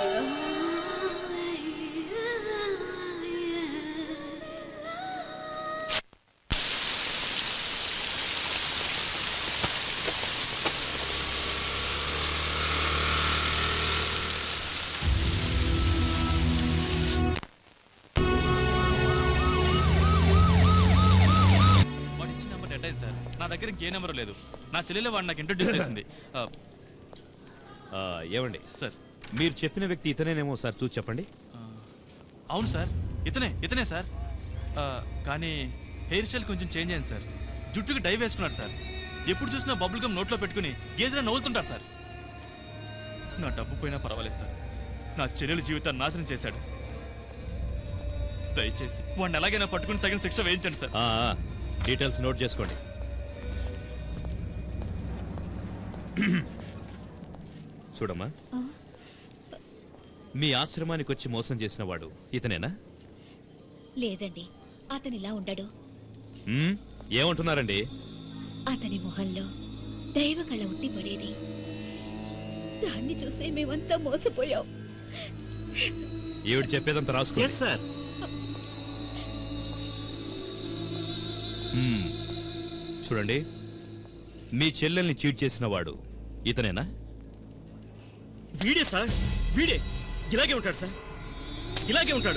వాడు ఇచ్చిన number dead అయింది సార్ నా దగ్గర ఇంకే నెంబర్ లేదు నా చెల్లెలు వాడు నాకు ఇంట్రొడ్యూస్ చేసింది ఆ, ఆ, ఏమండి సార్ మీరు చెప్పిన వ్యక్తి ఇతనేనేమో సార్ చూసి చెప్పండి అవును సార్ ఇతనే ఇతనే సార్ ఆ, కానీ హెయిర్ స్టైల్ కొంచెం చేంజ్ అయింది సార్ జుట్టుకి డై వేసుకున్నాడు సార్ ఎప్పుడు చూసినా బబుల్ గమ్ నోట్లో పెట్టుకుని గేదెలా నవ్వుతుంటారు సార్ నా డబ్బు పోయినా పర్వాలేదు సార్ నా చెల్లెల జీవితాన్ని నాశనం చేశాడు దయచేసి వాడిని ఎలాగైనా పట్టుకుని తగిన శిక్ష వేయించండి సార్ ఆ, ఆ, డీటెయిల్స్ నోట్ చేసుకోండి చూడమ్మా మీ ఆశ్రమానికి వచ్చి మోసం చేసిన వాడు ఇతనేనా లేదండి అతనిలా ఉండడు మ్మ్? ఏమంటున్నారండి అతని మొహంలో దైవ కళ ఉట్టి పడేది దాన్ని చూసే మేమంతా మోసపోయాం ఈవిడ చెప్పేదంతా రాసుకో సార్ మ్మ్. చూడండి మీ చెల్లెల్ని చీట్ చేసిన వాడు ఇతనేనా వీడే సార్ వీడే ఇలాగే ఉంటాడు సార్ ఇలాగే ఉంటాడు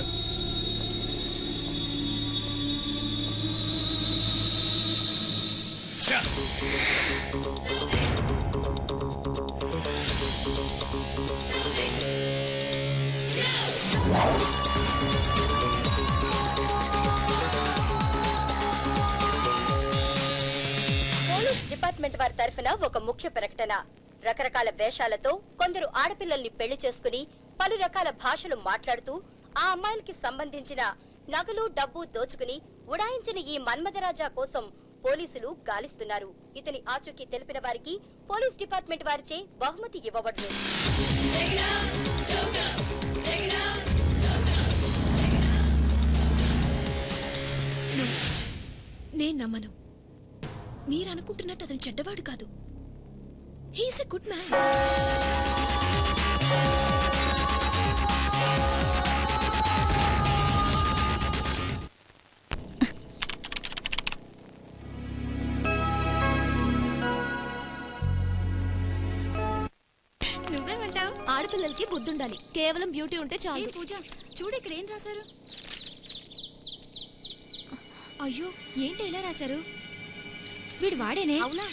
పోలీస్ డిపార్ట్మెంట్ వారి తరఫున ఒక ముఖ్య ప్రకటన రకరకాల వేషాలతో కొందరు ఆడపిల్లల్ని పెళ్లి చేసుకుని పలు రకాల భాషలు మాట్లాడుతూ ఆ అమ్మాయిలకి సంబంధించిన నగలు డబ్బు దోచుకుని ఉడాయించిన ఈ మన్మధరాజా కోసం పోలీసులు గాలిస్తున్నారు ఇతని ఆచూకీ తెలిపిన వారికి పోలీస్ డిపార్ట్మెంట్ వారిచే బహుమతి ఇవ్వబడును నేను నమ్మను మీరు అనుకుంటున్నట్టు అతను చెడ్డవాడు కాదు హీస్ ఎ గుడ్ మ్యాన్ నువ్వేమంటావు ఆడపిల్లలకి బుద్ధి ఉండాలి కేవలం బ్యూటీ ఉంటే చాలు పూజ చూడు ఇక్కడ ఏం రాశారు అయ్యో ఏంటి ఇలా రాశారు వీడు వాడేనే అవునా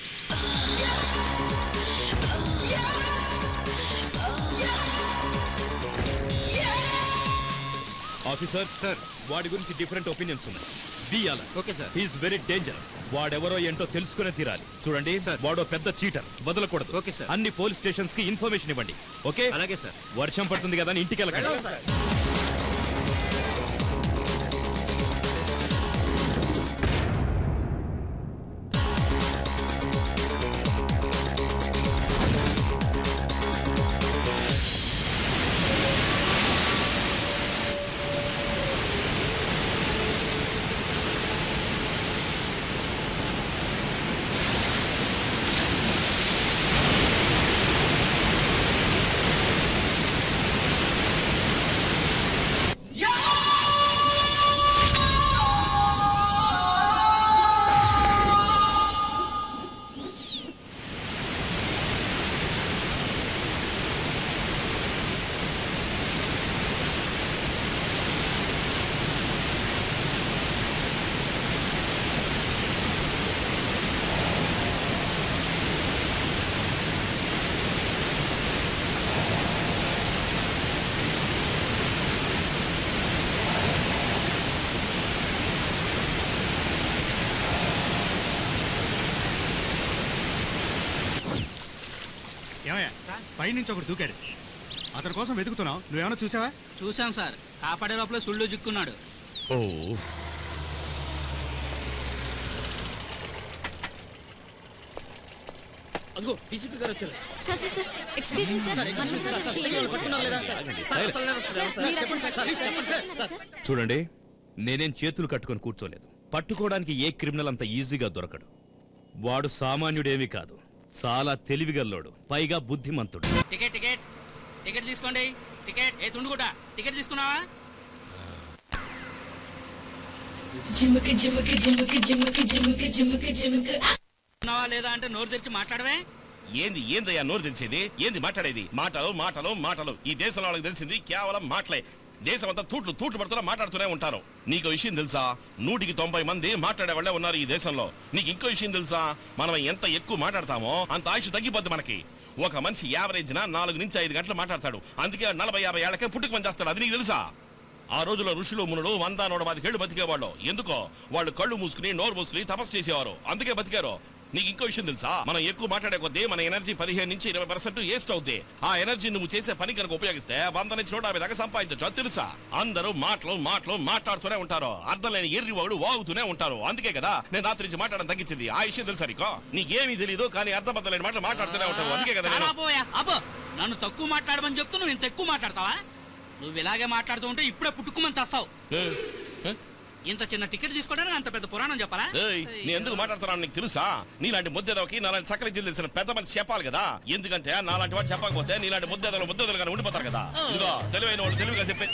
ఆఫీసర్ సార్ వాడి గురించి డిఫరెంట్ ఒపీనియన్స్ ఉన్నాయి బియ్యాల okay sir he's very dangerous వాడెవరో ఏంటో తెలుసుకునే తీరాలి చూడండి వాడో పెద్ద చీటర్ వదలకూడదు ఓకే సార్ అన్ని పోలీస్ స్టేషన్స్ కి ఇన్ఫర్మేషన్ ఇవ్వండి ఓకే అలాగే సార్ వర్షం పడుతుంది కదా అని ఇంటికి వెళ్ళకండి ఏమయ్యా పైనుంచి ఒకటి దూకాడు అతని కోసం వెతుకుతున్నావు నువ్వేమన్నా చూసావా చూశాం సార్ కాపాడే లోపల సుళ్ళు చిక్కున్నాడు ఓ అదిగో డీసీపీ గారు వచ్చారు sir sir sir excuse me sir Manmatharaju చేయలేదు సార్. చూడండి నేనేం చేతులు కట్టుకొని కూర్చోలేదు పట్టుకోవడానికి ఏ క్రిమినల్ అంత ఈజీగా దొరకడు వాడు సామాన్యుడేమీ కాదు చాలా తెలివిగల్లోడు పైగా బుద్ధిమంతుడు టికెట్ టికెట్ టికెట్ తీసుకోండి టికెట్ ఏ తుండుకుంటా టికెట్ తీసుకున్నావా జిమ్కి జిమ్కి జిమ్కి జిమ్కి జిమ్కి జిమ్కి జిమ్కి ఉన్నావా లేదా అంటే నోరు తెరిచి మాట్లాడవే ఏంది ఏందయ్యా నోరు తెలిసేది ఏంది మాట్లాడేది మాటలు మాటలు మాటలు ఈ దేశంలో వాళ్ళకి తెలిసింది కేవలం మాటలే దేశం అంతా తూట్లు తూట్లు పడుతున్నా మాట్లాడుతూనే ఉంటారు నీకు విషయం తెలుసా నూటికి తొంభై మంది మాట్లాడే వాళ్ళే ఉన్నారు ఈ దేశంలో నీకు ఇంకో విషయం తెలుసా మనం ఎంత ఎక్కువ మాట్లాడతామో అంత ఆయుష్ తగ్గిపోద్ది మనకి ఒక మనిషి యావరేజ్ నా నాలుగు నుంచి ఐదు గంటలు మాట్లాడతాడు అందుకే నలభై యాభై ఏళ్ళకే పుట్టుకు పని చేస్తాడు అది నీకు తెలుసా ఆ రోజుల్లో ఋషులు మునులు వంద నూట పదికేళ్లు బతికేవాళ్ళు ఎందుకో వాళ్ళు కళ్ళు మూసుకుని నోరు మూసుకుని తపస్సు చేసేవారు అందుకే బతికారు నీకు ఇంకో విషయం తెలుసా మనం ఎక్కువ మాట్లాడే కొద్దీ మన ఎనర్జీ పదిహేను నుంచి ఇరవై పర్సెంట్ వేస్ట్ అవుద్ది ఆ ఎనర్జీ నువ్వు చేసే పని కనుక ఉపయోగిస్తే వంద నుంచి నూట యాభై దాకా సంపాదించవచ్చు అది తెలుసా అందరూ మాటలు మాటలు మాట్లాడుతూనే ఉంటారు అర్థం లేని ఎర్రి వాడు వాగుతూనే ఉంటారు అందుకే కదా నేను రాత్రి నుంచి మాట్లాడడం తగ్గించింది ఆ విషయం తెలుసా నీకో నీకేమీ తెలియదు కానీ అర్థం లేని మాటలు మాట్లాడుతూనే ఉంటారు అందుకే కదా చాలా నేను పోయా అబ్బో నన్ను తక్కువ మాట్లాడమని చెప్తూ నువ్వు ఇంత ఎక్కువ మాట్లాడతావా నువ్వు ఇలాగే మాట్లాడుతూ ఉంటే ఇప్పుడే పుట్టుకుమని చేస్తావు ఏ, ఏ? ఇంత చిన్న టికెట్ తీసుకోవడానికి అంత పెద్ద పురాణం చెప్పాలా ఏయ్, నేను ఎందుకు మాట్లాడుతున్నాను నీకు తెలుసా నీలాంటి ముద్దెదవకి నాలాంటి సకల జిల్లు తెలిసిన పెద్ద మనిషి చెప్పాలి కదా ఎందుకంటే నాలాంటి వాడు చెప్పకపోతే నీలాంటి ముద్దెదలు ముద్దెదలు కానీ ఉండిపోతారు కదా ఇదిగో తెలివైన వాళ్ళు తెలివిగా చెప్పి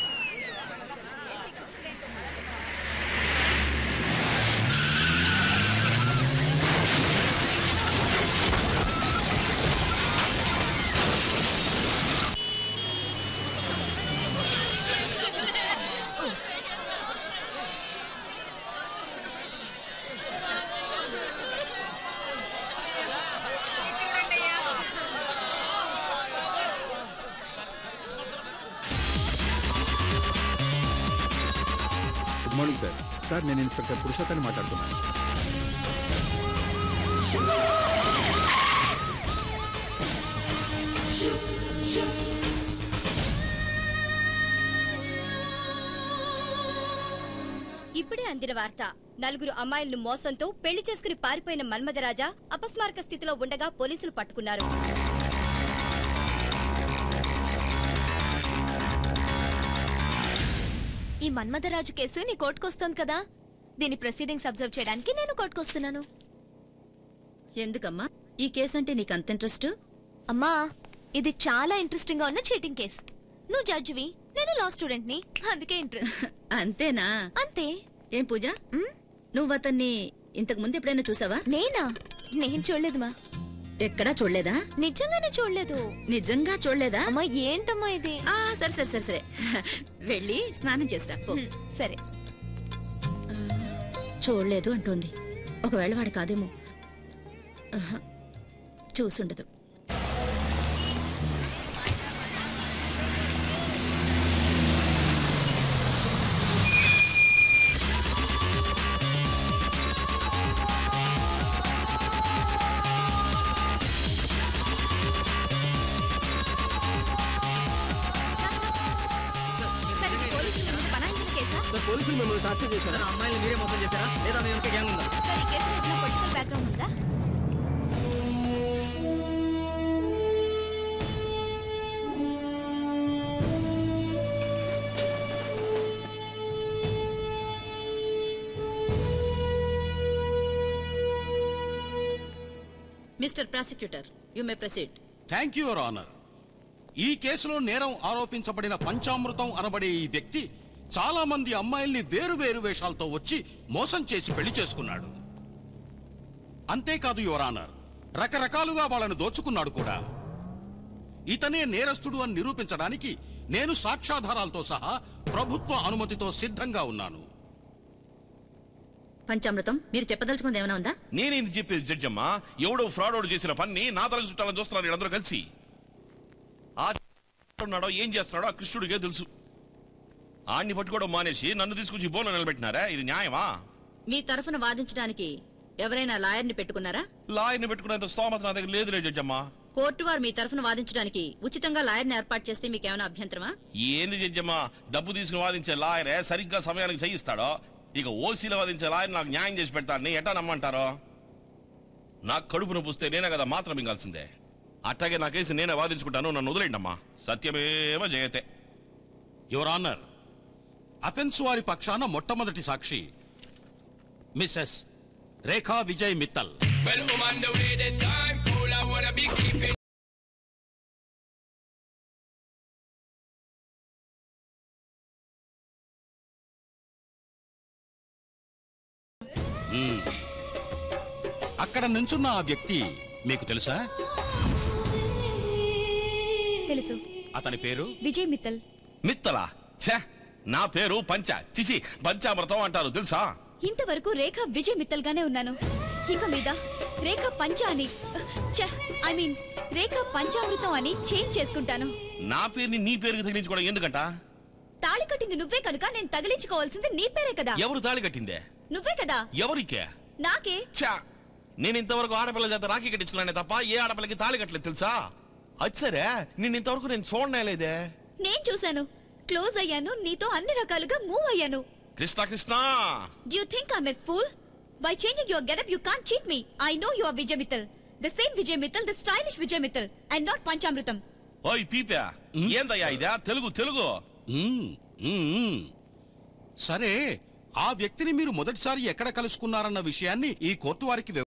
గుడ్ మార్నింగ్ సార్ సార్ నేను ఇన్స్పెక్టర్ పురుషోత్తాన్ని మాట్లాడుతున్నాను ఇప్పుడే అందిన వార్త నలుగురు అమ్మాయిలను మోసంతో పెళ్లి చేసుకుని పారిపోయిన మన్మథరాజా అపస్మారక స్థితిలో ఉండగా పోలీసులు పట్టుకున్నారు ఈ మన్మథరాజు కేసు నీ కోర్టుకొస్తోంది కదా దీని ప్రొసీడింగ్స్ అబ్జర్వ్ చేయడానికి నేను కోర్టుకొస్తున్నాను ఎందుకమ్మా ఈ కేసు అంటే నీకు అంత ఇంట్రెస్ట్ అమ్మా ఇది చాలా ఇంట్రెస్టింగ్ గా ఉన్న చీటింగ్ కేస్ నువ్వు జడ్జివి నేను లా స్టూడెంట్ ని అందుకే ఇంట్రెస్ట్ అంతేనా అంతే ఏం పూజ నువ్వు అతన్ని ఇంతకు ముందు ఎప్పుడైనా చూసావా నేనా నేను చూడలేదు మా ఎక్కడా చూడలేదా నిజంగానే చూడలేదు నిజంగా చూడలేదా అమ్మా ఏంటమ్మా ఇది ఆ సరే సరే సరే సరే వెళ్ళి స్నానం చేసిరా పో. హ్మ్, సరే చూడలేదు అంటోంది ఒకవేళ వాడు కాదేమో ఆహా, చూసుండదు పోలీసులు మిమ్మల్ని టార్చర్ చేశారా అమ్మాయిలు మీరే మోసం చేశారా లేదా మీ వెనక గ్యాంగ్ ఉందా సార్ ఈ కేసు పొలిటికల్ బ్యాక్గ్రౌండ్ ఉందా mister prosecutor you may proceed thank you your honour ఈ కేసులో నేరం ఆరోపించబడిన పంచామృతం అనబడే ఈ వ్యక్తి చాలా మంది అమ్మాయిల్ని వేరు వేరు వేషాలతో వచ్చి మోసం చేసి పెళ్లి చేసుకున్నాడు అంతేకాదు యువర్ ఆనర్ రకరకాలుగా వాళ్ళను దోచుకున్నాడు కూడా ఇతనే నేరస్తుడు అని నిరూపించడానికి నేను సాక్ష్యాధారాలతో సహా ప్రభుత్వ అనుమతితో సిద్ధంగా ఉన్నాను పంచామృతం మీరు చెప్పదలుచుకుంది ఏమైనా ఉందా నేనేంది చెప్పేది జడ్జమ్మా ఎవడో ఫ్రాడ్ చేసిన పని నా తలకు చుట్టాలని చూస్తున్నారు వీళ్ళందరూ కలిసి ఆ ఉన్నాడో ఏం చేస్తున్నాడో ఆ కృష్ణుడికే తెలుసు ఆడిని పట్టుకోవడం మానేసి నన్ను తీసుకొచ్చి బోన్లో నిలబెట్టినారా ఇది న్యాయమా మీ తరఫున వాదించడానికి ఎవరైనా లాయర్ని పెట్టుకున్నారా లాయర్ని పెట్టుకునేంత స్తోమత నా దగ్గర లేదు జడ్జమ్మా కోర్టు వారు మీ తరఫున వాదించడానికి ఉచితంగా లాయర్ని ఏర్పాటు చేస్తే మీకేమైనా అభ్యంతరమా ఏంది జడ్జమ్మా డబ్బు తీసుకుని వాదించే లాయరే సరిగ్గా సమయానికి చేయిస్తాడో ఇక ఓసీలో వాదించే లాయర్ నాకు న్యాయం చేసి పెడతాడని ఎట్టా నమ్మంటారో నాకు కడుపు నొప్పి వస్తే నేనే కదా మాత్రం మింగాల్సిందే అట్టాగే నా కేసు నేనే వాదించుకుంటాను నన్ను వదిలేండి అమ్మా సత్యమేవ జయతే యువర్ ఆనర్ అఫెన్స్ వారి పక్షాన మొట్టమొదటి సాక్షి missus Rekha Vijay Mittal Well, I'm on the way, the time cool. I wanna be keeping hmm. అక్కడ నుంచున్న ఆ వ్యక్తి మీకు తెలుసా తెలుసు అతని పేరు విజయ్ మిత్తల్ మిత్తలా ఛే నా పేరు పంచ చిచి పంచామృతం అంటారు తెలుసా ఇంతవరకు రేఖ విజయ్ మిత్తల్ గానే ఉన్నాను ఇక మీద రేఖ పంచ అని ఐ మీన్ రేఖ పంచామృతం అని చేంజ్ చేసుకుంటాను నా పేరుని నీ పేరుకి తగిలించుకోవడం ఎందుకంట తాళి కట్టింది నువ్వే కనుక నేను తగిలించుకోవాల్సింది నీ పేరే కదా ఎవరు తాళి కట్టిందే నువ్వే కదా ఎవరికే నాకే ఛా నేను ఇంతవరకు ఆడపిల్ల చేత రాఖీ కట్టించుకున్నానే తప్ప ఏ ఆడపిల్లకి తాళి కట్టలేదు తెలుసా అది సరే నేను ఇంతవరకు నేను చూడలేదే నేను చూశాను క్లోజ్ అయ్యాను నీతో అన్ని రకాలుగా మూవ్ అయ్యాను Krishna Krishna Do you think I'm a fool? By changing your getup, you can't cheat me. I know you are Vijay Mittal. The same Vijay Mittal, the stylish Vijay Mittal, and not Panchamritam. ఓయ్ పీపా ఏందయ్యా ఇదా తెలుగు తెలుగు మ్మ్, మ్మ్. సరే ఆ వ్యక్తిని మీరు మొదటిసారి ఎక్కడ కలుసుకున్నారన్న విషయాన్ని ఈ కోర్టు వారికి వివ-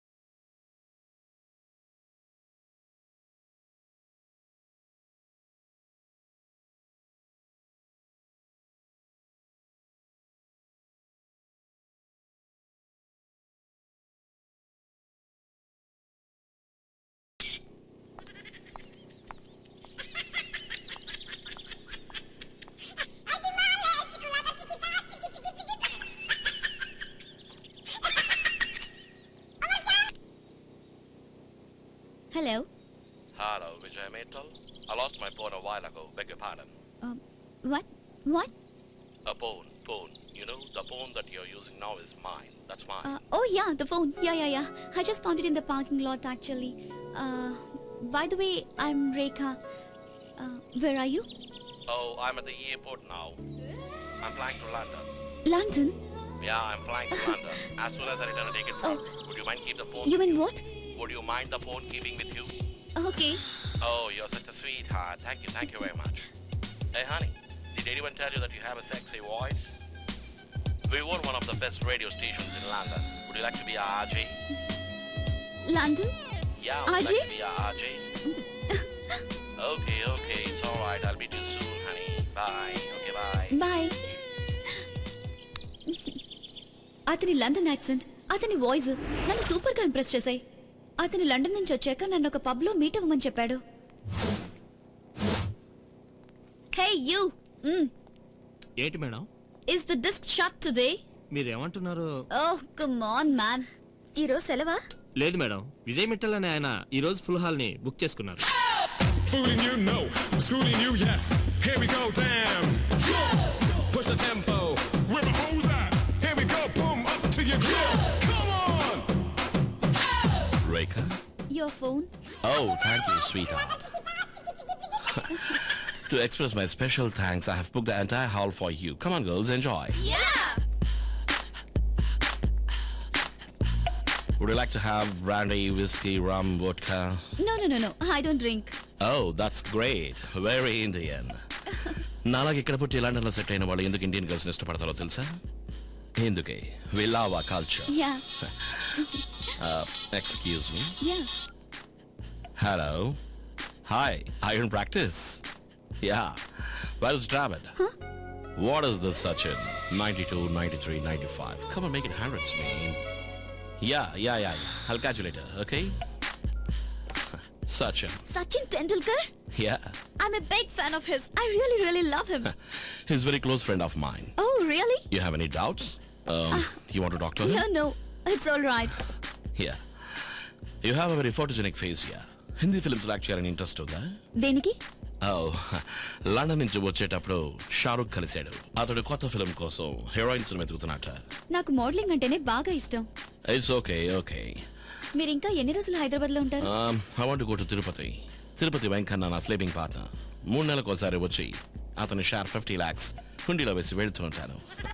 Hello. Hello, Vijay Mittal. I lost my phone a while ago. Beg your pardon. Um, what? What? A phone, phone. You know, the phone that you're using now is mine. That's mine. Uh, oh yeah, the phone. Yeah, yeah, yeah. I just found it in the parking lot actually. Uh, by the way, I'm Rekha. Uh, where are you? oh, I'm at the airport now. I'm flying to London. London. Yeah, I'm flying to London. As soon as I return a ticket, Oh. would you mind keep the phone? You with mean what? Would you mind the phone keeping with you? Okay. Oh, you're such a sweetheart. Thank you, thank you very much. Hey, honey, did anyone tell you that you have a sexy voice? We were one of the best radio stations in London. Would you like to be our RJ? London? Yeah, would you RJ? like to be our RJ? okay, okay, it's all right. I'll meet you soon, honey. Bye. Okay, bye. Bye అతని London accent అతని voice నన్ను super గా impress చేశాయి అతని London నుంచి వచ్చాక నన్ను ఒక పబ్ లో మీట్ అవ్వమని చెప్పాడు హే యూ ఏంటి madam is the disc shot today మీరేమంటున్నారు ఓహ్ కమ్ ఆన్ మ్యాన్ ఈ రోజు సెలవా లేదు మేడం విజయ్ మిట్టల్ అనే ఆయన ఈ రోజు ఫుల్ హాల్ ని బుక్ చేసుకున్నారు Fooling you, no. Schooling you, yes. Here we go, damn. Push the tempo. Where my hoes at? Here we go, boom, up to your grill. Come on! Rekha? Your phone Oh, thank you, sweetheart. to express my special thanks, I have booked the entire hall for you. Come on, girls, enjoy. Would you like to have brandy, whiskey, rum, vodka? No no no no I don't drink Oh, that's great. Very Indian. నాలాగా ఇక్కడ పుట్టి లండన్లో set అయిన వాళ్ళు ఎందుకు Indian girls ఇష్టపడతారో తెలుసా ఎందుకే వి లవ్ ఆ culture yeah excuse me yeah hello hi I in practice yeah where is Dravid what is this Sachin 92 93 95 come on make it hundreds man yeah yeah yeah yeah I'll catch you later okay Sachin Sachin Tendulkar yeah I'm a big fan of his. I really, really love him. he's a very close friend of mine Oh, really? You have any doubts? Um, you want to talk to him? No, no. It's all right. Yeah. You have a very photogenic face here. Hindi films lock చేయాలని interest ఉందా దేనికి ఓ London నుంచి వచ్చేటప్పుడు షారుఖ్ కలిశాడు అతడు కొత్త film కోసం heroines వెతుకుతున్నట్ట నాకు మోడలింగ్ అంటేనే బాగా ఇష్టం ఇట్స్ ఓకే ఓకే మీరు ఇంకా ఎన్ని రోజులు హైదరాబాద్ లో ఉంటారు I want go to Tirupati Tirupati Venkanna నా స్లీపింగ్ పార్ట్నర్ మూడు నెలలకు ఒకసారి వచ్చి అతని షేర్ ఫిఫ్టీ ల్యాక్స్ హుండీలో వేసి వెళ్తూ ఉంటాను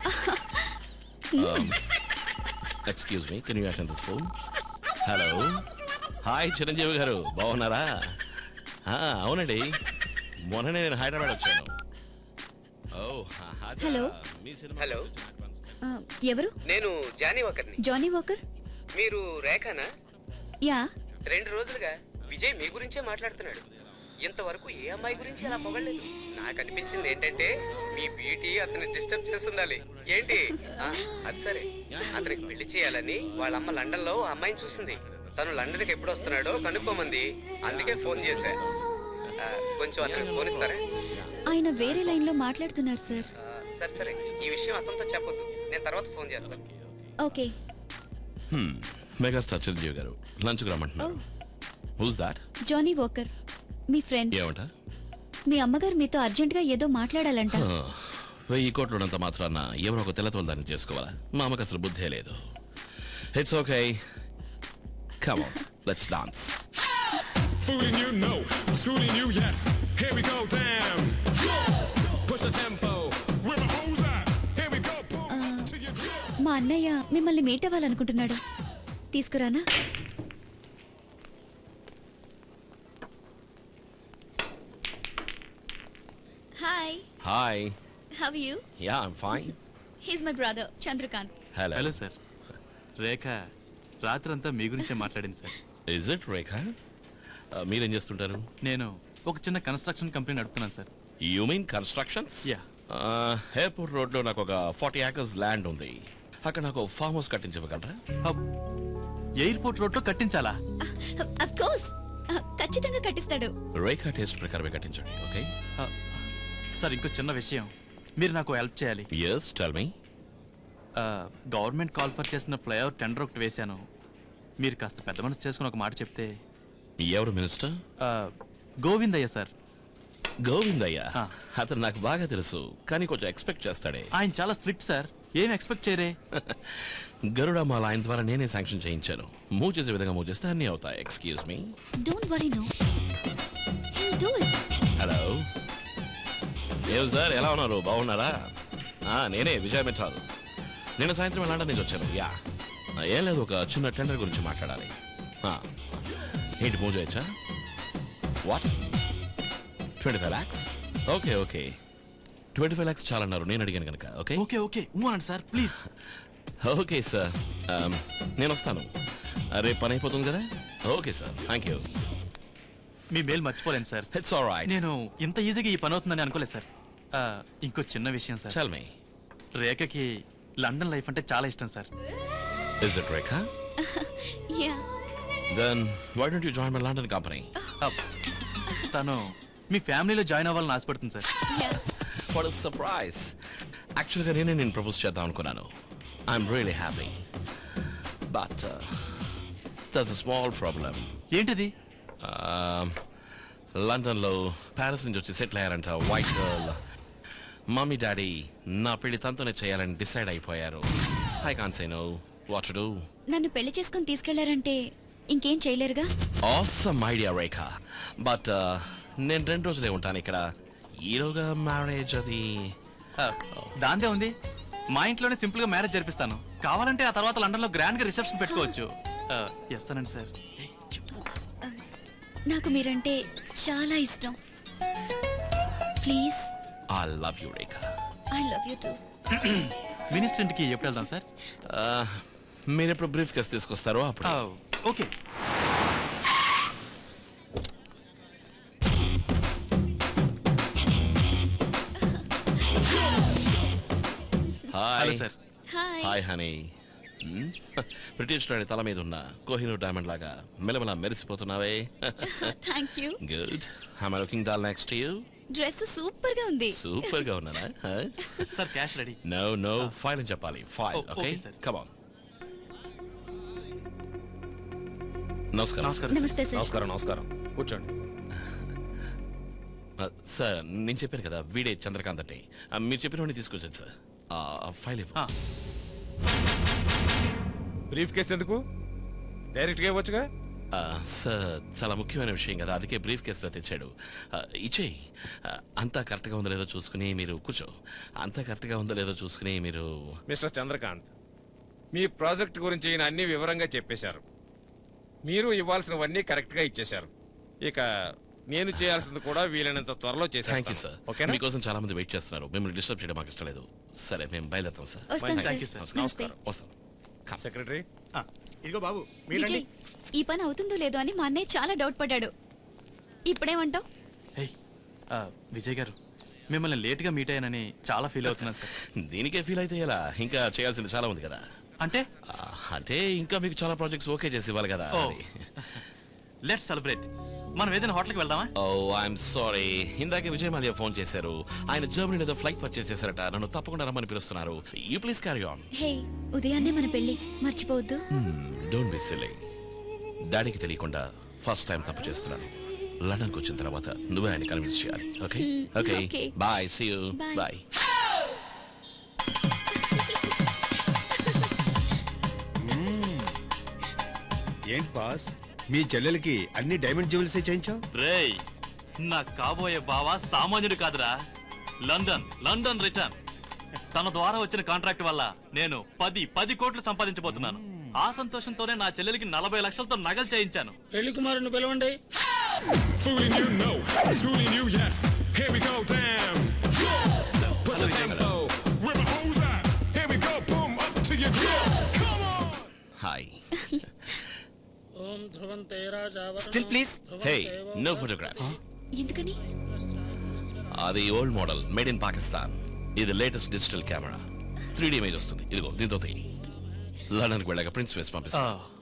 excuse me can you attend this phone hello hi Chiranjeevi garu బాగున్నారా ఆ, అవునండి మొన్ననే నేను హైదరాబాద్ వచ్చాను ఓ అదా. హలో. మీ సినిమా హలో ఆ, ఎవరు నేను జానీ వాకర్ని జానీ వాకర్ మీరు రేఖానా యా రెండు రోజులుగా విజయ్ మీ గురించే మాట్లాడుతున్నాడు ఇంతవరకు ఏ అమ్మాయి గురించి అలా పొగలేదు నాకు అనిపించింది ఏంటంటే మీ బ్యూటీ అతన్ని డిస్టర్బ్ చేస్తుండాలి ఏంటి ఆ, అది సరే అతనికి పెళ్లి చేయాలని వాళ్ళ అమ్మ లండన్ లో ఓ అమ్మాయిని చూసింది తను లండన్ కి ఎప్పుడు వస్తున్నాడో కనుక్కోమంది అందుకే ఫోన్ చేశా ఆ, కొంచెం అతనికి ఫోన్ ఇస్తారా ఆయన వేరే లైన్ లో మాట్లాడుతున్నారు సార్ ఆ, సరే సరే ఈ విషయం అతనితో చెప్పొద్దు నేను తర్వాత ఫోన్ చేస్తాను ఓకే మెగాస్టార్ చిరంజీవి గారు లంచ్కి రమ్మంటున్నారు హూస్ దాట్ జానీ వోకర్ మీ ఫ్రెండ్ ఏమంట మీ అమ్మగారు మీతో అర్జెంట్ గా ఏదో మాట్లాడాలంట హ, వెయ్యి కోట్లు ఉన్నంత మాత్రాన ఎవరో ఒక తెల్లతోలు దాన్ని చేసుకోవాలా మా అమ్మకి అసలు బుద్ధే లేదు it's okay come let's dance Fooling you, no. Schooling you, yes. Here we go, damn. Push the tempo. Where my hoes at? Here we go, boom. To your మా అన్నయ్య మిమ్మల్ని మీట్ అవ్వాలనుకుంటున్నాడు తీసుకురానా hi hi how you yeah I'm fine he's my brother Chandrakant hello hello sir Rekha రాత్రంతా మీ గురించే మాట్లాడింది sir is it Rekha Uh, మీరేం చేస్తుంటారు నేను ఒక చిన్న కన్స్ట్రక్షన్ కంపెనీ నడుపుతున్నాను sir you mean constructions Yeah. Airport రోడ్లో నాకు ఒక ఫార్టీ ఏకర్స్ ల్యాండ్ ఉంది అక్కడ నాకు ఫామ్ హౌస్ కట్టించగలరా ఎయిర్పోర్ట్ రోడ్లో కట్టించాలా అఫ్ కోర్స్ ఖచ్చితంగా కట్టిస్తాడు రేఖా టేస్ట్ ప్రకారమే కట్టించండి ఓకే సార్ ఇంకో చిన్న విషయం మీరు నాకు హెల్ప్ చేయాలి yes tell me government call for చేసిన ఫ్లైఓవర్ టెండర్ ఒకటి వేశాను మీరు కాస్త పెద్ద మనసు చేసుకుని ఒక మాట చెప్తే ఎవరు మినిస్టర్ ఆ, గోవిందయ్య సార్ గోవిందయ్య అతను నాకు బాగా తెలుసు కానీ కొంచెం ఎక్స్పెక్ట్ చేస్తాడే ఆయన చాలా స్ట్రిక్ట్ సార్ ఏం ఎక్స్పెక్ట్ చేయరే గరుడ మాల ఆయన ద్వారా నేనే శాంక్షన్ చేయించాను మూవ్ చేసే విధంగా మూవ్ చేస్తే అన్నీ అవుతాయి excuse me don't worry no do it hello ఏం సార్ ఎలా ఉన్నారు బాగున్నారా ఆ, నేనే విజయ్ మిఠారు నిన్న సాయంత్రం లండన్ నుంచి వచ్చాను యా ఆ, ఏం లేదు ఒక చిన్న టెండర్ గురించి మాట్లాడాలి ఆ, ఏంటి మూవ్ చేయొచ్చా what twenty five lakhs okay okay twenty five lakhs చాలా అన్నారు నేను అడిగాను కనుక ఓకే ఓకే ఓకే అనండి sir please okay sir um, నేను వస్తాను ఆ, రేపు పని అయిపోతుంది కదా ఓకే సార్ థ్యాంక్ యూ మీ మేలు మర్చిపోలేను సార్ ఇట్స్ ఆల్ రైట్ నేను ఇంత ఈజీగా ఈ పని అవుతుందని అనుకోలేదు సార్ ఆ, ఇంకో చిన్న విషయం సార్ Tell me. రేఖకి లండన్ లైఫ్ అంటే చాలా ఇష్టం sir is it Rekha yeah then why don't you join my London company తను మీ ఫ్యామిలీలో జాయిన్ అవ్వాలని ఆశపడుతుంది సార్ వాట్ ఇస్ సర్ప్రైజ్ యాక్చువల్గా నేనే నేను ప్రపోజ్ చేద్దాం అనుకున్నాను I'm really happy but this a small problem ఏంటిది లండన్లో ప్యారిస్ నుంచి వచ్చి సెటిల్ అయ్యారంట వైట్ గర్ల్ మమ్మీ డాడీ నా పెళ్లి తనతోనే చేయాలని డిసైడ్ అయిపోయారు I can say no what do నన్ను పెళ్లి చేసుకుని తీసుకెళ్లారంటే ఇంకేం చేయలేరుగా ఆసమ్ ఐడియా రేఖ బట్ నేను రెండు రోజులే ఉంటాను ఇక్కడ ఈలోగా మ్యారేజ్ అది దాందే ఉంది మా ఇంట్లోనే సింపుల్ గా మ్యారేజ్ జరిపిస్తాను కావాలంటే ఆ తర్వాత లండన్ లో గ్రాండ్ గా రిసెప్షన్ పెట్టుకోవచ్చు ఎస్తానండి సార్ నాకు మీరంటే చాలా ఇష్టం please I love you Rekha I love you too minister ఇంటికి ఎప్పుడు వెళ్దాం సార్ మీరు ఎప్పుడు బ్రీఫ్ కేసు తీసుకొస్తారో అప్పుడు okay hi hello sir hi hi honey British రాణి తల మీద ఉన్న కోహినూర్ డైమండ్ లాగా మెలమెల మెరిసిపోతున్నావే thank you good I looking doll next you dress super గా ఉంది సూపర్ గా ఉన్నానా sir cash ready no no file అని చెప్పాలి file Oh, okay okay, sir. Come on నమస్కారం నమస్తే సార్ నమస్కారం నమస్కారం కూర్చోండి సార్ నేను చెప్పాను కదా వీడే చంద్రకాంత్ అంటే ఆ, మీరు చెప్పినవన్నీ తీసుకొచ్చాను సార్ ఆ ఫైల్ ఇవ్వ బ్రీఫ్ కేసు ఎందుకు డైరెక్ట్గా ఇవ్వచ్చుగా ఆ, సార్ చాలా ముఖ్యమైన విషయం కదా అందుకే బ్రీఫ్ కేసులో తెచ్చాడు ఆ, ఇచ్చేయి ఆ, అంతా కరెక్ట్గా ఉందో లేదో చూసుకుని మీరు కూర్చో అంతా కరెక్ట్గా ఉందో లేదో చూసుకుని మీరు మిస్టర్ చంద్రకాంత్ మీ ప్రాజెక్ట్ గురించి ఈయన అన్ని వివరంగా చెప్పేశారు మీరు ఇవ్వాల్సినవన్నీ కరెక్ట్గా ఇచ్చేశారు ఇక నేను చేయాల్సింది కూడా వీలైనంత త్వరలో థ్యాంక్ యూ చేసేస్తాను సార్ ఓకేనా మీకోసం చాలా మంది వెయిట్ చేస్తున్నారు మిమ్మల్ని డిస్టర్బ్ చేయడం మాకు ఇష్టం లేదు సరే మేము బయలుదేరుతాం సార్ వస్తాం Thank you, సార్. sir. నమస్తే. వస్తాం సెక్రటరీ ఇదిగో బాబు విజయ్ ఈ పని అవుతుందో లేదో అని మా అన్నయ్య చాలా డౌట్ పడ్డాడు ఇప్పుడేమంటావు హే ఆ, విజయ్ గారు మిమ్మల్ని లేట్గా మీట్ అయ్యానని చాలా ఫీల్ అవుతున్నాను సార్ దీనికే ఫీల్ అయితే ఎలా ఇంకా చేయాల్సింది చాలా ఉంది కదా అంటే ఆ, అంటే ఇంకా మీకు చాలా ప్రాజెక్ట్స్ ఓకే చేసి ఇవ్వాలి కదా ఓ లెట్స్ సెలబ్రేట్ మనం ఏదైనా హోటల్కి వెళ్దామా ఓ ఐఎమ్ సారీ ఇందాకే విజయ్ మాల్యా ఫోన్ చేశారు ఆయన జర్మనీ ఏదో ఫ్లైట్ పర్చేస్ చేశారట నన్ను తప్పకుండా రమ్మని పిలుస్తున్నారు you please carry on hey ఉదయాన్నే మన పెళ్లి మర్చిపోవద్దు డోంట్ బి సిల్లీ డాడీకి తెలియకుండా ఫస్ట్ టైం తప్పు చేస్తున్నాను లండన్కి వచ్చిన తర్వాత నువ్వే ఆయన కన్విన్స్ చేయాలి okay Hmm, okay okay. Bye see you Bye. Bye ఏంటి బాస్ మీ చెల్లెలకి అన్ని డైమండ్ జ్యువెల్స్ చేయించావు రేయ్ నా కాబోయే బావ సామాన్యుడు కాదురా లండన్ లండన్ రిటర్న్ తన ద్వారా వచ్చిన కాంట్రాక్ట్ వల్ల నేను పది పది కోట్లు సంపాదించబోతున్నాను ఆ సంతోషంతోనే నా చెల్లెలికి నలభై లక్షలతో నగలు చేయించాను పెళ్లి కుమారుని పిలవండి Fooling you, no. Schooling you, yes. Here we go, damn. Push the tempo. Where my hoes at? Here we go, boom, up to your grill. Come on. Hi ఓం ధ్రువంతే రాజా still please hey no photographs ఎందుకని అది old model made in Pakistan ఇది latest digital camera three D image వస్తుంది ఇదిగో దీంతో తీయి లండన్కి వెళ్ళాక ప్రిన్స్ వేసి పంపిస్తా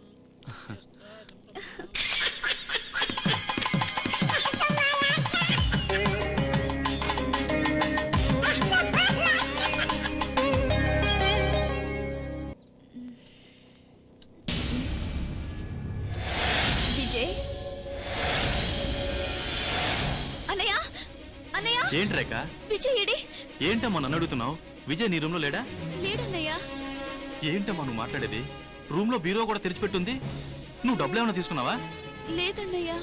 విజయ్ అన్నయ్య అన్నయ్య ఏంటి రేఖ విజయ్ ఏడి ఏంటమ్మా నన్ను అడుగుతున్నావు విజయ్ నీ రూమ్ లో లేడా లేడన్నయ్య ఏంటమ్మా నువ్వు మాట్లాడేది రూమ్ లో బీరో కూడా తెరిచిపెట్టుంది నువ్వు డబ్బులు ఏమైనా తీసుకున్నావా లేదన్నయ్య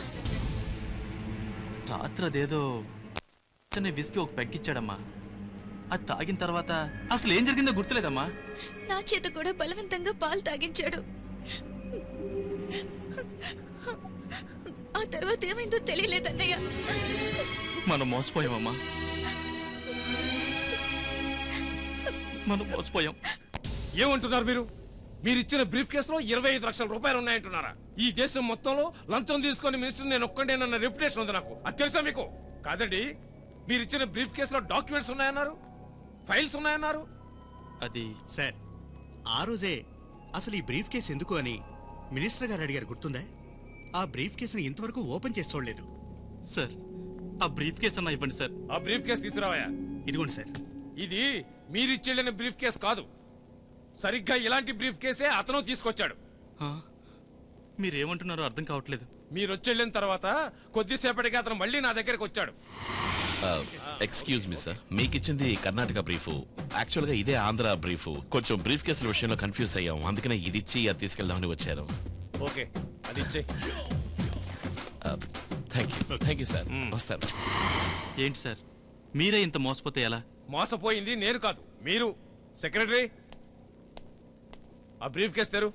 రాత్రి అదేదో అతనే విసికి ఒక పెగ్గిచ్చాడమ్మా అది తాగిన తర్వాత అసలు ఏం జరిగిందో గుర్తులేదమ్మా నా చేత కూడా బలవంతంగా పాలు తాగించాడు ఆ తర్వాత ఏమైందో తెలియలేదన్నయ్య మనం మోసపోయామమ్మా మనం మోసపోయాం ఏమంటున్నారు మీరు మీరు ఇచ్చిన బ్రీఫ్ కేసులో ఇరవై ఐదు లక్షల రూపాయలు ఉన్నాయంటున్నారా ఈ దేశం మొత్తంలో లంచం తీసుకొని మినిస్టర్ నేను ఒక్కడేనన్న రెప్యుటేషన్ ఉంది నాకు అది తెలుసా మీకు కాదండి మీరు ఇచ్చిన బ్రీఫ్ కేసులో డాక్యుమెంట్స్ ఉన్నాయన్నారు ఫైల్స్ ఉన్నాయన్నారు అది సార్ ఆ రోజే అసలు ఈ బ్రీఫ్ కేసు ఎందుకు అని మినిస్టర్ గారు అడిగారు గుర్తుందా ఆ బ్రీఫ్ కేసుని ఇంతవరకు ఓపెన్ చేసి చూడలేదు సార్ ఆ బ్రీఫ్ కేసు అన్న ఇవ్వండి సార్ ఆ బ్రీఫ్ కేసు తీసుకురావయా ఇదిగోండి సార్ ఇది మీరిచ్చెళ్ళిన బ్రీఫ్ కేసు కాదు సరిగ్గా ఇలాంటి బ్రీఫ్ కేసే అతను తీసుకొచ్చాడు మీరేమంటున్నారో అర్థం కావట్లేదు మీరు వచ్చెళ్ళిన తర్వాత కొద్దిసేపటికి అతను మళ్ళీ నా దగ్గరికి వచ్చాడు ఎక్స్క్యూజ్ మీ సార్ మీకు ఇచ్చింది కర్ణాటక బ్రీఫ్ యాక్చువల్ గా ఇదే ఆంధ్ర బ్రీఫ్ కొంచెం బ్రీఫ్ కేసుల విషయంలో కన్ఫ్యూజ్ అయ్యాం అందుకనే ఇది ఇచ్చి అది తీసుకెళ్దామని వచ్చారు ఓకే అది ఇచ్చే thank you thank you sir వస్తాను ఏంటి సార్ మీరే ఇంత మోసపోతే ఎలా మోసపోయింది నేను కాదు మీరు సెక్రటరీ ఆ బ్రీఫ్ కేసు తెరు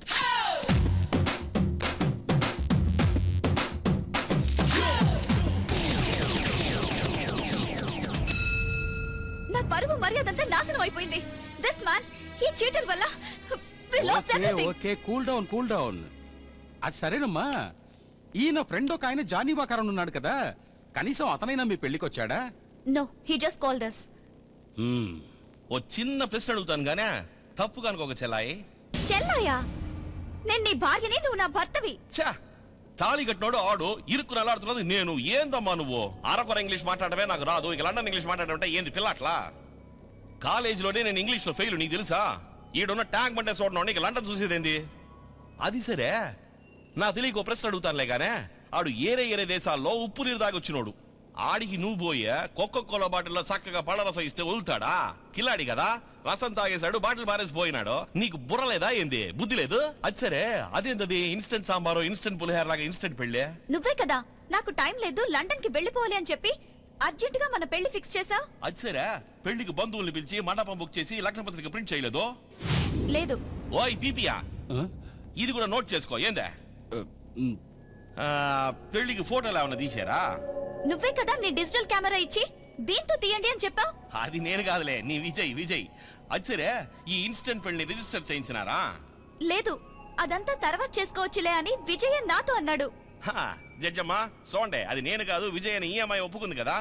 నా పరువు మర్యాదంతా నాశనం అయిపోయింది దిస్ మ్యాన్ ఈ చీటర్ వల్ల we lost okay everything. Okay cool down cool down అది సరేనమ్మా ఈయన ఫ్రెండ్ ఒక ఆయన జానీ వాకారం ఉన్నాడు కదా కనీసం అతనైనా మీ పెళ్లికి వచ్చాడా no he just called us ఓ చిన్న ప్రశ్న అడుగుతాను గానే తప్పు కనుక ఒక చెల్లాయి చెల్లాయా నేను నీ భార్యని నువ్వు నా భర్తవి ఛా తాళి కట్టినోడు ఆడు ఇరుక్కుని అలాడుతున్నది నేను ఏందమ్మా నువ్వు అరకొర ఇంగ్లీష్ మాట్లాడమే నాకు రాదు ఇక లండన్ ఇంగ్లీష్ మాట్లాడమంటే ఏంది పిల్లట్లా కాలేజీలోనే నేను ఇంగ్లీష్ లో ఫెయిల్ నీకు తెలుసా ఈడున్న ట్యాంక్ బండే చూడను నీకు లండన్ చూసేదేంది అది సరే నా తెలియక ఓ ప్రశ్న అడుగుతానులే గానే ఆడు ఏరే ఏరే దేశాల్లో ఉప్పు నీరు దాగొచ్చినోడు ఆడికి నువ్వు పోయే కొక్క కోల బాటిల్లో చక్కగా పళ్ళ రసం ఇస్తే వదులుతాడా కిలాడి కదా రసం తాగేశాడు బాటిల్ మారేసి పోయినాడు నీకు బుర్ర లేదా ఏంది బుద్ధి లేదు అది సరే అదేంటది ఇన్స్టెంట్ సాంబారు ఇన్స్టెంట్ పులిహోర లాగా ఇన్స్టెంట్ పెళ్ళే నువ్వే కదా నాకు టైం లేదు లండన్ కి వెళ్ళిపోవాలి అని చెప్పి అర్జెంట్ గా మన పెళ్లి ఫిక్స్ చేసావు అది సరే పెళ్లికి బంధువుల్ని పిలిచి మండపం బుక్ చేసి లగ్న పత్రిక ప్రింట్ చేయలేదు లేదు ఓయ్ పీపియా ఇది కూడా నోట్ చేసుకో ఏందే ఆ, పెళ్లికి ఫోటోలు ఏమన్నా తీశారా నువ్వే కదా నీ డిజిటల్ కెమెరా ఇచ్చి దీంతో తీయండి అని చెప్పావు అది నేను కాదులే నీ విజయ్ విజయ్ అది సరే ఈ ఇన్స్టెంట్ పెళ్లిని రిజిస్టర్ చేయించినారా లేదు అదంతా తర్వాత చేసుకోవచ్చులే అని విజయ నాతో అన్నాడు హా, జడ్జమ్మా చూడండి అది నేను కాదు విజయ్ అని ఈ అమ్మాయి ఒప్పుకుంది కదా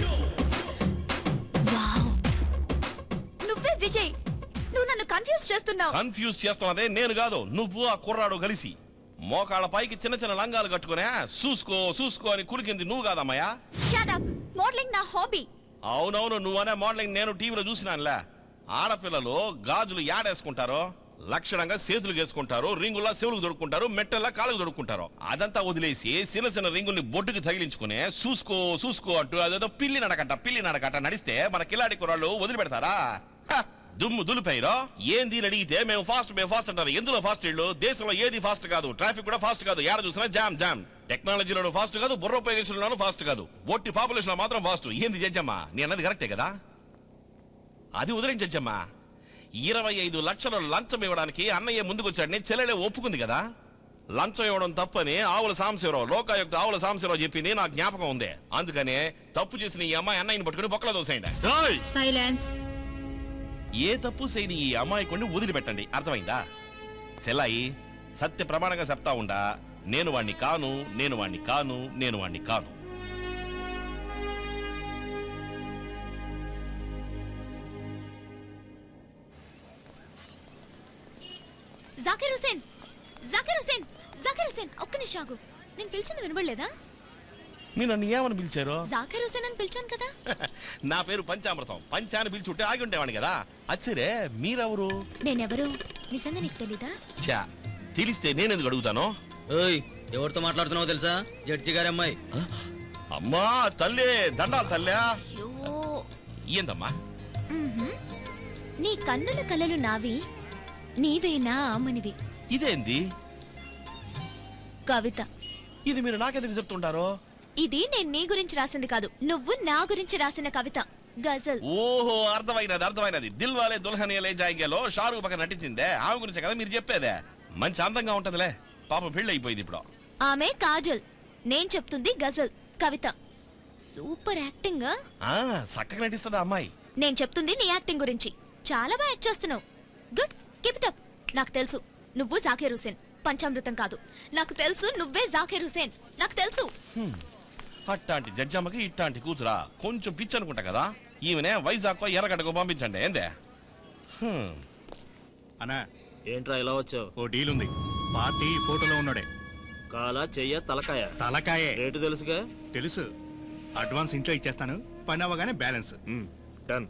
నువ్వే విజయ్ నువ్వు నన్ను కన్ఫ్యూజ్ చేస్తున్నావు కన్ఫ్యూజ్ చేస్తున్నదే నేను కాదు నువ్వు ఆ కుర్రాడు కలిసి మోకాళ్ళ పైకి చిన్న చిన్న లంగాలు కట్టుకునే చూసుకో చూసుకో అని కులికింది నువ్వు కాదమ్మయ్యా షట్ అప్ మోడలింగ్ నా హాబీ అవునవును నువ్వనే మోడలింగ్ నేను టీవీలో చూసినానులే ఆడపిల్లలు గాజులు యాడేసుకుంటారో లక్షణంగా చేతులు వేసుకుంటారు రింగుల్లా చెవులకు దొడుకుంటారు మెట్టల్లా కాళ్ళకు దొడుకుంటారు అదంతా వదిలేసి చిన్న చిన్న రింగుల్ని బొడ్డుకి తగిలించుకుని చూసుకో చూసుకో అంటూ అదేదో పిల్లి నడకట పిల్లి నడకట నడిస్తే మన కిలాడి కుర్రాళ్ళు వదిలిపెడతారా హ! దుమ్ము దులిపైరో ఏంది అని అడిగితే మేము ఫాస్ట్ మేము ఫాస్ట్ అంటారు ఎందులో ఫాస్ట్ ఇళ్ళు దేశంలో ఏది ఫాస్ట్ కాదు ట్రాఫిక్ కూడా ఫాస్ట్ కాదు ఏడ చూసినా జామ్ జామ్ టెక్నాలజీలోనూ ఫాస్ట్ కాదు బుర్ర ఉపయోగించడంలోనూ ఫాస్ట్ కాదు ఒట్టి పాపులేషన్ లో మాత్రం ఫాస్ట్ ఏంది జడ్జమ్మా నేను అన్నది కరెక్టే కదా అది వదిలించమ్మా ఇరవై ఐదు లక్షలు లంచం ఇవ్వడానికి అన్నయ్య ముందుకొచ్చాడని చెల్లెలే ఒప్పుకుంది కదా లంచం ఇవ్వడం తప్పని ఆవుల సాంశివరావు లోకాయుక్త ఆవుల సాంశివరావు చెప్పింది నాకు జ్ఞాపకం ఉంది అందుకనే తప్పు చేసిన ఈ అమ్మాయి అన్నయ్యని పట్టుకుని బొక్కలో దోసేయండి సైలెన్స్ ఏ తప్పు చేయని ఈ అమ్మాయి కొన్ని వదిలిపెట్టండి అర్థమైందా సెల్లాయి సత్య ప్రమాణంగా చెప్తా ఉండా నేను వాణ్ణి కాను నేను వాణ్ణి కాను నేను వాణ్ణి కాను జాకిర్ హుసేన్ జాకిర్ హుసేన్ జాకిర్ హుసేన్ ఒక్క నిమిషం ఆగు నేను పిలిచింది వినబడలేదా మీరు నన్ను ఏమని పిలిచారు జాకిర్ హుసేన్ అని పిలిచాను కదా నా పేరు పంచామృతం పంచాన్ని పిలిచుంటే ఆగి ఉండేవాడిని కదా అచ్చరే మీరెవరు నేనెవరు నిజంగా నీకు తెలీదా చా తెలిస్తే నేనెందుకు అడుగుతాను ఓయ్ ఎవరితో మాట్లాడుతున్నావో తెలుసా జడ్జి గారి అమ్మాయి అమ్మా తల్లి దండాలు తల్లా అయ్యో ఏందమ్మా మ్మ్హ్మ్. నీ కన్నుల కలలు నావి నీవేనా ఆమనివి ఇదేంది కవిత ఇది మీరు నాకెందుకు చెప్తుంటారు ఇది నేను నీ గురించి రాసింది కాదు నువ్వు నా గురించి రాసిన కవిత గజల్ ఓహో అర్థమైనది అర్థమైనది దిల్ వాలే దుల్హనియా లే జాయింగేలో షారూక్ పక్కన నటించిందే ఆమె గురించే కదా మీరు చెప్పేదే మంచి అందంగా ఉంటదిలే పాపం పెళ్ళి అయిపోయింది ఇప్పుడు ఆమె కాజల్ నేను చెప్తుంది గజల్ కవిత సూపర్ యాక్టింగ్ ఆ? ఆ చక్కగా నటిస్తుందా అమ్మాయి నేను చెప్తుంది నీ యాక్టింగ్ గురించి చాలా బాగా యాక్ట్ చేస్తున్నావు గుడ్ కీప్ ఇట్ అప్ నాకు తెలుసు నువ్వు జాకీర్ హుసేన్ పంచామృతం కాదు నాకు తెలుసు నువ్వే జాకీర్ హుసేన్ నాకు తెలుసు హ్మ్. అట్టాంటి జడ్జమ్మకి ఇట్టాంటి కూతురా కొంచెం పిచ్చి అనుకుంటా కదా ఈమెనే వైజాగ్ ఎర్రగడ్డకు పంపించండి ఏందే హ్మ్. అన్నా ఏంట్రా ఇలా వచ్చావు ఓ డీల్ ఉంది పార్టీ ఈ ఫోటోలో ఉన్నాడే కాలా చెయ్య తలకాయ తలకాయే రేటు తెలుసుగా తెలుసు అడ్వాన్స్ ఇంట్లో ఇచ్చేస్తాను పని అవ్వగానే balance done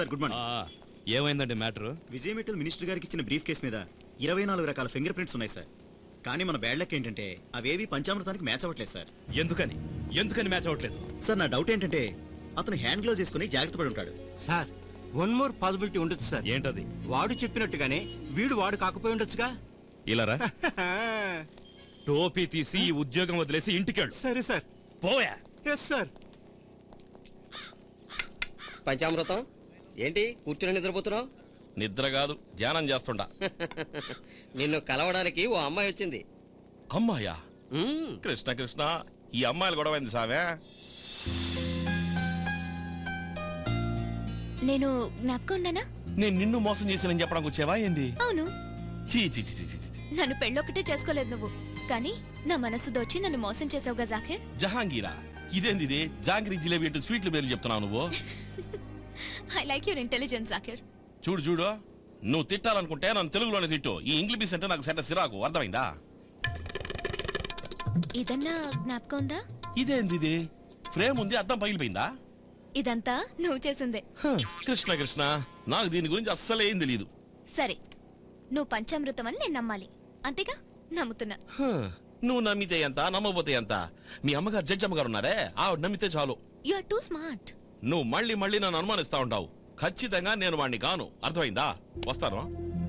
sir good morning ఏమైందండి మ్యాటర్ విజయ్ మిట్టల్ మినిస్టర్ గారికి ఇచ్చిన బ్రీఫ్ కేసు మీద ఇరవై నాలుగు రకాల ఫింగర్ ప్రింట్స్ ఉన్నాయి సార్ కానీ మన బ్యాడ్ లక్ ఏంటంటే అవేవి పంచామృతానికి మ్యాచ్ అవ్వట్లేదు సార్ ఎందుకని ఎందుకని మ్యాచ్ అవ్వట్లేదు సార్ నా డౌట్ ఏంటంటే అతను హ్యాండ్ గ్లోవ్స్ వేసుకుని జాగ్రత్త పడి ఉంటాడు సార్ వన్ మోర్ పాసిబిలిటీ ఉండొచ్చు సార్ ఏంటది వాడు చెప్పినట్టుగానే వీడు వాడు కాకపోయి ఉండొచ్చుగా ఇలారా టోపీ తీసి ఈ ఉద్యోగం వదిలేసి ఇంటికెళ్ళు సరే సార్ పోయా ఎస్ సార్ పంచామృతం ఏంటి కూర్చుని నిద్రపోతున్నావు నిద్ర కాదు ధ్యానం చేస్తుండా నిన్ను కలవడానికి ఓ అమ్మాయి వచ్చింది అమ్మాయా కృష్ణ కృష్ణ ఈ అమ్మాయిలు గొడవైంది సామే నేను జ్ఞాపకం ఉన్నానా నేను నిన్ను మోసం చేసినని చెప్పడానికి వచ్చేవా ఏంది అవును చీ చీ చీ చీ, చీ చీ. నన్ను పెళ్ళొక్కటే చేసుకోలేదు నువ్వు కానీ నా మనసు దోచి నన్ను మోసం చేసావుగా జాకిర్ జహాంగీరా ఇదేంది ఇది జాంగ్రీ జిలేబీ అంటూ స్వీట్లు పేర్లు చెప్తున్నావు నువ్వు I like your intelligence Zakir చూడు చూడు నువ్వు తిట్టాలనుకుంటే నన్ను తెలుగులోనే తిట్టు ఈ ఇంగ్లీష్ అంటే నాకు సెట సిరాకు అర్థమైందా ఇదన్నా జ్ఞాపకం ఉందా ఇదేంది ఇది ఫ్రేమ్ ఉంది అద్దం పగిలిపోయిందా ఇదంతా నువ్వు చేసిందే హ, కృష్ణ కృష్ణ నాకు దీని గురించి అస్సలు ఏం తెలియదు సరే నువ్వు పంచామృతం అని నేను నమ్మాలి అంతేగా నమ్ముతున్నా హ, నువ్వు నమ్మితే ఎంత నమ్మబోతే ఎంత మీ అమ్మగారు జడ్జి అమ్మగారు ఉన్నారే ఆవిడ నమ్మితే చాలు యు ఆర్ టూ స్మార్ట్ నువ్వు మళ్ళీ మళ్ళీ నన్ను అనుమానిస్తా ఉంటావు ఖచ్చితంగా నేను వాడిని కాను అర్థమైందా వస్తాను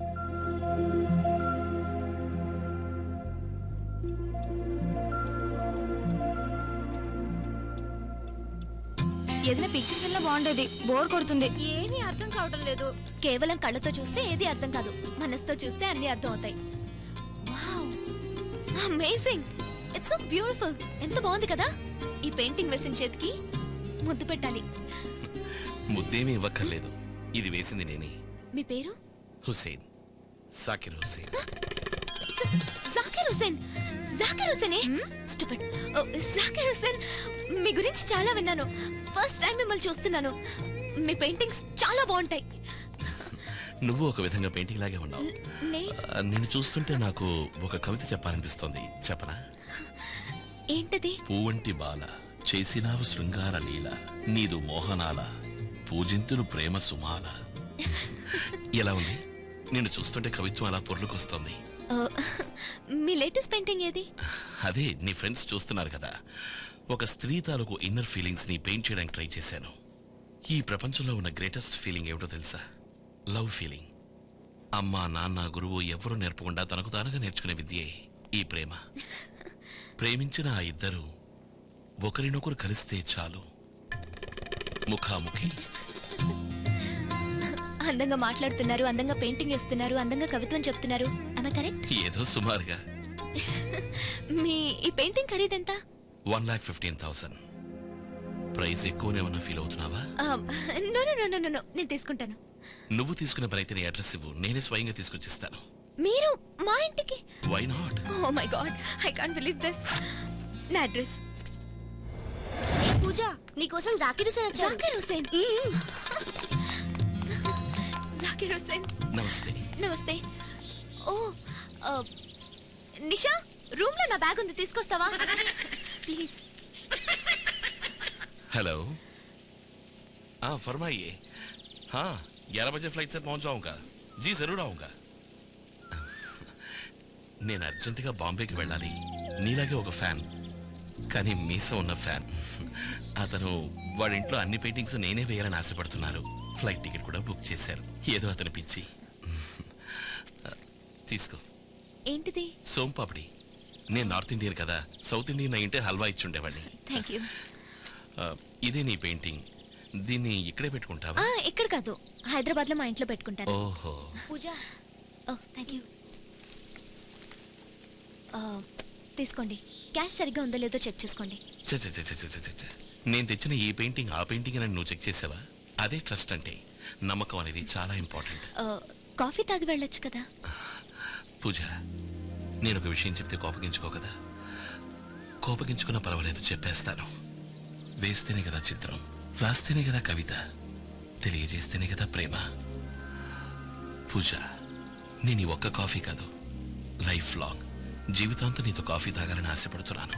ఏదైనా పిక్చర్స్ వల్ల బాగుండేది బోర్ కొడుతుంది ఏమీ అర్థం కావడం లేదు కేవలం కళ్ళతో చూస్తే ఏది అర్థం కాదు మనసుతో చూస్తే అన్ని అర్థం అవుతాయి అమేజింగ్ ఇట్స్ సో బ్యూటిఫుల్ ఎంత బాగుంది కదా ఈ పెయింటింగ్ వేసిన చేతికి ముద్దు పెట్టాలి ముద్దేమీ ఇవ్వక్కర్లేదు ఇది వేసింది నేనే మీ పేరు హుసేన్ సాకిర్ హుసేన్ జాకిర్ హుసేన్ జాకిర్ హుసేనే స్టూపిడ్ జాకిర్ హుసేన్ మీ గురించి చాలా విన్నాను ఫస్ట్ టైం మిమ్మల్ని చూస్తున్నాను మీ పెయింటింగ్స్ చాలా బాగుంటాయి నువ్వు ఒక విధంగా పెయింటింగ్ లాగే ఉన్నావు నే ఆ, నిన్ను చూస్తుంటే నాకు ఒక కవిత చెప్పాలనిపిస్తోంది చెప్పనా ఏంటది పూవంటి బాల చేసినావు శృంగార లీల నీదు మోహనాల పూజింతును ప్రేమ సుమాల ఎలా ఉంది నిన్ను చూస్తుంటే కవిత్వం అలా పొర్లుకొస్తోంది ఆ, మీ లేటెస్ట్ పెయింటింగ్ ఏది అదే నీ ఫ్రెండ్స్ చూస్తున్నారు కదా ఒక స్త్రీ తాలూకు ఇన్నర్ ఫీలింగ్స్ ని పెయింట్ చేయడానికి ట్రై చేశాను ఈ ప్రపంచంలో ఉన్న గ్రేటెస్ట్ ఫీలింగ్ ఏమిటో తెలుసా లవ్ ఫీలింగ్ అమ్మ నాన్న గురువు ఎవరూ నేర్పకుండా తనకు తానుగా నేర్చుకునే విద్యే ఈ ప్రేమ ప్రేమించిన ఆ ఇద్దరు ఒకరినొకరు కలిస్తే చాలు ముఖాముఖి అందంగా మాట్లాడుతున్నారు అందంగా పెయింటింగ్ వేస్తున్నారు అందంగా కవిత్వం చెప్తున్నారు ఆమె కరెక్ట్ ఏదో సుమారుగా మీ ఈ పెయింటింగ్ ఖరీదెంత one lakh fifteen thousand price ఎక్కువనే ఉన్న ఫీల్ అవుతున్నావా no no no no no నేను తీసుకుంటాను నువ్వు తీసుకున్న పని అయితే నీ అడ్రస్ ఇవ్వు నేనే స్వయంగా తీసుకొచ్చిస్తాను మీరు మా ఇంటికి why not oh my god I can't believe this నా అడ్రస్ పూజ నీకోసం జాకిర్ హుసేన్ వచ్చాడు జాకిర్ హుసేన్ జాకిర్ హుసేన్ నమస్తే నమస్తే ఓ ఆ, నిషా రూమ్ లో నా బ్యాగ్ ఉంది తీసుకొస్తావా ప్లీజ్ हेलो हाँ फरमाइए हाँ ग्यारह बजे फ्लाइट से पहुंच जाऊंगा जी जरूर आऊंगा నేను అర్జెంటుగా బాంబేకి వెళ్ళాలి నీలాగే ఒక ఫ్యాన్ కానీ మీసం ఉన్న ఫ్యాన్ అతను వాడి ఇంట్లో అన్ని పెయింటింగ్స్ నేనే వేయాలని ఆశపడుతున్నారు ఫ్లైట్ టికెట్ కూడా బుక్ చేశారు ఏదో అతని పిచ్చి తీసుకో ఏంటిది సోంపాపిడి నేను నార్త్ ఇండియన్ కదా సౌత్ ఇండియన్ అయింటే హల్వా ఇచ్చి ఉండేవాడిని థ్యాంక్ యూ ఆ, ఇదే నీ పెయింటింగ్ దీన్ని ఇక్కడే పెట్టుకుంటావా ఇక్కడ కాదు హైదరాబాద్ లో మా ఇంట్లో పెట్టుకుంటాను ఓహో పూజ ఓ థ్యాంక్ యూ తీసుకోండి క్యాష్ సరిగ్గా ఉందో లేదో చెక్ చేసుకోండి చ్చ, చ్చ, చ్చ, చ్చ, చ్చ, చ్చ, చ్చ. నేను తెచ్చిన ఈ పెయింటింగ్ ఆ పెయింటింగ్ అని నువ్వు చెక్ చేసావా అదే ట్రస్ట్ అంటే నమ్మకం అనేది చాలా ఇంపార్టెంట్ ఆ, కాఫీ తాగి వెళ్ళొచ్చు కదా పూజ నేను ఒక విషయం చెప్తే కోపగించుకో కదా కోపగించుకున్న పర్వాలేదు చెప్పేస్తాను వేస్తేనే కదా చిత్రం రాస్తేనే కదా కవిత తెలియజేస్తేనే కదా ప్రేమ పూజ నేను ఈ ఒక్క కాఫీ కాదు లైఫ్ లాంగ్ జీవితాంతం నీతో కాఫీ తాగాలని ఆశపడుతున్నాను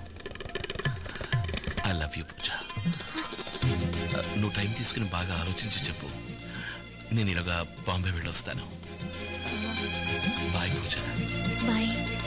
ఐ లవ్ యూ పూజ నువ్వు టైం తీసుకుని బాగా ఆలోచించి చెప్పు నేను ఇలాగా బాంబే వెళ్ళొస్తాను bye Pooja bye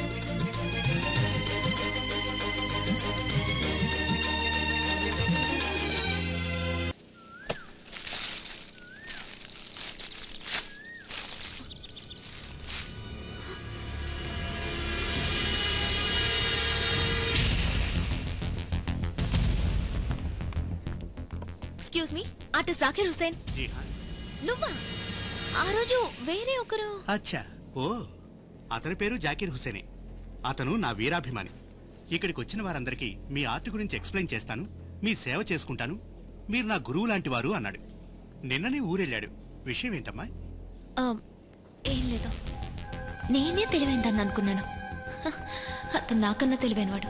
excuse me అటు జాకిర్ హుసేన్ జీ హాన్ నువ్వా ఆ రోజు వేరే ఒకరు అచ్చా ఓ అతని పేరు జాకీర్ హుసేనే అతను నా వీరాభిమాని ఇక్కడికి వచ్చిన వారందరికీ మీ ఆర్ట్ గురించి ఎక్స్ప్లెయిన్ చేస్తాను మీ సేవ చేసుకుంటాను మీరు నా గురువు లాంటి వారు అన్నాడు నిన్ననే ఊరెళ్ళాడు విషయం ఏంటమ్మా ఆ, ఏం లేదు నేనే తెలివైందని అనుకున్నాను హ, అతను నాకన్నా తెలివైనవాడు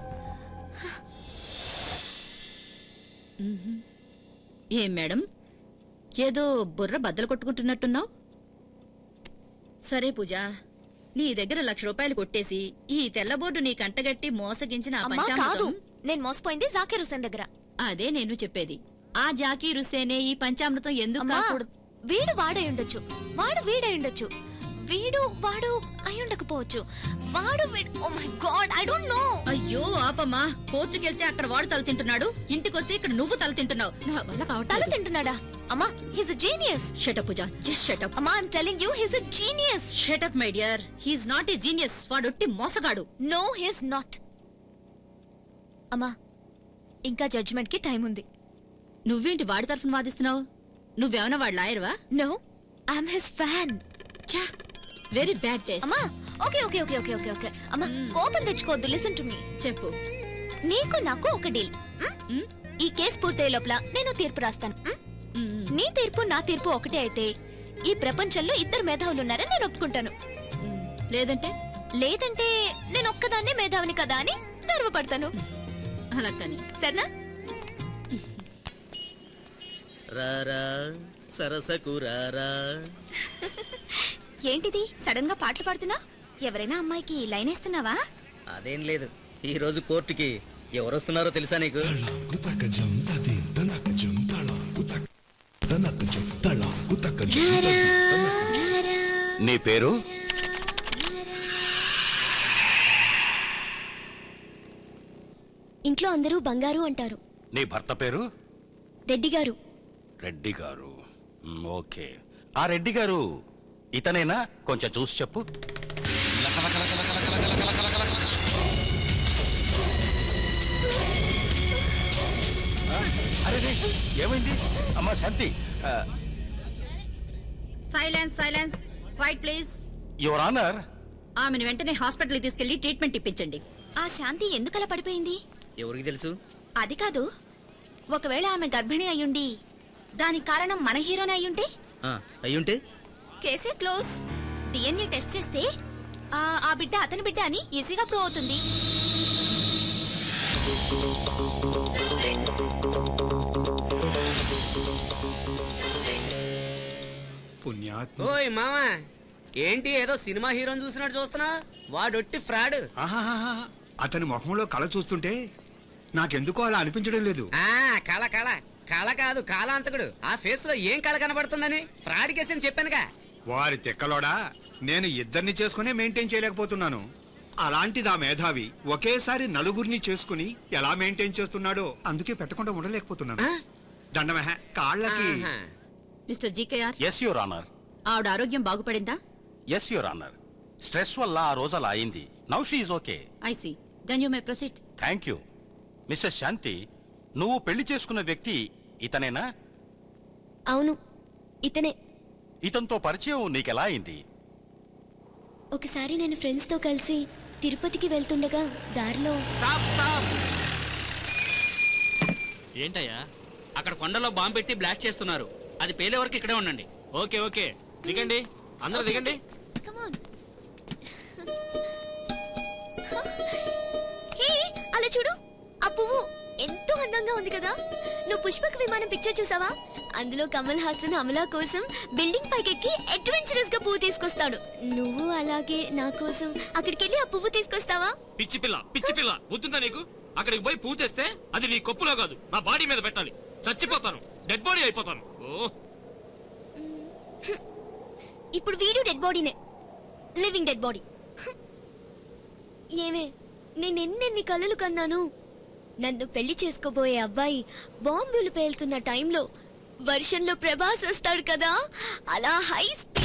ఏం మేడం ఏదో బుర్ర బద్దలు కొట్టుకుంటున్నట్టున్నావు సరే పూజ నీ దగ్గర లక్ష రూపాయలు కొట్టేసి ఈ తెల్లబోర్డు నీ కంటగట్టి మోసగించిన ఆ అమ్మా కాదు పంచామృతం నేను మోసపోయింది జాకిర్ హుసేన్ దగ్గర అదే నేను చెప్పేది ఆ జాకీ రుసేనే ఈ పంచామృతం ఎందుకు అమ్మా, కాకూడదు వీడు వాడై ఉండొచ్చు వాడు వీడై ఉండొచ్చు వీడు వాడు అయి ఉండకపోవచ్చు వాడు oh my god I don't know అయ్యో ఆపమ్మా కోర్టుకెళ్తే అక్కడ వాడు తల తింటున్నాడు ఇంటికొస్తే ఇక్కడ నువ్వు తల తింటున్నావు నా వల్ల తల కావట్లేదు తింటున్నాడా అమ్మా he's a genius shut up Pooja just shut up అమ్మా I'm telling you he's a genius shut up my dear he's not a genius వాడొట్టి మోసగాడు నో హిస్ నాట్ అమ్మా ఇంకా జడ్జిమెంట్ కి టైం ఉంది నువ్వేంటి వాడి తరఫున వాదిస్తున్నావు నువ్వేమన్నా వాడు లాయర్వా నో ఐఎమ్ హిస్ ఫ్యాన్ ఛా వెరీ బ్యాడ్ టేస్ట్ అమ్మా okay okay okay okay okay okay అమ్మా కోపం తెచ్చుకోవద్దు లిసన్ టు మీ చెప్పు నీకు నాకు ఒక డీల్ ఈ కేసు పూర్తయ్యే లోపల నేను తీర్పు రాస్తాను మ్? నీ తీర్పు నా తీర్పు ఒకటే అయితే ఈ ప్రపంచంలో ఇద్దరు మేధావులు ఉన్నారని నేను ఒప్పుకుంటాను లేదంటే లేదంటే నేను ఒక్కదాన్నే మేధావిని కదా అని గర్వపడతాను అలా కానీ సరేనా రారా సరసకు రారా ఏంటిది సడన్ గా పాటలు పాడుతున్నా ఎవరైనా అమ్మాయికి లైన్ వేస్తున్నావా అదేం లేదు ఈ రోజు కోర్టుకి ఎవరు వస్తున్నారో తెలుసా నీకు నీ పేరు ఇంట్లో అందరూ బంగారు అంటారు నీ భర్త పేరు రెడ్డి గారు రెడ్డి గారు మ్, ఓకే ఆ రెడ్డి గారు ఇతనేనా కొంచెం చూసి చెప్పు అరే రే, ఏమైంది అమ్మా Shanti silence silence quiet please your honour ఆమెను వెంటనే హాస్పిటల్కి తీసుకెళ్లి ట్రీట్మెంట్ ఇప్పించండి ఆ శాంతి ఎందుకలా పడిపోయింది ఎవరికి తెలుసు అది కాదు ఒకవేళ ఆమె గర్భిణి అయ్యుండి దానికి కారణం మన హీరోనే అయ్యుంటే ఆ, అయ్యుంటే కేసే క్లోజ్ డిఎన్ఏ టెస్ట్ చేస్తే ఆ ఆ బిడ్డ అతని బిడ్డ అని ఈజీగా ప్రూవ్ అవుతుంది పుణ్యాత్మ ఓయ్ మామా ఏంటి ఏదో సినిమా హీరోని చూసినట్టు చూస్తున్నా వాడొట్టి ఫ్రాడ్ ఆహాహాహా. అతని ముఖంలో కళ చూస్తుంటే నాకెందుకో అలా అనిపించడం లేదు ఆ కళ కళ కళ కాదు కాలాంతకుడు ఆ ఫేస్ లో ఏం కళ కనబడుతుందని ఫ్రాడ్ కేసు అని చెప్పానుగా వారి తెక్కలోడా నేను ఇద్దరిని చేసుకునే మెయింటైన్ చేయలేకపోతున్నాను అలాంటిది ఆ మేధావి ఒకేసారి నలుగురిని చేసుకుని ఎలా మెయింటైన్ చేస్తున్నాడో అందుకే పెట్టకుండా ఉండలేకపోతున్నాను దండమహ కాళ్ళకి mister GKR yes your honour ఆవిడ ఆరోగ్యం బాగుపడిందా ఎస్ యువర్ ఆనర్ స్ట్రెస్ వల్ల ఆ రోజు అలా అయింది now she is okay I see then you may proceed thank you missus Shanti నువ్వు పెళ్లి చేసుకున్న వ్యక్తి ఇతనేనా అవును ఇతనే ఇతనితో పరిచయం నీకెలా అయింది ఒకసారి నేను ఫ్రెండ్స్తో కలిసి తిరుపతికి వెళ్తుండగా దారిలో ఏంటయ్యా అక్కడ కొండలో బాంబు పెట్టి బ్లాస్ట్ చేస్తున్నారు అది పేలే వరకు ఇక్కడే ఉండండి ఓకే ఓకే దిగండి అందరూ దిగండి హే అలా చూడు ఆ పువ్వు ఎంతో అందంగా ఉంది కదా నువ్వు పుష్పక విమానం పిక్చర్ చూసావా అందులో కమల్ హాసన్ అమలా కోసం బిల్డింగ్ పైకెక్కి అడ్వెంచరస్ గా పువ్వు తీసుకొస్తాడు నువ్వు అలాగే నా కోసం అక్కడికి వెళ్ళి ఆ పువ్వు తీసుకొస్తావా పిచ్చి పిల్ల పిచ్చి పిల్ల బుద్ధిందా నీకు అక్కడికి పోయి పూజ చేస్తే అది నీ కొప్పులో కాదు నా బాడీ మీద పెట్టాలి చచ్చిపోతాను డెడ్ బాడీ అయిపోతాను ఓ ఇప్పుడు వీడు డెడ్ బాడీనే లివింగ్ డెడ్ బాడీ ఏమే నేను ఎన్నెన్ని కలలు కన్నాను నన్ను పెళ్లి చేసుకోబోయే అబ్బాయి బాంబులు పేలుతున్న టైంలో వర్షంలో ప్రభాస్ వస్తాడు కదా అలా హై స్పీడ్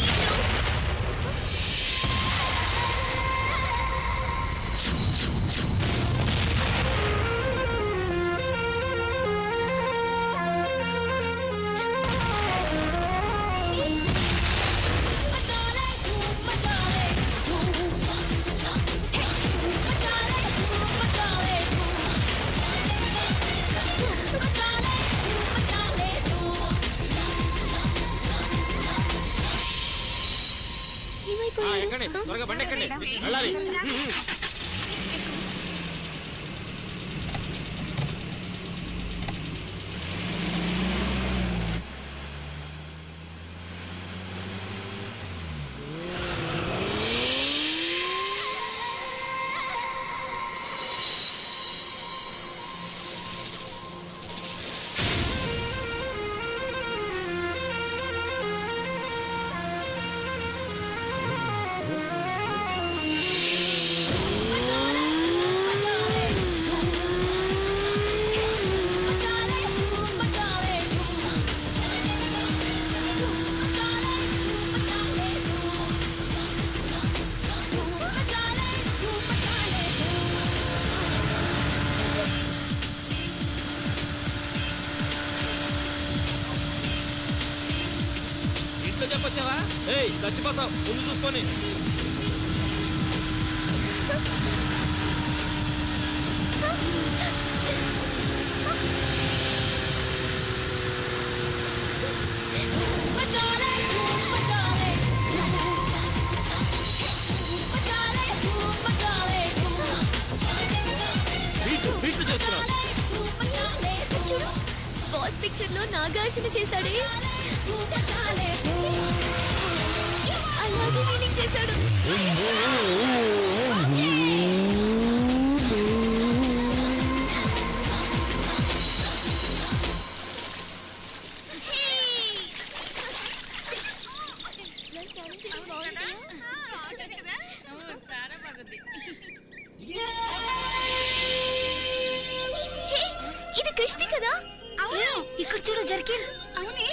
ఆ, ఎక్కండి త్వరగా బండి ఎక్కండి వెళ్ళాలి ఇంట్లో చెప్పొచ్చావా ఏయ్ చచ్చిపోతావు ముందు చూసుకొని బీట్లు చేస్తున్నావు చూడు బాస్ పిక్చర్ లో నాగార్జున చేశాడే అలాగే ఫీలింగ్ చేశాడు హే, ఇది కృష్ణి కదా ఇక్కడ చూడు జర్కిన్ అవునే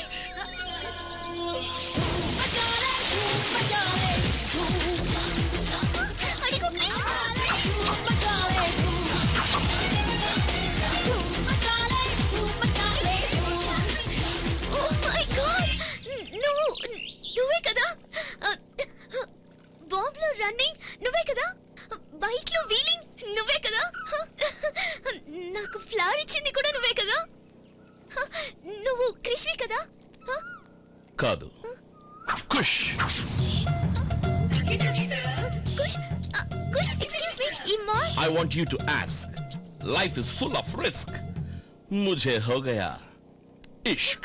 నువ్వు నువ్వే కదా బాంబ్ లో రన్నింగ్ నువ్వే కదా బైక్ లో వీలింగ్ నువ్వే కదా నాకు ఫ్లవర్ ఇచ్చింది కూడా నువ్వే కదా నువ్వు కృష్వి కదా కాదు కుష్ కుష్ ఆ, కుష్ ఎక్స్క్యూజ్ మీ ఈ mass I want you to ask. Life is full of risk. मुझे हो गया इश्क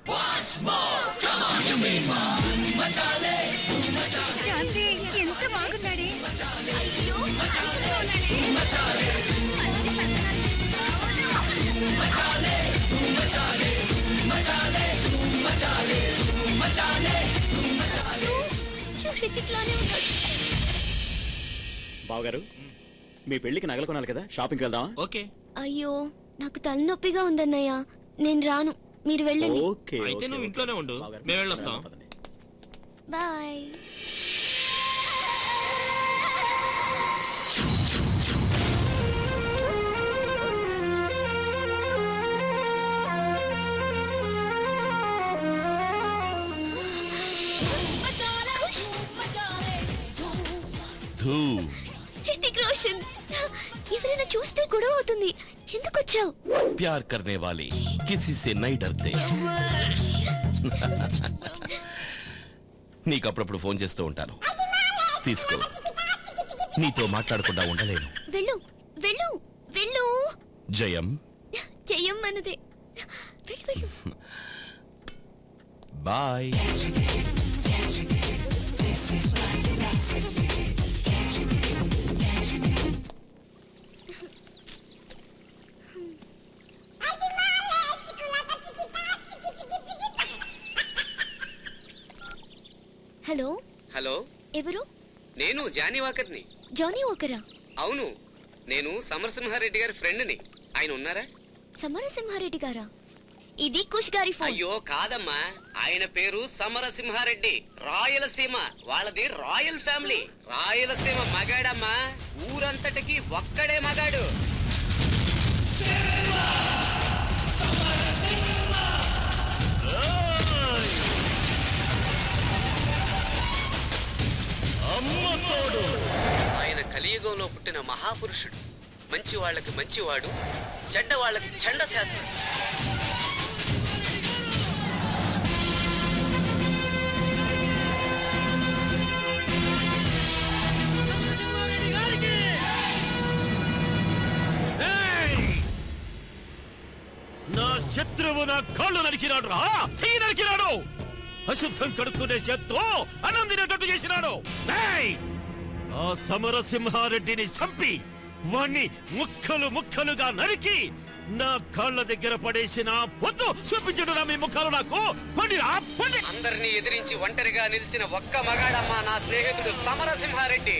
శాంతి ఎంత బాగున్నాడే చూడు రితిక్లానే ఉన్నాడు బావగారు మీ పెళ్లికి నగలు కొనాలి కదా షాపింగ్కి వెళ్దామా ఓకే అయ్యో నాకు తలనొప్పిగా ఉందన్నయ్య నేను రాను మీరు వెళ్ళండి ఓకే అయితే నువ్వు ఇంట్లోనే ఉండు మేము వెళ్ళొస్తాం బాయ్ धू హృతిక్ రోషన్ ఎవరైనా చూస్తే గొడవ అవుతుంది ఎందుకు వచ్చావు प्यार करने वाले किसी से नहीं डरते నీకు అప్పుడప్పుడు ఫోన్ చేస్తూ ఉంటాను తీసుకో నీతో మాట్లాడకుండా ఉండలేను వెళ్ళు వెళ్ళు వెళ్ళు జయం చెయ్యమ్మన్నదే వెళ్ళు వెళ్ళు బాయ్ ఎవరు నేను జానీ వాకర్ని జానీ ఓకరా అవును నేను సమరసింహారెడ్డి గారి ఫ్రెండ్ని ఆయన ఉన్నారా సమరసింహారెడ్డి గారా ఇది కుష్ గారి ఫోన్ అయ్యో కాదమ్మా ఆయన పేరు సమరసింహారెడ్డి రాయలసీమ వాళ్ళది రాయల్ ఫ్యామిలీ రాయలసీమ మగాడమ్మా ఊరంతటికి ఒక్కడే మగాడు ఆయన కలియుగంలో పుట్టిన మహాపురుషుడు మంచి వాళ్ళకి మంచివాడు చెడ్డ వాళ్ళకి చెండ శాసనం నా శత్రువు నా కాళ్ళు నరికినాడు రా చెయ్యి నరికినాడు అశుద్ధం కడుక్కునే చేత్తో అన్నం తినేటట్టు చేసినాడు ఏయ్! ఆ సమరసింహారెడ్డిని చంపి వాణ్ణి ముక్కలు ముక్కలుగా నరికి నా కాళ్ళ దగ్గర పడేసిన పొద్దు చూపించడు మీ ముఖాలు నాకు పండిరా పండి అందరినీ ఎదిరించి ఒంటరిగా నిలిచిన ఒక్క మగాడమ్మా నా స్నేహితుడు సమరసింహారెడ్డి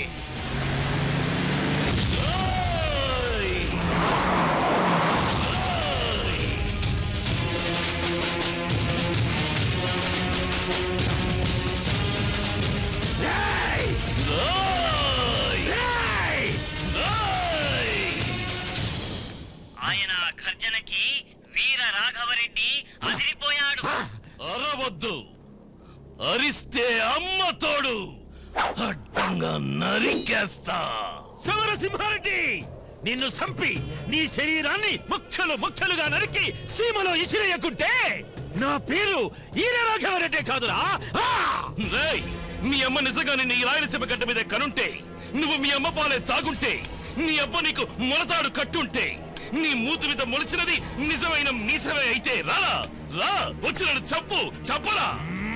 ఆయన గర్జనకి వీర రాఘవరెడ్డి అదిరిపోయాడు అరవద్దు అరిస్తే అమ్మ తోడు అడ్డంగా నరికేస్తా సమరసింహారెడ్డి నిన్ను చంపి నీ శరీరాన్ని ముక్కలు ముక్కలుగా నరికి సీమలో ఇసిరేయకుంటే నా పేరు ఈర రాఘవరెడ్డి కాదురా ఆ! రేయ్ మీ అమ్మ నిజంగానే నీ రాయలసీమ గడ్డ మీద కనుంటే నువ్వు మీ అమ్మ పాలే తాగుంటే నీ అబ్బ నీకు మొలతాడు కట్టుంటే నీ మూతి మీద మొలిచినది నిజమైన మీసమే అయితే రా రా వచ్చినడు చంపు చంపరా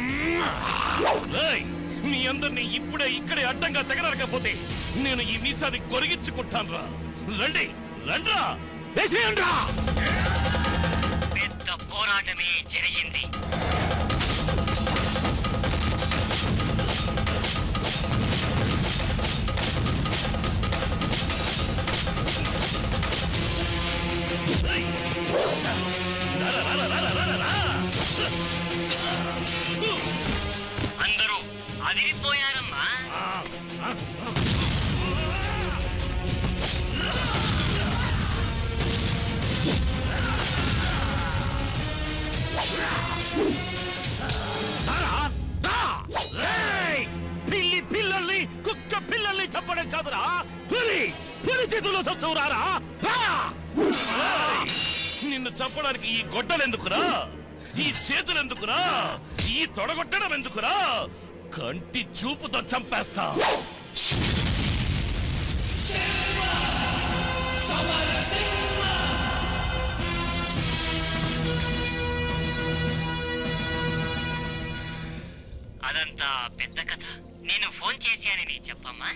రేయ్ మీ అందరినీ ఇప్పుడే ఇక్కడే అడ్డంగా తెగనరకపోతే నేను ఈ మీసాన్ని కొరిగించుకుంటాను రా రండి రండ్రా వేసేయండ్రా పెద్ద పోరాటమే జరిగింది అందరూ అదిరిపోయారమ్మా రేయ్! పిల్లి పిల్లల్ని కుక్క పిల్లల్ని చంపడం కాదురా పులి పులి చేతుల్లో సస్తవురారా ఏయ్! నిన్ను చంపడానికి ఈ గొడ్డలెందుకురా ఈ చేతులెందుకురా ఈ తొడగొట్టడం ఎందుకురా కంటి చూపుతో చంపేస్తా అదంతా పెద్ద కథ నేను ఫోన్ చేశానని చెప్పమ్మా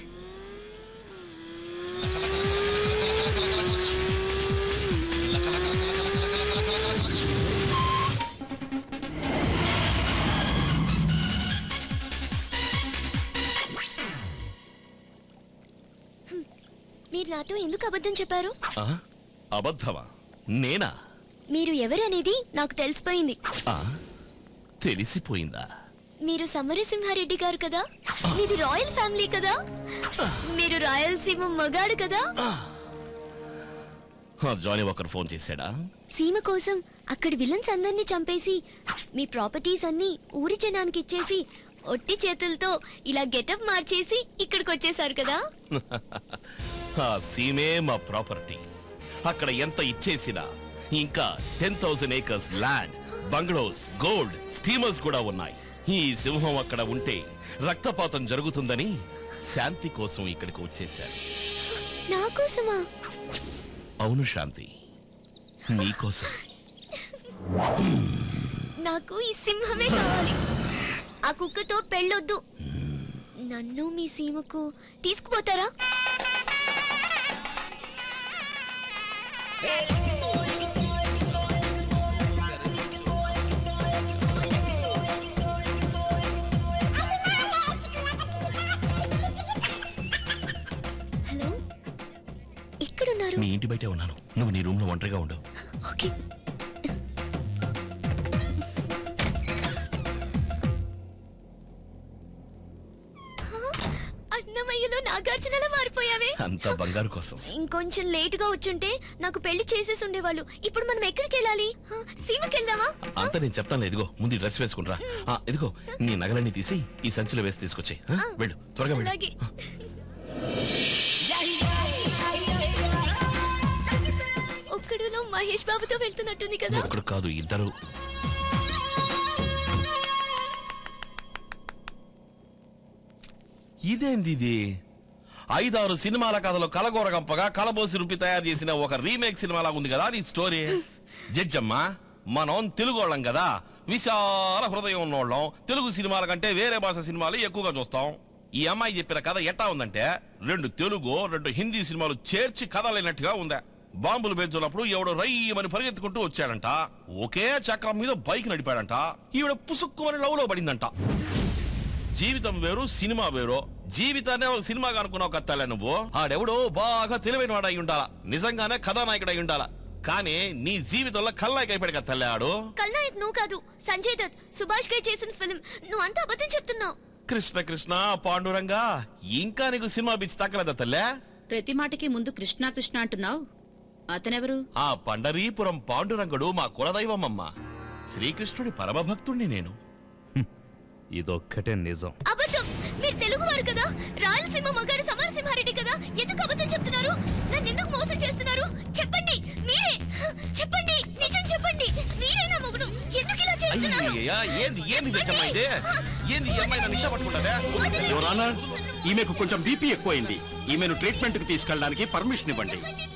మీరు నాతో ఎందుకు అబద్ధం చెప్పారు ఆ? అబద్ధమా నేనా మీరు ఎవరు అనేది నాకు తెలిసిపోయింది ఆ? తెలిసిపోయిందా మీరు సమరసింహారెడ్డి గారు కదా మీది రాయల్ ఫ్యామిలీ కదా మీరు రాయలసీమ మగాడు కదా ఆ, జానీ ఒకరు ఫోన్ చేశాడా సీమ కోసం అక్కడి విలన్స్ అందరినీ చంపేసి మీ ప్రాపర్టీస్ అన్ని ఊరి జనానికి ఇచ్చేసి ఒట్టి చేతులతో ఇలా గెటప్ మార్చేసి ఇక్కడికి వచ్చేసారు కదా ఆ సీమే మా ప్రాపర్టీ అక్కడ ఎంత ఇచ్చేసినా ఇంకా ten thousand acres land bungalows gold steamers కూడా ఉన్నాయి ఈ సింహం అక్కడ ఉంటే రక్తపాతం జరుగుతుందని శాంతి కోసం ఇక్కడికి వచ్చేశారు నా కోసమా అవును శాంతి నీకోసం నాకు ఈ సింహమే కావాలి ఆ కుక్కతో పెళ్ళొద్దు నన్ను మీ సీమకు తీసుకుపోతారా ఎక్కడున్నారు నీ ఇంటి బయటే ఉన్నాను నువ్వు నీ రూమ్ లో ఒంటరిగా ఉండు ఓకే అన్నమయ్యలో నాగార్జునలా మారిపోయావే అంతా బంగారు కోసం ఇంకొంచెం లేట్ గా వచ్చుంటే నాకు పెళ్లి చేసేసి ఉండేవాళ్ళు ఇప్పుడు మనం ఎక్కడికి వెళ్ళాలి హ, సీమకి వెళ్దామా అంతా నేను చెప్తాను ఇదిగో ముందు ఈ డ్రెస్ వేసుకుంటా ఆ, ఇదిగో నీ నగలన్నీ తీసి ఈ సంచిలో వేసి తీసుకొచ్చాయి వెళ్ళు త్వరగా వెళ్ళు అలాగే ఒక్కడులో మహేష్ బాబుతో వెళ్తున్నట్టుంది కదా ఒక్కడు కాదు ఇద్దరు ఇదేంది ఇది ఐదారు సినిమాల కథలో కలగోరగంపగా కలబోసి రుపి తయారు చేసిన ఒక రీమేక్ సినిమాలా ఉంది కదా నీ స్టోరీ జడ్జమ్మ మనం తెలుగు వాళ్ళం కదా విశాల హృదయం ఉన్నోళ్ళం తెలుగు సినిమాల కంటే వేరే భాష సినిమాలు ఎక్కువగా చూస్తాం ఈ అమ్మాయి చెప్పిన కథ ఎట్టా ఉందంటే రెండు తెలుగు రెండు హిందీ సినిమాలు చేర్చి కథ లేనట్టుగా ఉందా బాంబులు పేల్చున్నప్పుడు ఎవడో రయ్యమని పరిగెత్తుకుంటూ వచ్చాడంట ఒకే చక్రం మీద బైక్ నడిపాడంట ఈవిడ పుసుక్కుమని లవ్ లో పడిందంట జీవితం వేరు సినిమా వేరు జీవితాన్ని ఒక సినిమాగా అనుకున్నావు కత్తాలే నువ్వు ఆడెవడో బాగా తెలివైన వాడు అయి ఉండాలా నిజంగానే కథానాయకుడు అయి ఉండాలా కానీ నీ జీవితంలో కల్లాయికి అయిపోయాడు కదా తల్లి ఆడు కల్నాయక్ నువ్వు కాదు సంజయ్ దత్ సుభాష్ గారు చేసిన ఫిల్మ్ నువ్వు అంతా అబద్ధం చెప్తున్నావు కృష్ణ కృష్ణ పాండురంగా ఇంకా నీకు సినిమా పిచ్చి తక్కలేదా తల్లే ప్రతి మాటకి ముందు కృష్ణ కృష్ణ అంటున్నావు అతనెవరు ఆ పండరీపురం పాండురంగుడు మా కులదైవమమ్మ శ్రీకృష్ణుడి పరమభక్తుణ్ణి నేను ఇదొక్కటే నిజం అబద్ధం మీరు తెలుగు వారు కదా రాయలసీమ మగాడు సమరసింహారెడ్డి కదా ఎందుకు అబద్ధం చెప్తున్నారు నన్ను ఎందుకు మోసం చేస్తున్నారు చెప్పండి మీరే చెప్పండి నిజం చెప్పండి మీరే నా మొగుడు ఎందుకు ఇలా చేస్తున్నారు అయ్యయ్యా, ఏంది ఏంది జడ్జమ్మ ఇది ఏంది ఈ అమ్మాయి నన్ను ఇష్టపట్టుకుంటావే యువర్ ఆనర్ ఈమెకు కొంచెం బీపీ ఎక్కువైంది ఈమెను ట్రీట్మెంట్ కు తీసుకెళ్ళడానికి పర్మిషన్ ఇవ్వండి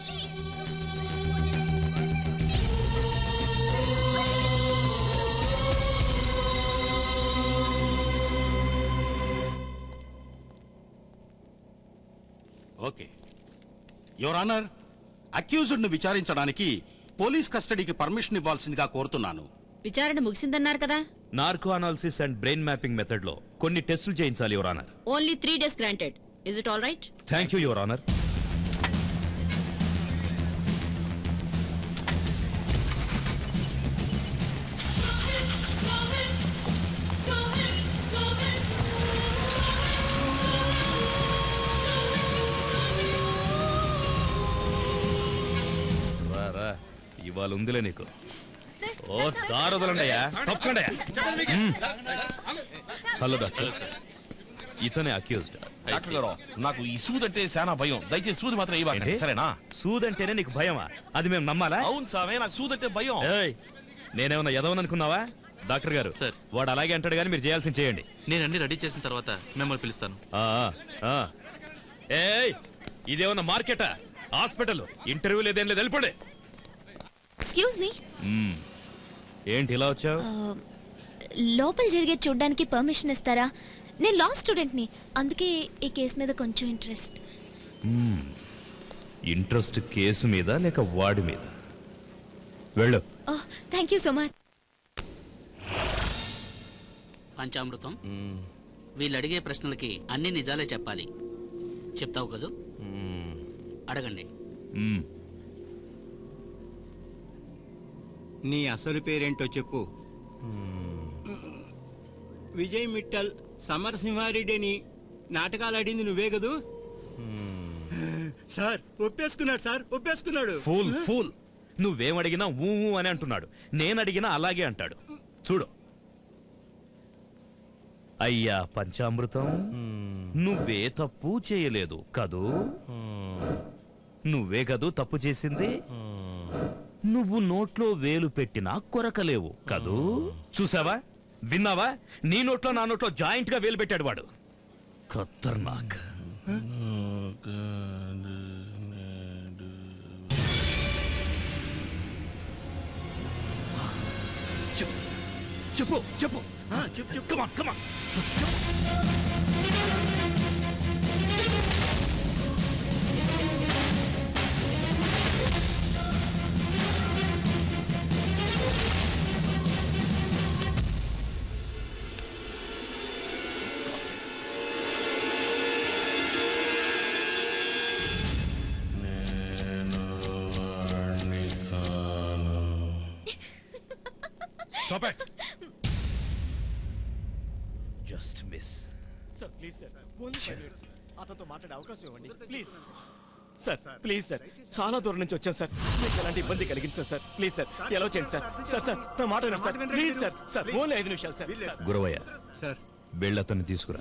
ఓకే యువర్ ఆనర్ అక్యూజ్డ్ ను విచారించడానికి పోలీస్ కస్టడీకి పర్మిషన్ ఇవ్వాల్సిందిగా కోరుతున్నాను విచారణ ముగిసిందన్నారు కదా narco analysis and brain mapping method లో కొన్ని టెస్టులు చేయించాలి your honour only three days granted is it all right thank you your honour రా రా ఇవాళ ఉందిలే నీకు ఓ కారు వదలండియా తప్పకుండా హలో డాక్టర్ ఇతనే అక్యూజ్డ్ డాక్టర్ గారు నాకు ఈ సూద్ అంటే చాలా భయం దయచేసి సూది మాత్రం ఇవ్వకండి సరేనా సూద్ అంటేనే నీకు భయమా అది మేము నమ్మాలా అవును సామే నాకు సూద్ అంటే భయం ఏయ్, నేనేమన్నా ఎదవని అనుకున్నావా డాక్టర్ గారు సార్ వాడు అలాగే అంటాడు కానీ మీరు చేయాల్సింది చేయండి నేను అన్ని రెడీ చేసిన తర్వాత మిమ్మల్ని పిలుస్తాను ఆ, ఆ. ఏయ్ ఇదేమన్నా మార్కెటా హాస్పిటల్ ఇంటర్వ్యూ లేదేం లేదు వెళ్ళిపోండి ఎక్స్క్యూజ్ మీ మ్మ్. ఏంటి ఇలా వచ్చావు లోపల జరిగే చూడడానికి పర్మిషన్ ఇస్తారా నేను లా స్టూడెంట్ని అందుకే ఈ కేసు మీద కొంచెం ఇంట్రెస్ట్ మ్మ్. ఇంట్రెస్ట్ కేసు మీద లేక వాడి మీద వెళ్ళు థ్యాంక్ యూ సో మచ్ పంచామృతం వీళ్ళు అడిగే ప్రశ్నలకి అన్ని నిజాలే చెప్పాలి చెప్తావు కదూ అడగండి మ్మ్. నీ అసలు పేరేంటో చెప్పు విజయ్ మిట్టల్ సమరసింహారెడ్డిని నాటకాలు ఆడింది నువ్వే కదూ సార్ ఒప్పేసుకున్నాడు సార్ ఒప్పేసుకున్నాడు ఫూల్ ఫూల్ నువ్వేం అడిగినా ఊ ఊ అని అంటున్నాడు నేను అడిగినా అలాగే అంటాడు చూడు అయ్యా పంచామృతం నువ్వే తప్పు చేయలేదు కదూ నువ్వే కదూ తప్పు చేసింది నువ్వు నోట్లో వేలు పెట్టినా కొరకలేవు కదూ చూసావా విన్నావా నీ నోట్లో నా నోట్లో జాయింట్ గా వేలు పెట్టాడు వాడు ఖతర్నాక్ చెప్పు చెప్పు చెప్పు చెప్పు చెప్పు కమా కమా నేను అతనితో మాట్లాడే అవకాశం ఇవ్వండి ప్లీజ్ సార్ ప్లీజ్ సార్ చాలా దూరం నుంచి వచ్చాను సార్ మీకు ఎలాంటి ఇబ్బంది కలిగించాను సార్ ప్లీజ్ సార్ ఎలా చేయండి సార్ సార్ సార్ నా మాట వినండి sir please sir sir only ఐదు నిమిషాలు సార్ గురవయ్య సార్ వెళ్ళి అతన్ని తీసుకురా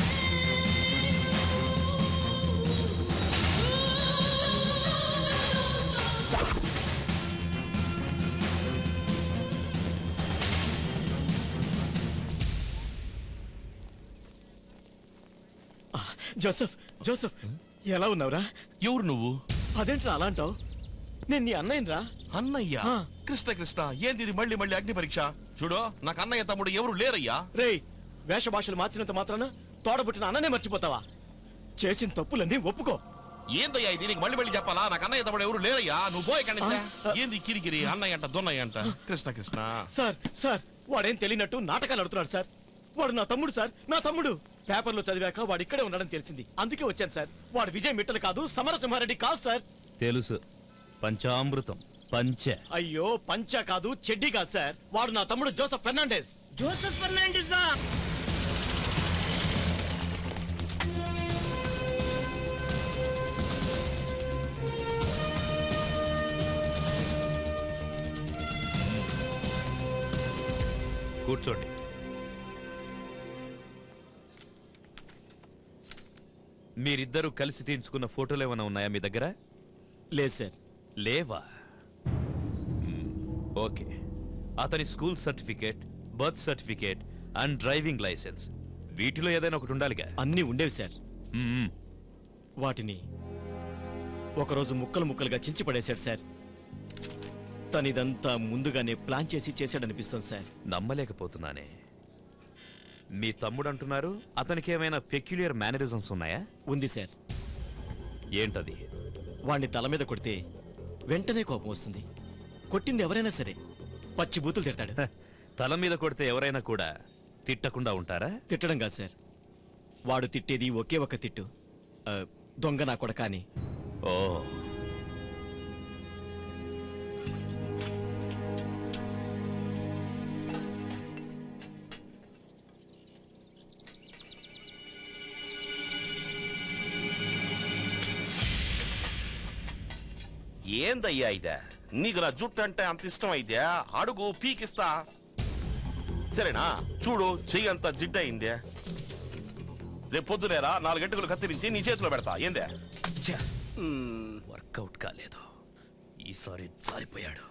జోసెఫ్ జోసెఫ్ ఎలా ఉన్నావురా ఎవరు నువ్వు అదేంట్రా అలా అంటావు నేను నీ అన్నయ్యరా అన్నయ్య కృష్ణ కృష్ణ ఏంది ఇది మళ్ళీ మళ్ళీ అగ్ని పరీక్ష చూడు నాకు అన్నయ్య తమ్ముడు ఎవరు లేరయ్యా రేయ్ వేష భాషలు మార్చినంత మాత్రాన తోడబుట్టిన అన్ననే మర్చిపోతావా చేసిన తప్పులన్నీ ఒప్పుకో ఏందయ్యా ఇది నీకు మళ్ళీ మళ్ళీ చెప్పాలా నాకు అన్నయ్య తమ్ముడు ఎవరు లేరయ్యా నువ్వు పోయి ఎక్కడి నుంచే ఏంది కిరికిరి అన్నయ్య అంట దొన్నయ్య అంట కృష్ణ కృష్ణ సార్ సార్ వాడేం తెలియనట్టు నాటకాలు ఆడుతున్నాడు సార్ వాడు నా తమ్ముడు సార్ నా తమ్ముడు పేపర్లో చదివాక వాడు ఇక్కడే ఉన్నాడని తెలిసింది అందుకే వచ్చాను సార్ వాడు విజయ్ మిట్టలు కాదు సమరసింహారెడ్డి కాదు సార్ తెలుసు పంచామృతం పంచ అయ్యో పంచ కాదు చెడ్డి కాదు సార్ వాడు నా తమ్ముడు జోసఫ్ ఫెర్నాండెస్ జోసెఫ్ ఫెర్నాండెసా కూర్చోండి మీరిద్దరూ కలిసి తీయించుకున్న ఫోటోలు ఏమైనా ఉన్నాయా మీ దగ్గర లేదు సార్ లేవా మ్మ్. ఓకే అతని school certificate birth certificate and driving licence వీటిలో ఏదైనా ఒకటి ఉండాలిగా అన్నీ ఉండేవి సార్ మ్మ్. వాటిని ఒకరోజు ముక్కలు ముక్కలుగా చించి పడేశాడు సార్ తను ఇదంతా ముందుగానే ప్లాన్ చేసి చేశాడనిపిస్తుంది సార్ నమ్మలేకపోతున్నానే మీ తమ్ముడు అంటున్నారు అతనికి ఏమైనా పెక్యులియర్ మేనరిజమ్స్ ఉన్నాయా ఉంది సార్ ఏంటది వాణ్ణి తల మీద కొడితే వెంటనే కోపం వస్తుంది కొట్టింది ఎవరైనా సరే పచ్చి బూతులు తిడతాడు తల మీద కొడితే ఎవరైనా కూడా తిట్టకుండా ఉంటారా తిట్టడం కాదు సార్ వాడు తిట్టేది ఒకే ఒక తిట్టు ఆ, దొంగ నా కొడక అని ఓ ఏందయ్యా ఇదే నీకు నా జుట్టు అంటే అంత ఇష్టం అయితే అడుగు పీకిస్తా సరేనా చూడు చెయ్యి అంత జిడ్డయిందే రేపు పొద్దునేరా నాలుగు గంటలు కత్తిరించి నీ చేతిలో పెడతా ఏందే వర్కౌట్ కాలేదు ఈసారి జారిపోయాడు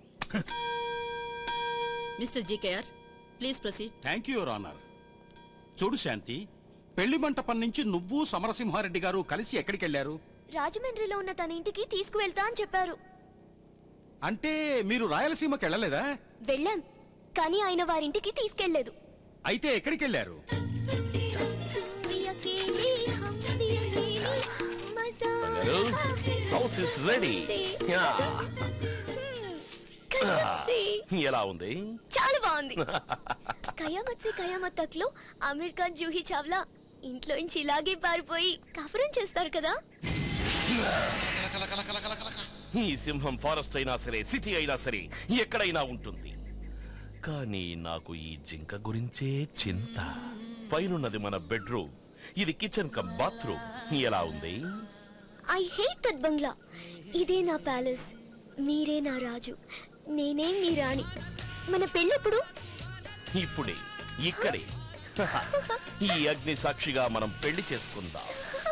mister GKR please proceed thank you honour చూడు శాంతి పెళ్లి మంటపం నుంచి నువ్వు సమరసింహారెడ్డి గారు కలిసి ఎక్కడికి వెళ్ళారు రాజమండ్రిలో ఉన్న తన ఇంటికి తీసుకువెళ్తా అని చెప్పారు అంటే మీరు రాయలసీమకి వెళ్ళలేదా వెళ్ళాం కానీ ఆయన వారింటికి తీసుకెళ్లేదు అయితే ఎక్కడికి వెళ్ళారు హౌస్ ఇస్ రెడీ ఎలా ఉంది చాలా బాగుంది కయామత్ సే కయామత్ తక్ లో అమీర్ ఖాన్ జూహీ చావ్లా ఇంట్లో నుంచి ఇలాగే పారిపోయి కాపురం చేస్తారు కదా ఈ సింహం ఫారెస్ట్ అయినా సరే సిటీ అయినా సరే ఎక్కడైనా ఉంటుంది కానీ నాకు ఈ జింక గురించే చింత పైనున్నది మన బెడ్రూమ్ ఇది కిచెన్ కమ్ బాత్రూమ్ ఎలా ఉంది ఐ హేట్ దట్ బంగ్లా ఇదే నా ప్యాలెస్ మీరే నా రాజు నేనే మీ రాణి మన పెళ్ళెప్పుడు ఇప్పుడే ఇక్కడే ఈ అగ్ని సాక్షిగా మనం పెళ్లి చేసుకుందాం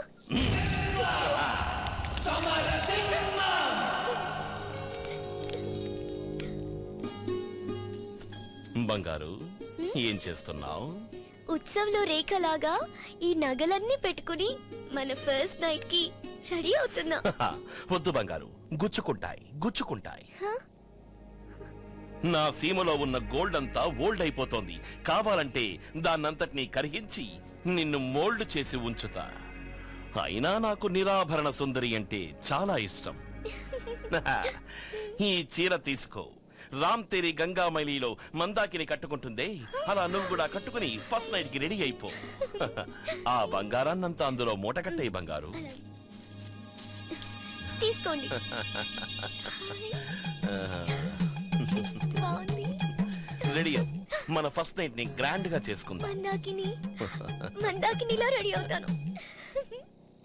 బంగారు ఏం చేస్తున్నావు ఉత్సవంలో రేఖలాగా ఈ నగలన్నీ పెట్టుకుని మన ఫస్ట్ నైట్ కి రెడీ అవుతున్నా వద్దు బంగారు గుచ్చుకుంటాయి గుచ్చుకుంటాయి హ? నా సీమలో ఉన్న గోల్డ్ అంతా ఓల్డ్ అయిపోతోంది కావాలంటే దాన్నంతటినీ కరిగించి నిన్ను మోల్డ్ చేసి ఉంచుతా అయినా నాకు నిరాభరణ సుందరి అంటే చాలా ఇష్టం ఈ చీర తీసుకో రామ్ తేరి గంగామైలిలో మందాకిని కట్టుకుంటుందే అలా నువ్వు కూడా కట్టుకుని ఫస్ట్ నైట్ కి రెడీ అయిపో ఆ బంగారాన్నంతా అందులో మూట కట్టే బంగారు తీసుకోండి బాగుంది రెడీ అవ్వు. మన ఫస్ట్ నైట్ ని గ్రాండ్ గా చేసుకుందాం మందాకిని మందాకినిలా రెడీ అవుతాను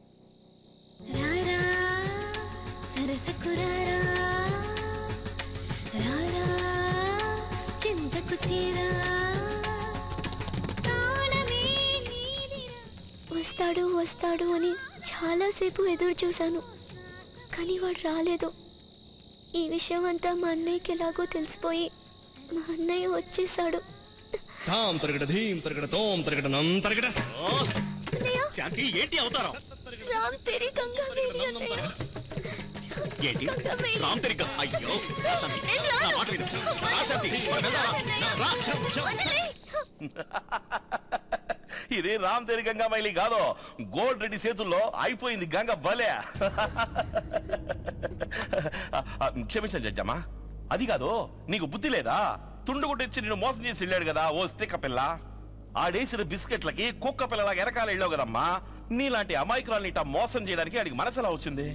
వస్తాడు అని చాలాసేపు ఎదురు చూశాను కానీ వాడు రాలేదు ఈ విషయం అంతా మా అన్నయ్యకి ఎలాగో తెలిసిపోయి మా అన్నయ్య వచ్చేసాడు తాం తరగడ ధీం తరగడ తోం తరగడ నం తరగడ శాంతి ఏంటి అవతారం రామ్ తెరి గంగా మేరీ అన్నయ్య ఏంటి రామ్ తెరిక అయ్యో రా శాంతి, నా మాట విను. రా శాంతి, మనం వెళ్దామా? నా- రా, చం, చం. ఇది రామ్ తేరి గంగా మైలి కాదు గోల్డ్ రెడ్డి చేతుల్లో అయిపోయింది గంగ బలే క్షమించండి జడ్జమ్మా అది కాదు నీకు బుద్ధి లేదా తుండుగుట్టించి నిన్ను మోసం చేసి వెళ్ళాడు కదా ఓ స్తిక్క పిల్ల ఆడేసిన బిస్కెట్లకి కుక్క పిల్లలాగా ఎరకాల వెళ్ళావు కదమ్మా నీలాంటి అమాయకురాల్ని ఇట్టా మోసం చేయడానికి ఆడికి మనసులా వచ్చింది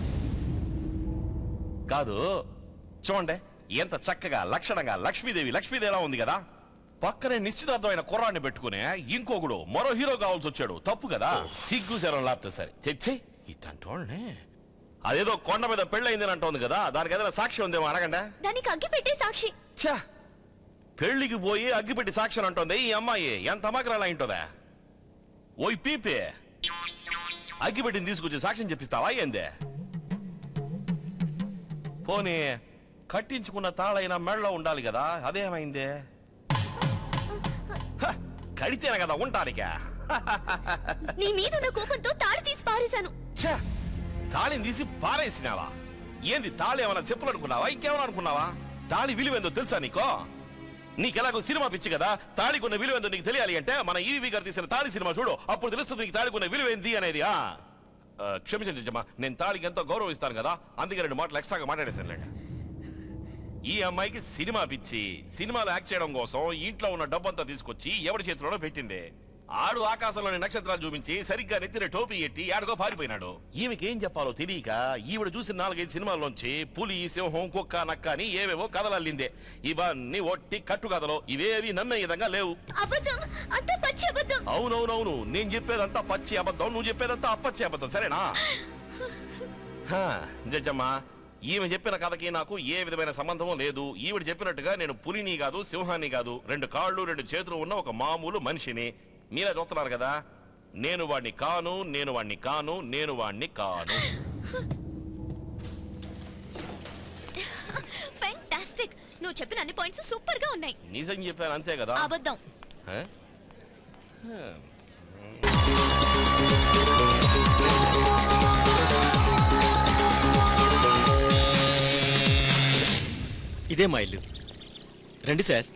కాదు చూడండి ఎంత చక్కగా లక్షణంగా లక్ష్మీదేవి లక్ష్మీదేవిలా ఉంది కదా పక్కనే నిశ్చితార్థమైన కుర్రాన్ని పెట్టుకుని ఇంకొకడు మరో హీరో కావాల్సి వచ్చాడు తప్పు కదా సిగ్గు శరం లాప్తే సరే తెచ్చే ఇట్టంటోళ్ళనే అదేదో కొండ మీద పెళ్ళయిందని అంటోంది కదా దానికి ఏదైనా సాక్షి ఉందేమో అడగండి దానికి అగ్గి పెట్టే సాక్షి ఛా పెళ్లికి పోయి అగ్గిపెట్టి సాక్ష్యం అంటోంది ఈ అమ్మాయి ఎంత అమాకరాలు అయింటోదా ఓయ్ పీపే అగ్గిపెట్టిని తీసుకొచ్చి సాక్ష్యం చెప్పిస్తావా ఏందే పోనీ కట్టించుకున్న తాళైన మెడలో ఉండాలి కదా అదేమైందే హ, కడితేనే కదా ఉంటానికా నీ మీద ఉన్న కోపంతో తాళి తీసి పారేశాను ఛే తాళిని తీసి పారేసినావా ఏంది తాళి ఏమైనా చెప్పులు అనుకున్నావా ఇంకేమైనా అనుకున్నావా తాళి విలువేందో తెలుసా నీకో నీకెలాగో సినిమా పిచ్చి కదా తాళికున్న విలువేందో నీకు తెలియాలి అంటే మన ఈవీ గారు తీసిన తాళి సినిమా చూడు అప్పుడు తెలుస్తుంది నీకు తాళికున్న విలువేంది అనేది ఆ ఆ, క్షమించండి జమ్మా నేను తాళికి ఎంతో గౌరవిస్తాను కదా అందుకే రెండు మాటలు ఎక్స్ట్రాగా మాట్లాడేశానులేండి ఈ అమ్మాయికి సినిమా పిచ్చి సినిమాలో యాక్ట్ చేయడం కోసం ఇంట్లో ఉన్న డబ్బంతా తీసుకొచ్చి ఎవరి చేతిలోనో పెట్టింది ఆడు ఆకాశంలోని నక్షత్రాలు చూపించి సరిగ్గా నెత్తిన టోపీ ఎట్టి ఆడుగో పారిపోయినాడు ఈమెకి ఏం చెప్పాలో తెలియక ఈవిడ చూసిన నాలుగైదు సినిమాల్లోంచి పులి సింహం కుక్క నక్క అని ఏవేవో కథలు అల్లిందే ఇవన్నీ ఒట్టి కట్టు కథలు ఇవేవి నమ్మే విధంగా లేవు అబద్ధం అంత పచ్చి అబద్ధం అవునవునవును నేను చెప్పేదంతా పచ్చి అబద్ధం నువ్వు చెప్పేదంతా అప్పచ్చి అబద్ధం సరేనా హా, జడ్జమ్మా ఈమె చెప్పిన కథకి నాకు ఏ విధమైన సంబంధం లేదు ఈవిడ చెప్పినట్టుగా నేను పులిని కాదు సింహాన్ని కాదు రెండు కాళ్ళు రెండు చేతులు ఉన్న ఒక మామూలు మనిషిని మీరే చూస్తున్నారు కదా నేను వాణ్ణి కాను నేను వాణ్ణి కాను నేను వాణ్ణి కాను ఫెంటాస్టిక్ నువ్వు చెప్పిన అన్ని పాయింట్స్ సూపర్ గా ఉన్నాయి నిజం చెప్పాను అంతే కదా అబద్ధం హ? హ. ఇదే మా ఇల్లు రండి సార్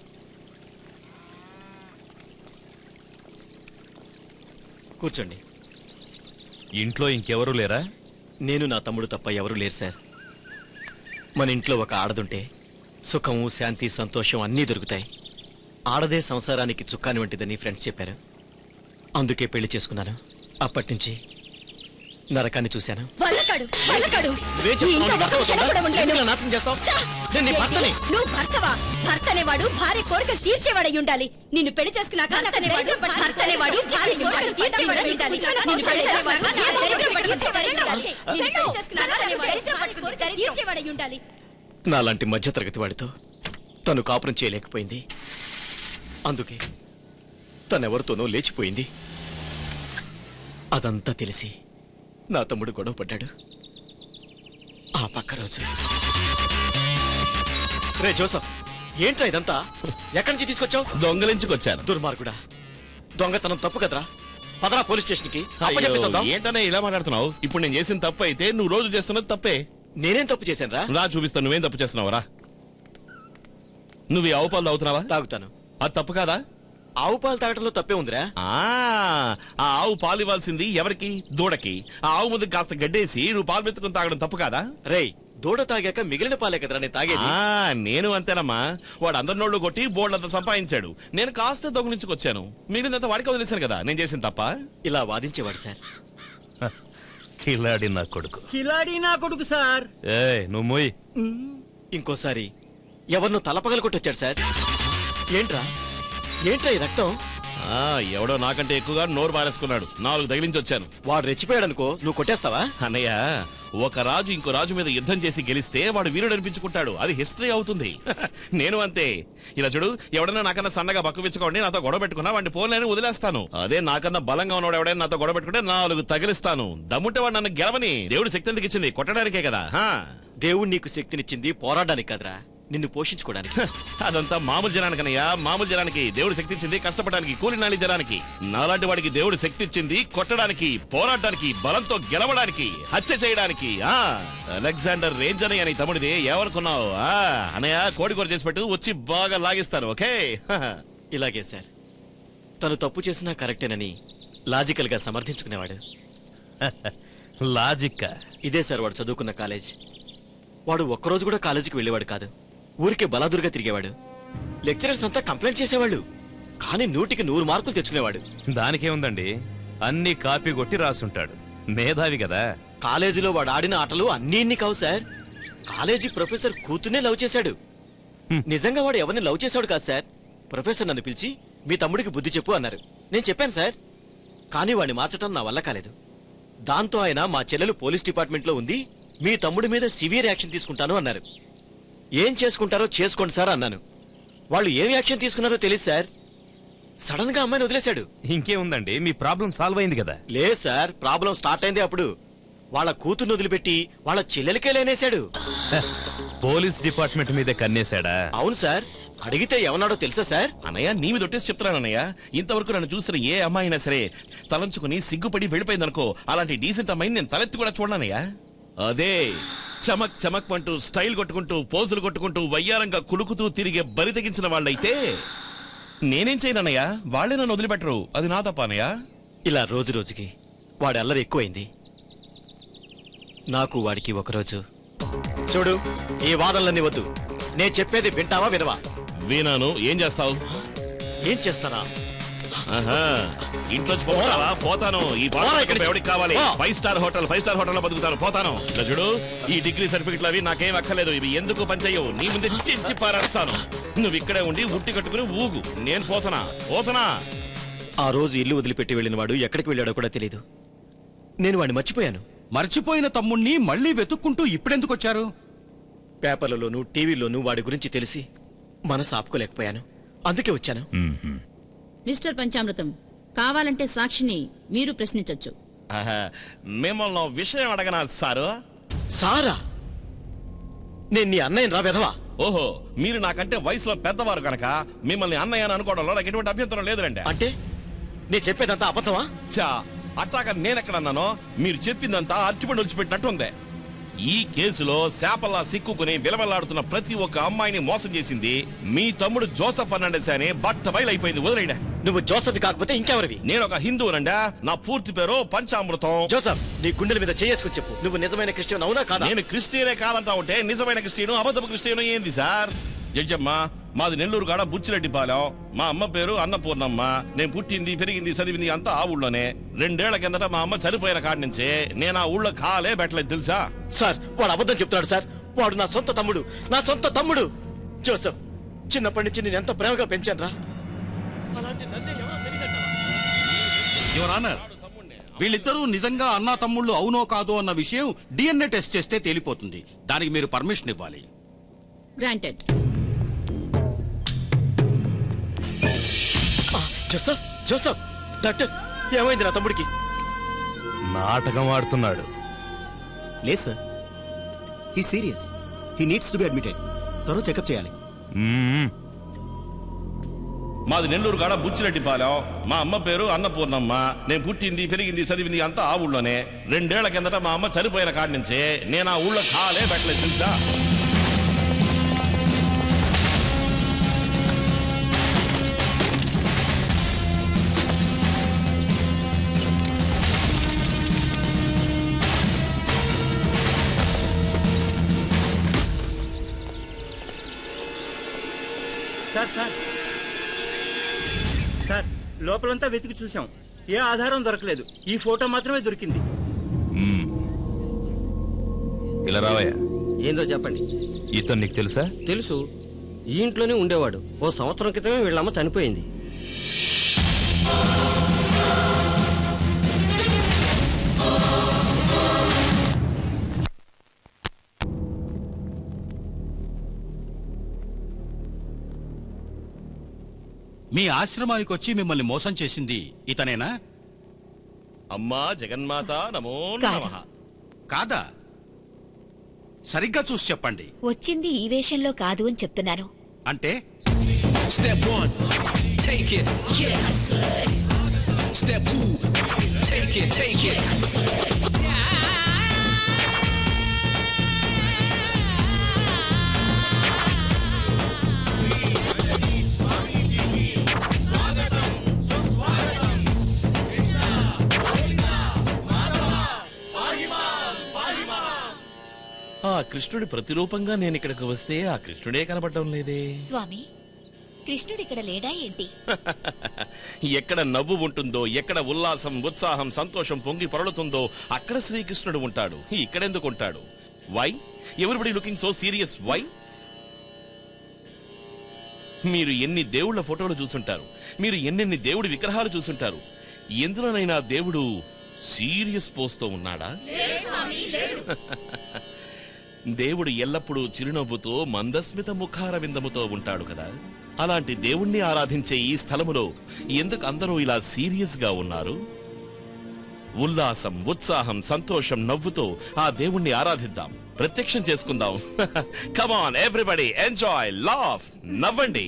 కూర్చోండి ఇంట్లో ఇంకెవరూ లేరా నేను నా తమ్ముడు తప్ప ఎవరూ లేరు సార్ మన ఇంట్లో ఒక ఆడదుంటే సుఖము శాంతి సంతోషం అన్నీ దొరుకుతాయి ఆడదే సంసారానికి చుక్కాని వంటిదని ఫ్రెండ్స్ చెప్పారు అందుకే పెళ్లి చేసుకున్నాను అప్పటి నుంచి నరకాన్ని చూశాను వల్లకాడు వల్లకాడు నువ్వేం చెప్తున్నావు? ఇంకా నీకు ఒక అర్థం క్షణం కూడా అవుతుందా? ఉండలేను. ఎందుకు ఇలా నాశనం చేస్తావు? ఛా! నేను నీ భర్తని. నువ్వు భర్తవా భర్త అనేవాడు భార్య కోరికలు తీర్చేవాడై ఉండాలి నిన్ను పెళ్లి చేసుకున్నాక భర్త అనేవాడు భర్త అనేవాడు భార్య కోరికలు తీర్చేవాడై ఉండాలి నిన్ను పెళ్లి చేసుకున్నాక నా దరిద్రం పడి తీర్చేవాడై ఉండాలి. నిన్ను పెళ్లి చేసుకున్నాక అనేవాడు భార్య కోరికలు తీర్చేవాడై ఉండాలి నాలాంటి మధ్యతరగతి వాడితో తను కాపురం చేయలేకపోయింది అందుకే తనెవరితోనో లేచిపోయింది అదంతా తెలిసి నా తమ్ముడు గొడవ పడ్డాడు ఆ పక్క రోజు రే జోసఫ్ ఏంట్రా ఇదంతా ఎక్కడి నుంచి తీసుకొచ్చావు దొంగలించుకొచ్చాను దుర్మార్గుడా దొంగతనం తప్పు కదరా పదరా పోలీస్ స్టేషన్ కి అయ్యో, ఏంటనే ఇలా మాట్లాడుతున్నావు ఇప్పుడు నేను చేసిన తప్పు అయితే నువ్వు రోజు చేస్తున్నది తప్పే నేనేం తప్పు చేశాను రా రా చూపిస్తాను నువ్వేం తప్పు చేస్తున్నావు రా నువ్వు ఈ ఆవు పాలు తాగుతున్నావా తాగుతాను అది తప్పు కాదా ఆవు పాలు తాగటంలో తప్పే ఉందిరా ఆ ఆ ఆవు పాలు ఇవ్వాల్సింది ఎవరికి దూడకి ఆ ఆవు ముందు కాస్త గడ్డేసి నువ్వు పాలు మెత్తుకుని తాగడం తప్పు కాదా రేయ్ దూడ తాగాక మిగిలిన పాలే కదరా నేను తాగేది ఆ నేను అంతేనమ్మా వాడు అందరి నోళ్ళు కొట్టి బోర్డంతా సంపాదించాడు నేను కాస్త దొంగలించుకొచ్చాను మిగిలినంత వాడికి వదిలేశాను కదా నేను చేసిన తప్ప ఇలా వాదించేవాడు సార్ కిలాడి నా కొడుకు కిలాడి నా కొడుకు సార్ ఏ నువ్వు మోయ్ ఇంకోసారి ఎవరినో తలపగలు కొట్టొచ్చాడు సార్ ఏంట్రా ఏంట్రా ఈ రక్తం ఆ, ఎవడో నాకంటే ఎక్కువగా నోరు పారేసుకున్నాడు నాలుగు తగిలించి వచ్చాను వాడు రెచ్చిపోయాడు అనుకో నువ్వు కొట్టేస్తావా అన్నయ్య ఒక రాజు ఇంకో రాజు మీద యుద్ధం చేసి గెలిస్తే వాడు వీరుడు అనిపించుకుంటాడు అది హిస్టరీ అవుతుంది నేను అంతే ఇలా చూడు ఎవడన్నా నాకన్నా సన్నగా బక్కుపించుకోండి నాతో గొడవ పెట్టుకున్నా వాడిని పోలేని వదిలేస్తాను అదే నాకన్నా బలంగా ఉన్నాడు ఎవడైనా నాతో గొడవ పెట్టుకుంటే నాలుగు తగిలిస్తాను దమ్ముంటే వాడు నన్ను గెలవని దేవుడు శక్తి ఎందుకు ఇచ్చింది కొట్టడానికే కదా హా. దేవుడు నీకు శక్తినిచ్చింది పోరాడడానికి కదరా నిన్ను పోషించుకోవడానికి అదంతా మామూలు జనానికి అన్నయ్య మామూలు జనానికి దేవుడు శక్తి ఇచ్చింది కష్టపడడానికి కూలి నాలి జనానికి నాలాంటి వాడికి దేవుడు శక్తి ఇచ్చింది కొట్టడానికి పోరాడడానికి బలంతో గెలవడానికి హత్య చేయడానికి ఆ అలెగ్జాండర్ రేంజ్ అని అని తమ్ముడిది ఎవరుకున్నావు ఆ అన్నయ్య కోడి కూర చేసి పెట్టు వచ్చి బాగా లాగిస్తాను ఓకే ఇలాగే సార్ తను తప్పు చేసినా కరెక్టేనని లాజికల్ గా సమర్థించుకునేవాడు లాజిక్ ఇదే సార్ వాడు చదువుకున్న కాలేజ్ వాడు ఒక్కరోజు కూడా కాలేజీకి వెళ్ళేవాడు కాదు ఊరికే బలాదురుగా తిరిగేవాడు లెక్చరర్స్ అంతా కంప్లైంట్ చేసేవాళ్ళు కానీ నూటికి నూరు మార్కులు తెచ్చుకునేవాడు దానికేముందండి అన్ని కాపీ కొట్టి రాసుంటాడు మేధావి కదా కాలేజీలో వాడు ఆడిన ఆటలు అన్ని ఇన్ని కావు సార్ కాలేజీ ప్రొఫెసర్ కూతుర్నే లవ్ చేశాడు నిజంగా వాడు ఎవరిని లవ్ చేశాడు కాదు సార్ ప్రొఫెసర్ నన్ను పిలిచి మీ తమ్ముడికి బుద్ధి చెప్పు అన్నారు నేను చెప్పాను సార్ కానీ వాడిని మార్చడం నా వల్ల కాలేదు దాంతో ఆయన మా చెల్లెలు పోలీస్ డిపార్ట్మెంట్లో ఉంది మీ తమ్ముడి మీద సివియర్ యాక్షన్ తీసుకుంటాను అన్నారు ఏం చేసుకుంటారో చేసుకోండి సార్ అన్నాను వాళ్ళు ఏం యాక్షన్ తీసుకున్నారో తెలియదు సార్ సడన్ గా అమ్మాయిని వదిలేశాడు ఇంకేముందండి మీ ప్రాబ్లం సాల్వ్ అయింది కదా లేదు సార్ ప్రాబ్లం స్టార్ట్ అయింది అప్పుడు వాళ్ళ కూతుర్ని వదిలిపెట్టి వాళ్ళ చెల్లెలకే లేనేశాడు పోలీస్ డిపార్ట్మెంట్ మీదే కన్నేశాడా అవును సార్ అడిగితే ఏమన్నాడో తెలుసా సార్ అన్నయ్య నీ మీద ఒట్టేసి చెప్తున్నాను అన్నయ్య ఇంతవరకు నన్ను చూసిన ఏ అమ్మాయి అయినా సరే తలంచుకుని సిగ్గుపడి వెళ్ళిపోయిందనుకో అలాంటి డీసెంట్ అమ్మాయిని నేను తలెత్తి కూడా చూడనయ్య అదే చమక్ చమక్ అంటూ స్టైల్ కొట్టుకుంటూ పోజులు కొట్టుకుంటూ వయ్యారంగా కులుకుతూ తిరిగే బరి తెగించిన వాళ్ళైతే నేనేం చేయనన్నయ్య వాళ్ళే నన్ను వదిలిపెట్టరు అది నా తప్ప అన్నయ్య ఇలా రోజు రోజుకి వాడి అల్లరి ఎక్కువైంది నాకు వాడికి ఒకరోజు చూడు ఈ వాదనలన్నీ వద్దు నేను చెప్పేది వింటావా వినవా వీణాను ఏం చేస్తావు ఏం చేస్తానా ఆహా ఇంట్లోంచి పోతావా పోతాను ఈ పోరా బాగా ఇక్కడికి. ఎవరికి కావాలి పో. Five star hotel five star hotel లో బతుకుతాను పోతాను ఇలా చూడు ఈ డిగ్రీ సర్టిఫికెట్లు అవి నాకేం అక్కర్లేదు ఇవి ఎందుకు పనిచేయవు నీ ముందు చించి పారేస్తాను నువ్వు ఇక్కడే ఉండి ఉట్టి కట్టుకుని ఊగు నేను పోతనా పోతనా ఆ రోజు ఇల్లు వదిలిపెట్టి వెళ్ళిన వాడు ఎక్కడికి వెళ్ళాడో కూడా తెలియదు నేను వాడిని మర్చిపోయాను మర్చిపోయిన తమ్ముణ్ణి మళ్ళీ వెతుక్కుంటూ ఇప్పుడెందుకు వచ్చారు పేపర్లలోనూ టీవీలోనూ వాడి గురించి తెలిసి మనసు ఆపుకోలేకపోయాను అందుకే వచ్చాను మిస్టర్ పంచామృతం కావాలంటే సాక్షిని మీరు ప్రశ్నించొచ్చు ఆహా, మిమ్మల్ని ఓ విషయం అడగనా సారు సారా నేను నీ అన్నయ్య రా వెధవా ఓహో మీరు నాకంటే వయసులో పెద్దవారు కనుక మిమ్మల్ని అన్నయ్య అని అనుకోవడంలో నాకు ఎటువంటి అభ్యంతరం లేదురండి అంటే నేను చెప్పేదంతా అబద్ధమా చా అట్టాక నేనెక్కడన్నానో మీరు చెప్పిందంతా అరటిపండు వచ్చిపెట్టినట్టు ఉంది ఈ కేసులో శాపల్లా సిక్కుకుని విలవలాడుతున్న ప్రతి ఒక్క అమ్మాయిని మోసం చేసింది మీ తమ్ముడు జోసఫ్ ఫర్నాండెస్ అని బట్ట బయలైపోయింది వదిలేడా నువ్వు జోసఫ్ కాకపోతే ఇంకెవరివి నేను ఒక హిందువునండా నా పూర్తి పేరు పంచామృతం జోసఫ్ నీ గుండెల మీద చేసుకుని చెప్పు నువ్వు నిజమైన క్రిస్టియన్ అవునా కాదా నేను క్రిస్టియనే కాదంటా ఉంటే నిజమైన క్రిస్టియను అబద్ధపు క్రిస్టియను ఏంది సార్ జడ్జమ్మ మాది నెల్లూరు కాడ బుచ్చిరెడ్డిపాలెం మా అమ్మ పేరు అన్నపూర్ణమ్మ నేను పుట్టింది పెరిగింది చదివింది అంతా ఆ ఊళ్ళోనే రెండేళ్ల కిందట మా అమ్మ చనిపోయిన కాడి నుంచే నేను ఆ ఊళ్ళో కాలే పెట్టలేదు తెలుసా సార్ వాడు అబద్ధం చెప్తున్నాడు సార్ వాడు నా సొంత తమ్ముడు నా సొంత తమ్ముడు జోసఫ్ చిన్నప్పటి నుంచి నేను ఎంత ప్రేమగా పెంచాను రా యువర్ ఆనర్ వీళ్ళిద్దరూ నిజంగా అన్నా తమ్ముళ్ళు అవునో కాదో అన్న విషయం డిఎన్ఏ టెస్ట్ చేస్తే తేలిపోతుంది దానికి మీరు పర్మిషన్ ఇవ్వాలి గ్రాంటెడ్ జోసఫ్ జోసఫ్ డాక్టర్ ఏమైంది నా తమ్ముడికి నాటకం ఆడుతున్నాడు లేదు sir he serious he needs to be admitted త్వరగా చెకప్ చేయాలి మాది నెల్లూరు కాడ బుచ్చిరెడ్డిపాలెం మా అమ్మ పేరు అన్నపూర్ణమ్మ నేను పుట్టింది పెరిగింది చదివింది అంతా ఆ ఊళ్ళోనే రెండేళ్ల కిందట మా అమ్మ చనిపోయిన కాడి నుంచే నేను ఆ ఊళ్ళో కాలే పెట్టలేదు తెలుసా సార్ సార్ సార్ లోపలంతా వెతికి చూసాం ఏ ఆధారం దొరకలేదు ఈ ఫోటో మాత్రమే దొరికింది ఇలా రావయ్యా ఏందో చెప్పండి ఇతను నీకు తెలుసా తెలుసు ఈ ఇంట్లోనే ఉండేవాడు ఓ సంవత్సరం క్రితమే వీళ్ళమ్మ చనిపోయింది మీ ఆశ్రమానికి వచ్చి మిమ్మల్ని మోసం చేసింది ఇతనేనా అమ్మా జగన్మాత నమో కాదు. నమః కాదా సరిగ్గా చూసి చెప్పండి వచ్చింది ఈ వేషంలో కాదు అని చెప్తున్నాను అంటే Step one, take it. Step two, take it, take it. ఆ కృష్ణుడి ప్రతిరూపంగా నేను ఇక్కడికి వస్తే ఆ కృష్ణుడే కనబడడం లేదే స్వామి కృష్ణుడు ఇక్కడ లేడా ఏంటి ఎక్కడ నవ్వు ఉంటుందో ఎక్కడ ఉల్లాసం ఉత్సాహం సంతోషం పొంగి పొరలుతుందో అక్కడ శ్రీకృష్ణుడు ఉంటాడు ఇక్కడెందుకు ఉంటాడు why everybody looking so serious why మీరు ఎన్ని దేవుళ్ళ ఫోటోలు చూసుంటారు మీరు ఎన్నెన్ని దేవుడి విగ్రహాలు చూసుంటారు ఎందులోనైనా దేవుడు సీరియస్ పోస్తో ఉన్నాడా దేవుడు ఎల్లప్పుడూ చిరునవ్వుతో మందస్మిత ముఖార విందముతో ఉంటాడు కదా అలాంటి దేవుణ్ణి ఆరాధించే ఈ స్థలములో ఎందుకు అందరూ ఇలా సీరియస్ గా ఉన్నారు ఉల్లాసం ఉత్సాహం సంతోషం నవ్వుతో ఆ దేవుణ్ణి ఆరాధిద్దాం ప్రత్యక్షం చేసుకుందాం కమాన్ ఎవ్రీబడి ఎంజాయ్ లాఫ్ నవ్వండి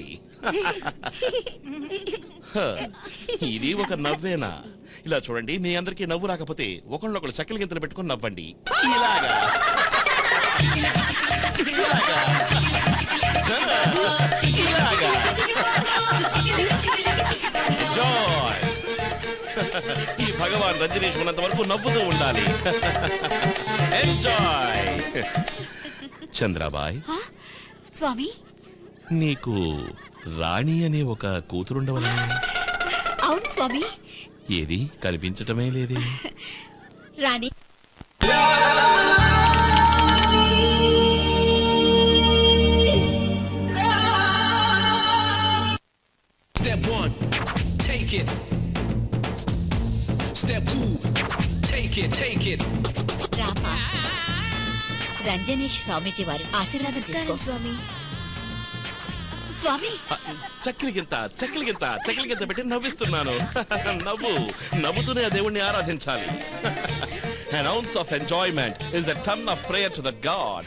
హ, ఇది ఒక నవ్వేనా ఇలా చూడండి మీ అందరికీ నవ్వు రాకపోతే ఒకళ్ళొకళ్ళు చక్కల గింతలు పెట్టుకొని నవ్వండి ఇలాగా ఎంజాయ్ ఈ భగవాన్ రజనీష్ ఉన్నంత వరకు నవ్వుతూ ఉండాలి ఎంజాయ్ చంద్రాబాయ్ స్వామి నీకు రాణి అనే ఒక కూతురుండవలే అవును స్వామి ఏది కనిపించటమే లేదే రాణి Step one, take it. Step two, take it, take it. Rama రంజనీష్ స్వామీజీ వారు ఆశీర్వాదం తీసుకో స్వామి స్వామి చక్కిలి గింత చక్కిలి గింత చక్కిలి గింత పెట్టి నవ్విస్తున్నాను నవ్వు నవ్వుతూనే ఆ దేవుణ్ణి ఆరాధించాలి An ounce of enjoyment is a ton of prayer to the God.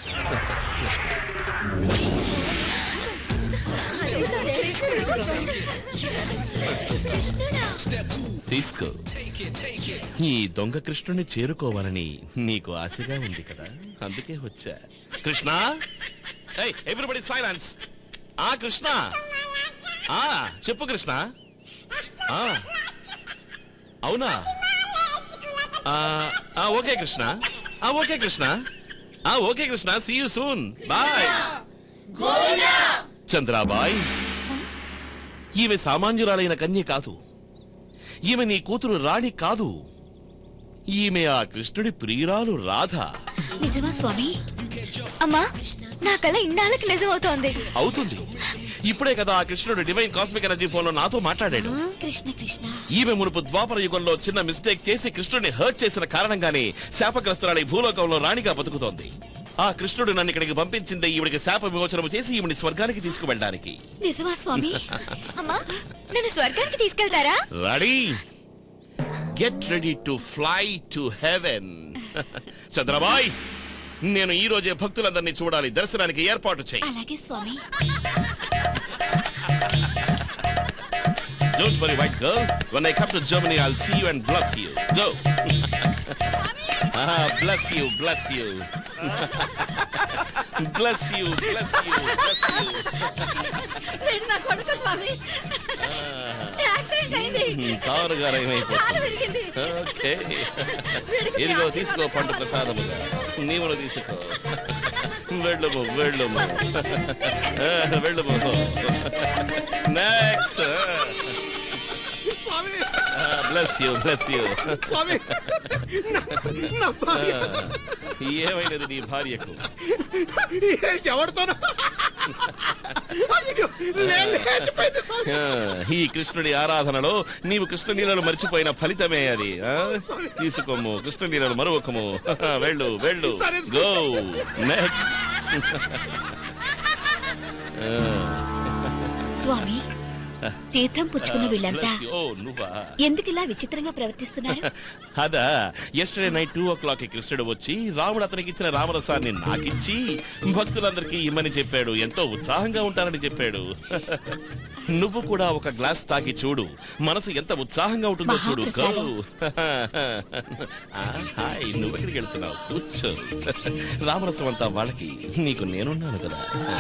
Step two, తీసుకో take it, take it. ఈ దొంగ కృష్ణుని చేరుకోవాలని నీకు ఆశగా ఉంది కదా అందుకే వచ్చా కృష్ణ ఎవ్రీబడి సైలెన్స్ ఆ కృష్ణ ఆ చెప్పు కృష్ణ ఆ అవునా ఆ, ఆ, ఓకే కృష్ణ ఆ ఓకే కృష్ణ ఆ okay Krishna see you soon bye Chandrabai ఈమె సామాన్యురాలైన కన్య కాదు ఈమె నీ కూతురు రాణి కాదు ఈమె ఆ కృష్ణుడి ప్రియురాలు రాధ నిజమా స్వామి అమ్మా నా కళ ఇన్నాళ్ళకి నిజమవుతోంది అవుతుంది ఇప్పుడే కదా ఆ కృష్ణుడు డివైన్ కాస్మిక్ ఎనర్జీ ఫోన్ లో నాతో మాట్లాడాడు కృష్ణ కృష్ణ ఈమె మునుపు ద్వాపర యుగంలో చిన్న మిస్టేక్ చేసి కృష్ణుడిని హర్ట్ చేసిన కారణంగానే శాపగ్రస్తురాలి భూలోకంలో రాణిగా బతుకుతోంది ఆ కృష్ణుడు నన్ను ఇక్కడికి పంపించిందే ఈవిడికి శాప విమోచనం చేసి ఈవిని స్వర్గానికి తీసుకువెళ్ళడానికి నిజమా స్వామి అమ్మా నన్ను స్వర్గానికి తీసుకెళ్తారా ready get ready to fly to heaven Chandrabai నేను ఈ రోజే భక్తులందరినీ చూడాలి దర్శనానికి ఏర్పాటు చేయి అలాగే స్వామి Don't worry, white girl. When I come to Germany, I'll see you and bless you. Go. ah, bless you, bless you. bless you, bless you, bless you. వీడు నా కొడుకు స్వామి యాక్సిడెంట్ అయింది కారు గారు కాలు ఏమైపోతుంది విరిగింది ఓకే వీడికి ఇదిగో ఆశీర్వాదం తీసుకో పంట ప్రసాదముగా నీవును తీసుకో వెళ్ళము వెళ్ళము ఆ, వెళ్ళము next bless you bless you swami నా భార్య. ఏమైనది నీ భార్యకు ఎవరితోనో అయ్యో, లే- లేచిపోయింది స్వామి. ఆ, ఈ కృష్ణుడి ఆరాధనలో నీవు కృష్ణ నీళ్ళను మర్చిపోయిన ఫలితమే అది ఆ? తీసుకోము కృష్ణ నీళ్ళను మరొకము వెళ్ళు వెళ్ళు సరే, గో నెక్స్ట్ స్వామి తీర్థం పుచ్చుకున్న వీళ్ళంతా Bless you. ఓ నువ్వా ఎందుకు ఇలా విచిత్రంగా ప్రవర్తిస్తున్నారు అదా yesterday night two o'clock కృష్ణుడు వచ్చి రాముడు అతనికి ఇచ్చిన రామరసాన్ని నాకిచ్చి భక్తులందరికీ ఇమ్మని చెప్పాడు ఎంతో ఉత్సాహంగా ఉంటారని చెప్పాడు నువ్వు కూడా ఒక గ్లాస్ తాకి చూడు మనసు ఎంత ఉత్సాహంగా ఉంటుందో చూడు గో ఆ, హాయ్ నువ్వెక్కడికి వెళ్తున్నావు కూర్చో రామరసం అంతా వాళ్ళకి నీకు నేనున్నాను కదా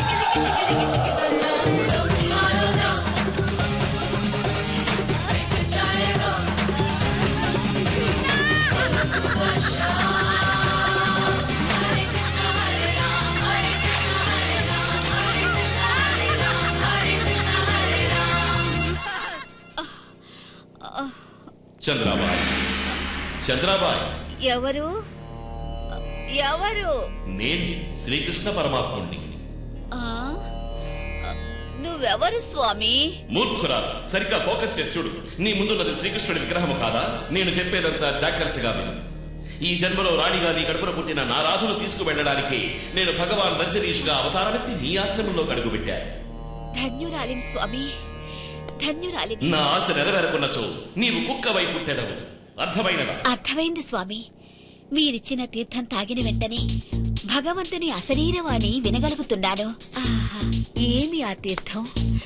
చంద్రాబాయ్ చంద్రాబాయ్ ఎవరు ఎవరు నేను శ్రీకృష్ణ పరమాత్ముణ్ణి ఆ? నువ్వెవరు స్వామి మూర్ఖురా సరిగ్గా ఫోకస్ చేసి చూడు నీ ముందున్నది శ్రీకృష్ణుడి విగ్రహము కాదా నేను చెప్పేదంతా జాగ్రత్తగా విను ఈ జన్మలో రాణిగా నీ కడుపున పుట్టిన నా రాధును తీసుకువెళ్ళడానికి నేను భగవాన్ రంజనీష్గా అవతారమెత్తి నీ ఆశ్రమంలో అడుగుపెట్టాను ధన్యురాలిని స్వామి ధన్యురాలిని నా ఆశ నెరవేరకున్నచో నీవు కుక్కవై పుట్టెదవు అర్థమైనదా అర్థమైంది స్వామి మీరిచ్చిన తీర్థం తాగిన వెంటనే భగవంతుని అశరీరవాణి వినగలుగుతున్నాను ఆహా ఏమి ఆ తీర్థం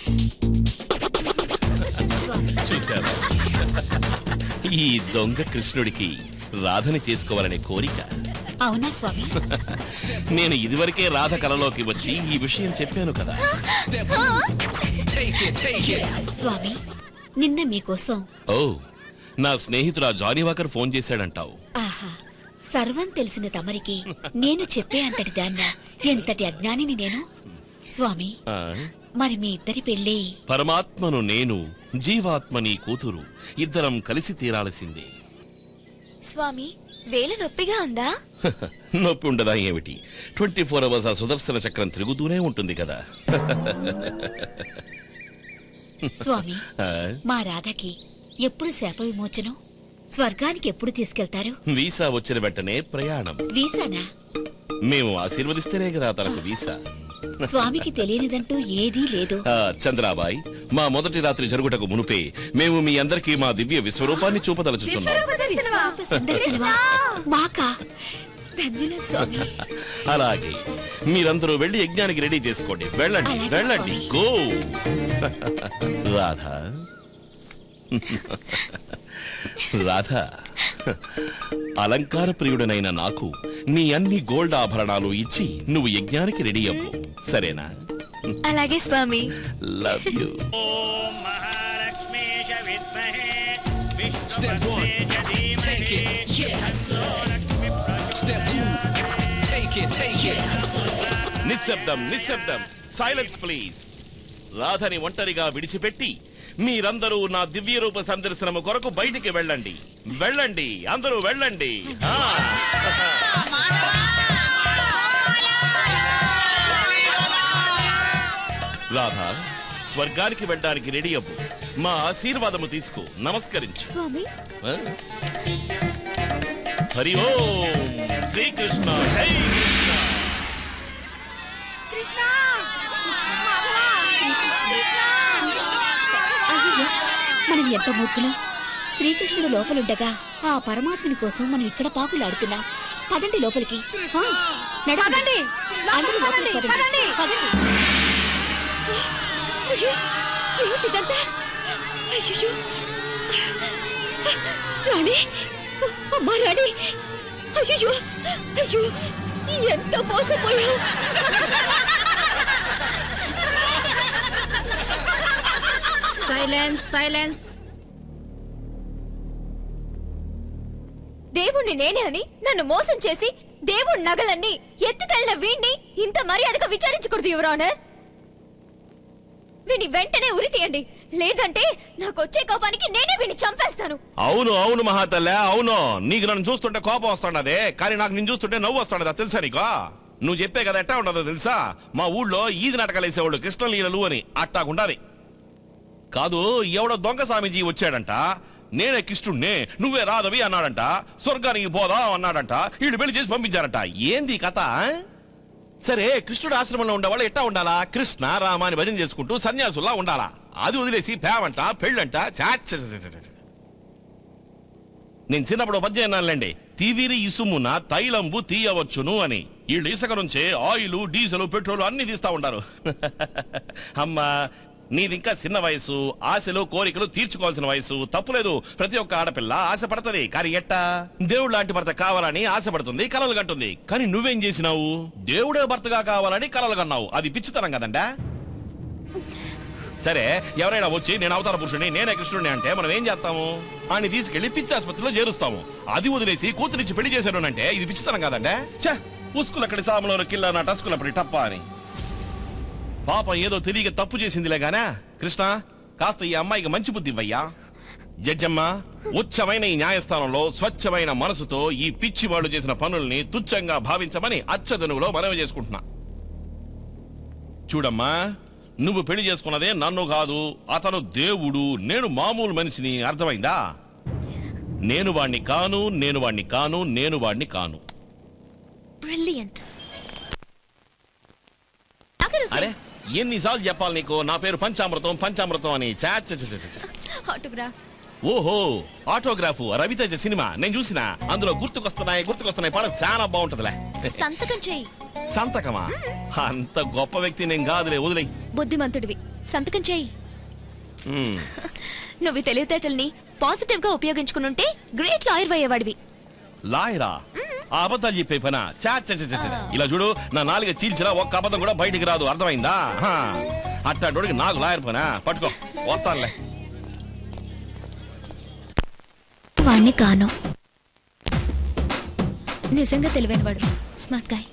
చూశావా ఈ దొంగ కృష్ణుడికి రాధని చేసుకోవాలనే కోరిక అవునా స్వామి నేను ఇదివరకే రాధ కలలోకి వచ్చి ఈ విషయం చెప్పాను కదా స్వామి నిన్న మీకోసం ఓ నా స్నేహితుడు ఆ జానీ వాకర్ ఫోన్ చేశాడంటావు ఆహా సర్వం తెలిసిన తమరికి నేను చెప్పే అంతటి దాన్న ఎంతటి అజ్ఞానిని నేను స్వామి ఆ, మరి మీ ఇద్దరి పెళ్ళి పరమాత్మను నేను జీవాత్మ నీ కూతురు ఇద్దరం కలిసి తీరాల్సిందే స్వామి వేలు నొప్పిగా ఉందా నొప్పి ఉండదా ఏమిటి ట్వంటీ ఫోర్ అవర్స్ ఆ సుదర్శన చక్రం తిరుగుతూనే ఉంటుంది కదా స్వామి ఆ, మా రాధకి ఎప్పుడు శాప విమోచనం స్వర్గానికి ఎప్పుడు తీసుకెళ్తారు వీసా వచ్చిన వెంటనే ప్రయాణం వీసానా మేము ఆశీర్వదిస్తేనే కదా తనకు వీసా స్వామికి తెలియనిదంటూ ఏదీ లేదు ఆ, చంద్రాబాయ్ మా మొదటి రాత్రి జరుగుటకు మునుపే మేము మీ అందరికీ మా దివ్య విశ్వరూపాన్ని చూపదలుచుతున్నాం విశ్వరూప సందర్శనమా? మాకా ధన్యుల స్వామి అలాగే మీరందరూ వెళ్ళి యజ్ఞానికి రెడీ చేసుకోండి వెళ్ళండి అలాగే, వెళ్ళండి గో రాధా రాధా అలంకార ప్రియుడనైన నాకు నీ అన్ని గోల్డ్ ఆభరణాలు ఇచ్చి నువ్వు యజ్ఞానికి రెడీ అవ్వు సరేనా అలాగే swami love you Step one, take it. Step two, take it, take it. నిశ్శబ్దం నిశ్శబ్దం సైలెన్స్ ప్లీజ్ రాధని ఒంటరిగా విడిచిపెట్టి మీరందరూ నా దివ్య రూప సందర్శనము కొరకు బయటికి వెళ్ళండి వెళ్ళండి అందరూ వెళ్ళండి ఆ. రాధ స్వర్గానికి వెళ్ళడానికి రెడీ అవ్వు మా ఆశీర్వాదము తీసుకో నమస్కరించు స్వామి ఆ? హరి ఓం శ్రీకృష్ణ జై కృష్ణ అయ్యో మనం ఎంత మూర్ఖులం శ్రీకృష్ణుడు లోపలుండగా ఆ పరమాత్ముని కోసం మనం ఇక్కడ పాకులాడుతున్నాం పదండి లోపలికి ఆ, నడవండి. అందరూ లోపలికి పదండి. పదండి. అయ్యో, ఏమిటిదంతా? అయ్యయ్యో. రాణి అమ్మా రాణి అయ్యో అయ్యో ఎంత మోసపోయావు సైలెన్స్ సైలెన్స్ దేవుణ్ణి నేనే అని నన్ను మోసం చేసి దేవుడి నగలన్నీ ఎత్తుకెళ్ళిన వీణ్ణి ఇంత మర్యాదగా విచారించకూడదు యువర్ ఆనర్ వీని వెంటనే ఉరి తీయండి లేదంటే నాకు వచ్చే కోపానికి నేనే వీని చంపేస్తాను అవును అవును మహాతల్లే అవును నీకు నన్ను చూస్తుంటే కోపం వస్తున్నదే కానీ నాకు నిన్ను చూస్తుంటే నవ్వు వస్తున్నదా తెలుసా నీకు నువ్వు చెప్పే కదా ఎట్టా ఉండదో తెలుసా మా ఊళ్ళో ఈది నాటకాలు వేసేవాళ్ళు కృష్ణలీలలు అని అట్టాగుండాది కాదు ఎవడో దొంగ స్వామీజీ వచ్చాడంట నేనే కిష్టుణ్ణే నువ్వే రాదవి అన్నాడంట స్వర్గానికి పోదాం అన్నాడంట వీళ్ళు పెళ్లి చేసి పంపించారంట ఏంది ఈ కథ ఆ? సరే కృష్ణుడు ఆశ్రమంలో ఉండేవాళ్ళు ఎట్టా ఉండాలా కృష్ణ రామ అని భజన చేసుకుంటూ సన్యాసుల్లా ఉండాలా అది వదిలేసి పేవంట పెళ్ళంట చా చ చ చ చ చ. నేను చిన్నప్పుడు పద్యం అన్నానులేండి తీవిరి ఇసుమున తైలంబు తీయవచ్చును అని వీళ్ళు ఇసుక నుంచే ఆయిల్ డీజిల్ పెట్రోల్ అన్ని తీస్తా ఉంటారు అమ్మా నీది ఇంకా చిన్న వయసు ఆశలు కోరికలు తీర్చుకోవాల్సిన వయసు తప్పులేదు ప్రతి ఒక్క ఆడపిల్ల ఆశపడుతుంది కానీ ఎట్టా దేవుడు లాంటి భర్త కావాలని ఆశపడుతుంది కలలు కంటుంది కానీ నువ్వేం చేసినావు దేవుడే భర్తగా కావాలని కలలు కన్నావు అది పిచ్చితనం కదండా సరే ఎవరైనా వచ్చి నేను అవతార పురుషుని నేనే కృష్ణుడిని అంటే మనం ఏం చేస్తాము ఆయన తీసుకెళ్లి పిచ్చి ఆసుపత్రిలో చేరుస్తాము అది వదిలేసి కూతురిచ్చి పెళ్లి చేశాడు అంటే ఇది పిచ్చితనం కాదండే ఛ ఉస్కులు అక్కడి సాములో కిల్లా నా టస్కులు అప్పటి టప్ప అని పాపం ఏదో తెలియక తప్పు చేసిందిలే గానా కృష్ణ కాస్త ఈ అమ్మాయికి మంచి బుద్ధి ఇవ్వయ్యా జడ్జమ్మ ఉచ్చమైన ఈ న్యాయస్థానంలో స్వచ్ఛమైన మనసుతో ఈ పిచ్చి వాళ్ళు చేసిన పనుల్ని తుచ్చంగా భావించమని అచ్చదనువులో మనవి చేసుకుంటున్నా చూడమ్మా నువ్వు పెళ్లి చేసుకున్నదే నన్ను కాదు అతను దేవుడు నేను మామూలు మనిషిని అర్థమైందా నేను వాణ్ణి కాను నేను వాణ్ణి కాను నేను వాణ్ణి కాను బ్రిలియంట్ అరే ఎన్నిసార్లు చెప్పాలి నీకు నా పేరు పంచామృతం పంచామృతం అని చా చ చ చ చ చ. ఆటోగ్రాఫ్ ఓహో ఆటోగ్రాఫ్ రవితేజ సినిమా నేను చూసిన అందులో గుర్తుకొస్తున్నాయి గుర్తుకొస్తున్నాయి పాట చాలా బాగుంటదిలే సంతకం చేయి సంతకమా అంత గొప్ప వ్యక్తి నేను కాదులే వదిలే బుద్ధిమంతుడివి సంతకం చేయి నువ్వు ఈ తెలివితేటల్ని పాజిటివ్ గా ఉపయోగించుకునుంటే గ్రేట్ లాయర్ అయ్యేవాడివి లాయరా ఆ అబద్ధాలు చెప్పే పనా చా చ చ చ చ. ఇలా చూడు నా నాలుగ చీల్చినా ఒక్క అబద్ధం కూడా బయటికి రాదు అర్థమైందా హా. అట్టాటోడికి నాకు లాయర్ పనా పట్టుకో వస్తానులే వాణ్ణి కాను నిజంగా తెలివైనవాడు స్మార్ట్ గాయ్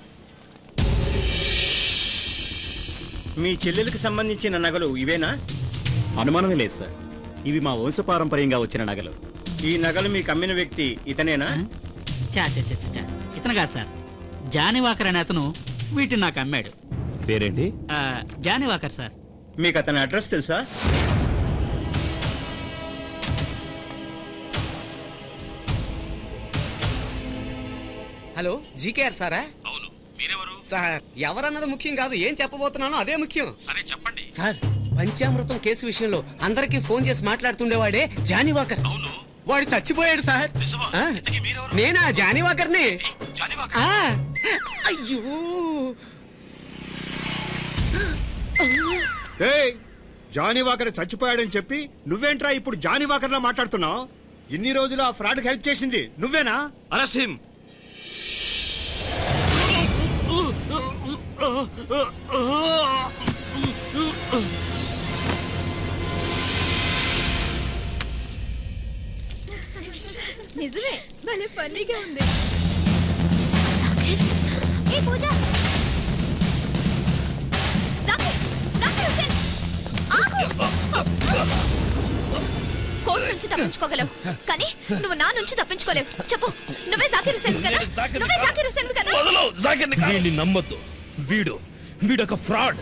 మీ చెల్లెలకు సంబంధించిన నగలు ఇవేనా అనుమానమే లేదు సార్ ఇవి మా వంశపారంపర్యంగా వచ్చిన నగలు ఈ నగలు మీకు అమ్మిన వ్యక్తి ఇతనేనా చా చా చా చా, చా. ఇతను కాదు సార్ జానివాకర్ అనే అతను వీటిని నాకు అమ్మాడు పేరేంటి ఆ, జానివాకర్ సార్ మీకు అతని అడ్రస్ తెలుసా హలో జీకేఆర్ సారా అవును మీరెవరు సార్ ఎవరన్నది ముఖ్యం కాదు ఏం చెప్పబోతున్నానో అదే ముఖ్యం సరే చెప్పండి సార్ పంచామృతం కేసు విషయంలో అందరికీ ఫోన్ చేసి మాట్లాడుతుండేవాడే జానీవాకర్ అవును వాడు చచ్చిపోయాడు సార్ ఆ, నేనా జానీవాకర్ని ఆ, అయ్యో ఏయ్ జానీ వాకర్ చచ్చిపోయాడని చెప్పి నువ్వేంట్రా ఇప్పుడు జానీ వాకర్లా మాట్లాడుతున్నావు ఇన్ని రోజులు ఆ ఫ్రాడ్ హెల్ప్ చేసింది నువ్వేనా అరెస్ట్ హిమ్ నిజమే భలే ఫన్నీగా ఉంది ఏ పూజ జాకిర్, జాకిర్ హుస్సేన్, ఆగు! కోర్టు నుంచి తప్పించుకోగలవు కానీ నువ్వు నా నుంచి తప్పించుకోలేవు చెప్పు నువ్వే జాకిర్ హుస్సేన్ కదా నువ్వే జాకిర్ హుస్సేన్ కదా వీడిని నమ్మొద్దు వీడు వీడొక ఫ్రాడ్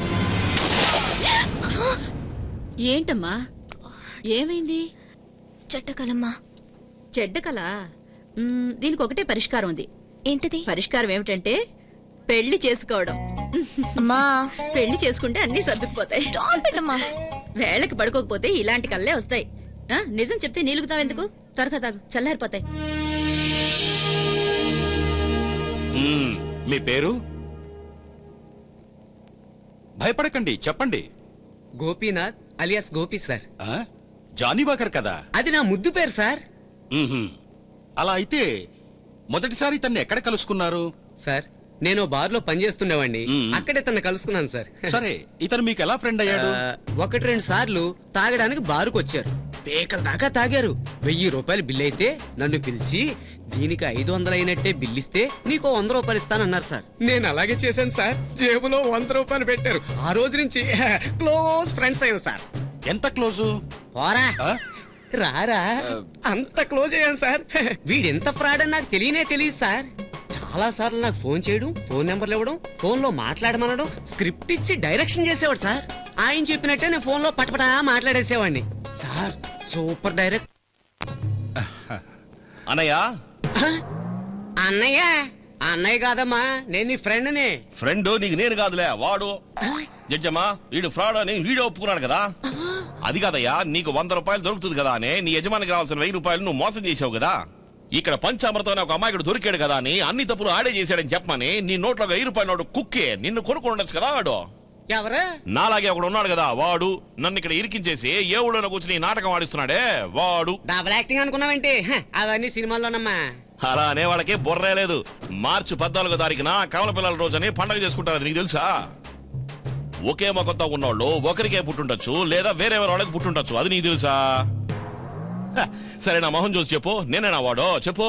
ఏంటమ్మా ఏమైంది చెడ్డ కలమ్మా చెడ్డ కళ మ్మ్, దీనికి ఒకటే పరిష్కారం ఉంది ఏంటిది పరిష్కారం ఏమిటంటే పెళ్లి చేసుకోవడం అమ్మా పెళ్లి చేసుకుంటే అన్ని సర్దుకుపోతాయి వేళకి పడుకోకపోతే ఇలాంటి కళ్ళే వస్తాయి ఆ, నిజం చెప్తే నీలుగుతావు ఎందుకు త్వరగా తాగు చల్లారిపోతాయి మ్మ్. మీ పేరు భయపడకండి చెప్పండి గోపీనాథ్ అలియాస్ గోపి సార్ ఆ? జానీ వాకర్ కదా అది నా ముద్దు పేరు సార్ మ్మ్హ్మ్. అలా అయితే మొదటిసారి తన్ని ఎక్కడ కలుసుకున్నారు సార్ నేను బార్ లో పనిచేస్తుండేవాడిని అక్కడే తను కలుసుకున్నాను సార్ సరే ఇతను మీకు ఎలా ఫ్రెండ్ అయ్యాడు ఆ, ఒకటి రెండు సార్లు తాగడానికి బారుకు వచ్చారు పేకల దాకా తాగారు వెయ్యి రూపాయలు బిల్ అయితే నన్ను పిలిచి దీనికి ఐదు వందలు అయినట్టే బిల్ ఇస్తే నీకు వంద రూపాయలు ఇస్తానన్నారు సార్ నేను అలాగే చేశాను సార్ జేబులో వంద రూపాయలు పెట్టారు ఆ రోజు నుంచి క్లోజ్ ఫ్రెండ్స్ అయ్యాను సార్ ఎంత క్లోజు పోరా రారా అంత క్లోజ్ అయ్యాను సార్ వీడెంత ఫ్రాడ్ అని నాకు తెలియనే తెలియదు సార్ చాలా సార్లు నాకు ఫోన్ చేయడం ఫోన్ నెంబర్లు ఇవ్వడం ఫోన్ లో మాట్లాడమనడం స్క్రిప్ట్ ఇచ్చి డైరెక్షన్ చేసేవాడు సార్ ఆయన చెప్పినట్టే నేను ఫోన్ లో పటపటా మాట్లాడేసేవాడిని సార్ సూపర్ డైరెక్ట్ అనయ్య అన్నయ్య అన్నయ్య కాదమ్మా నేను నీ ఫ్రెండ్ని ఫ్రెండ్ నీకు నేను కాదులే వాడు జడ్జమ్మా వీడు ఫ్రాడ్ అని వీడియో ఒప్పుకున్నాడు కదా అది కాదయ్యా నీకు వంద రూపాయలు దొరుకుతుంది కదా అని నీ యజమానికి రావాల్సిన వెయ్యి రూపాయలు నువ్వు మోసం చేసావు కదా ఇక్కడ పంచామృతం అనే ఒక అమ్మాయికి దొరికాడు కదా అని అన్ని తప్పులు ఆడే చేశాడని చెప్పమని నీ నోట్లో వెయ్యి రూపాయలు నోటు కుక్కే నిన్ను కొనుక్కొని ఉండొచ్చు కదా వాడు ఎవరు నాలాగే ఒకడు ఉన్నాడు కదా వాడు నన్ను ఇక్కడ ఇరికించేసి ఏ ఊళ్ళో కూర్చుని ఈ నాటకం ఆడిస్తున్నాడే వాడు డబుల్ యాక్టింగ్ అనుకున్నావేంటి హ, అవన్నీ సినిమాల్లోనమ్మా అలా అనే వాళ్ళకి బుర్రే లేదు మార్చి పద్నాలుగో తారీఖున కమల పిల్లల రోజని పండగ చేసుకుంటారు అది నీకు తెలుసా ఒకే మొక్కతో ఉన్నోళ్ళు ఒకరికే పుట్టుండొచ్చు లేదా వేరే వేరే వాళ్ళకి పుట్టుండొచ్చు అది నీకు తెలుసా హ, సరే నా మొహం చూసి చెప్పు నేనే నా వాడో చెప్పు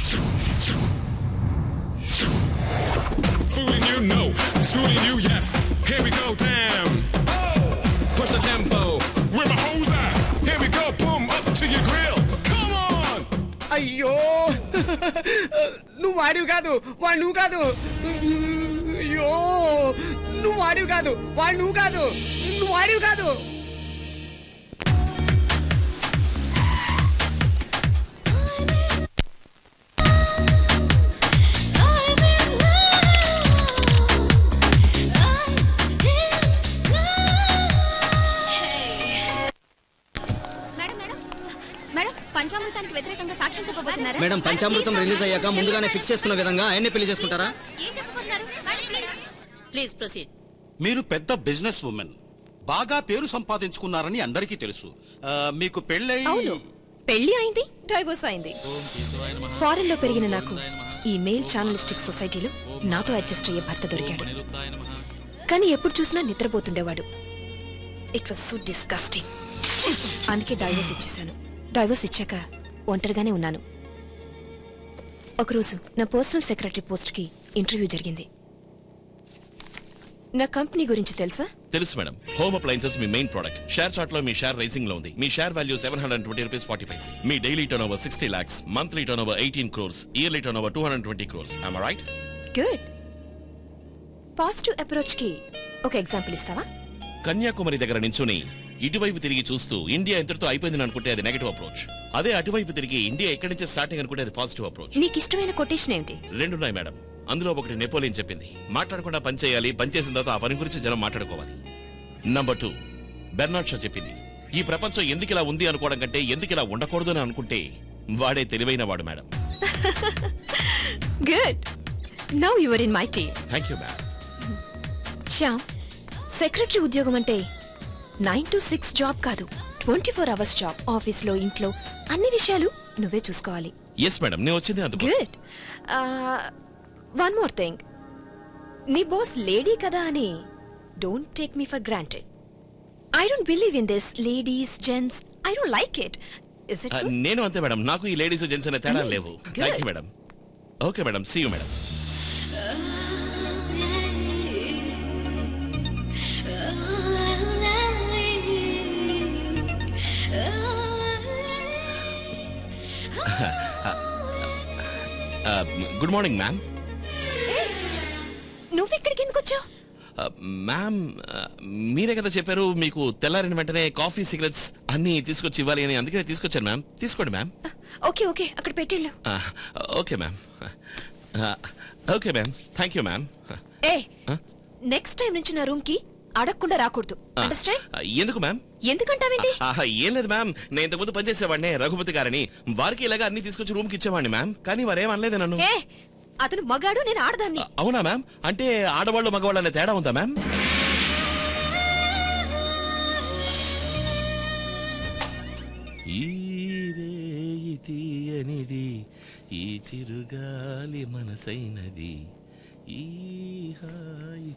Fooling you, no. Schooling you, yes. Here we go, damn. Push the tempo. Where my hoes at? Here we go, boom, up to your grill. Come on! అయ్యో నువ్వు వాడివి కాదు వాడు నువ్వు కాదు అయ్యో నువ్వు వాడివి కాదు వాడు నువ్వు కాదు నువ్వు వాడివి కాదు మేడం మేడం మేడం పంచామృతానికి వ్యతిరేకంగా సాక్ష్యం చెప్పబోతున్నారా మేడం పంచామృతం రిలీజ్ అయ్యాక ముందుగానే ఫిక్స్ చేసుకున్న విధంగా ఆయన్ని పెళ్లి చేసుకుంటారా ఏం చెప్పబోతున్నారు మేడం ప్లీజ్ ప్లీజ్ ప్రొసీడ్ మీరు పెద్ద బిజినెస్ ఉమెన్ బాగా పేరు సంపాదించుకున్నారని అందరికీ తెలుసు ఆ, మీకు పెళ్ళై అవును పెళ్లి అయింది డైవోర్స్ అయింది ఫారెన్ లో పెరిగిన నాకు ఈ మెయిల్ ఛానలిస్టిక్ సొసైటీలో నాతో అడ్జస్ట్ అయ్యే భర్త దొరికాడు కానీ ఎప్పుడు చూసినా నిద్రపోతుండేవాడు ఇట్ వాస్ సో డిస్గస్టింగ్ అందుకే డైవోర్స్ ఇచ్చేశాను డైవోర్స్ ఇచ్చాక ఒంటరిగానే ఉన్నాను ఒకరోజు నా పర్సనల్ సెక్రటరీ పోస్ట్కి ఇంటర్వ్యూ జరిగింది నా కంపెనీ గురించి తెలుసా తెలుసు మేడం హోమ్ అప్లయన్సెస్ మీ మెయిన్ ప్రోడక్ట్ షేర్ చార్ట్ లో మీ షేర్ రైసింగ్ లో ఉంది మీ share value seven hundred twenty rupees forty paise మీ daily turnover sixty lakhs monthly turnover eighteen crores yearly turnover two hundred twenty crores right good positive అప్రోచ్కి ఒక example ఇస్తావా కన్యాకుమారి దగ్గర నించుని ఇటువైపు తిరిగి చూస్తూ ఇండియా ఎంతటితో అయిపోయిందని అనుకుంటే అది నెగటివ్ అప్రోచ్ అదే అటువైపు తిరిగి ఇండియా ఎక్కడి నుంచి స్టార్టింగ్ అనుకుంటే అది పాజిటివ్ అప్రోచ్ నీకు ఇష్టమైన కొటేషన్ ఏంటి రెండున్నాయి మేడం అందులో ఒకటి నెపోలియన్ చెప్పింది మాట్లాడకుండా పని చేయాలి పని చేసిన తర్వాత ఆ పని గురించి జనం మాట్లాడుకోవాలి నంబర్ టూ బెర్నాడ్ షా చెప్పింది ఈ ప్రపంచం ఎందుకు ఇలా ఉంది అనుకోవడం కంటే ఎందుకు ఇలా ఉండకూడదు అని అనుకుంటే వాడే తెలివైన వాడు madam good now your in my team thank you ma'am Shyam secretary ఉద్యోగం అంటే నైన్ టు సిక్స్ జాబ్ కాదు ట్వంటీ ఫోర్ అవర్స్ జాబ్ ఆఫీస్లో ఇంట్లో అన్ని విషయాలు నువ్వే చూసుకోవాలి ఎస్ మేడం నేను వచ్చింది అందుకు గుడ్ వన్ మోర్ థింగ్ నీ బాస్ లేడీ కదా అని don't take me for granted I don't believe in this ladies gents I don't like it is it నేను అంతే మేడం నాకు ఈ లేడీస్ జెంట్స్ అనే తేడా లేవు thank you madam okay madam see you madam good morning ma'am నువ్వు ఇక్కడికి ఎందుకు వచ్చావు మ్యామ్ మీరే కదా చెప్పారు మీకు తెల్లారిన వెంటనే కాఫీ సిగరెట్స్ అన్ని తీసుకొచ్చి ఇవ్వాలి అని అందుకనే తీసుకొచ్చాను మ్యామ్ తీసుకోండి మ్యామ్ ఓకే ఓకే అక్కడ పెట్టిళ్ళు okay ma'am okay ma'am thank you ma'am ఏ నెక్స్ట్ టైం నుంచి నా రూమ్ కి అడగకుండా రాకూడదు అండర్స్టాండ్ ఎందుకు మ్యామ్ ఎందుకంటావేంటి ఆహా, ఏం లేదు మ్యామ్ నేను ఇంతకుముందు పనిచేసేవాడిని రఘుపతి గారని వారికి ఇలాగా అన్ని తీసుకొచ్చి రూమ్కి ఇచ్చేవాడిని మ్యామ్ కానీ వారేం అనలేదు నన్ను ఏ అతను మగాడు నేను ఆడదాన్ని అవునా మ్యామ్ అంటే ఆడవాళ్ళు మగవాళ్ళు అనే తేడా ఉందా మ్యామ్ ఈ రేయి తీయనిది ఈ చిరుగాలి మనసైనది ఈ హాయి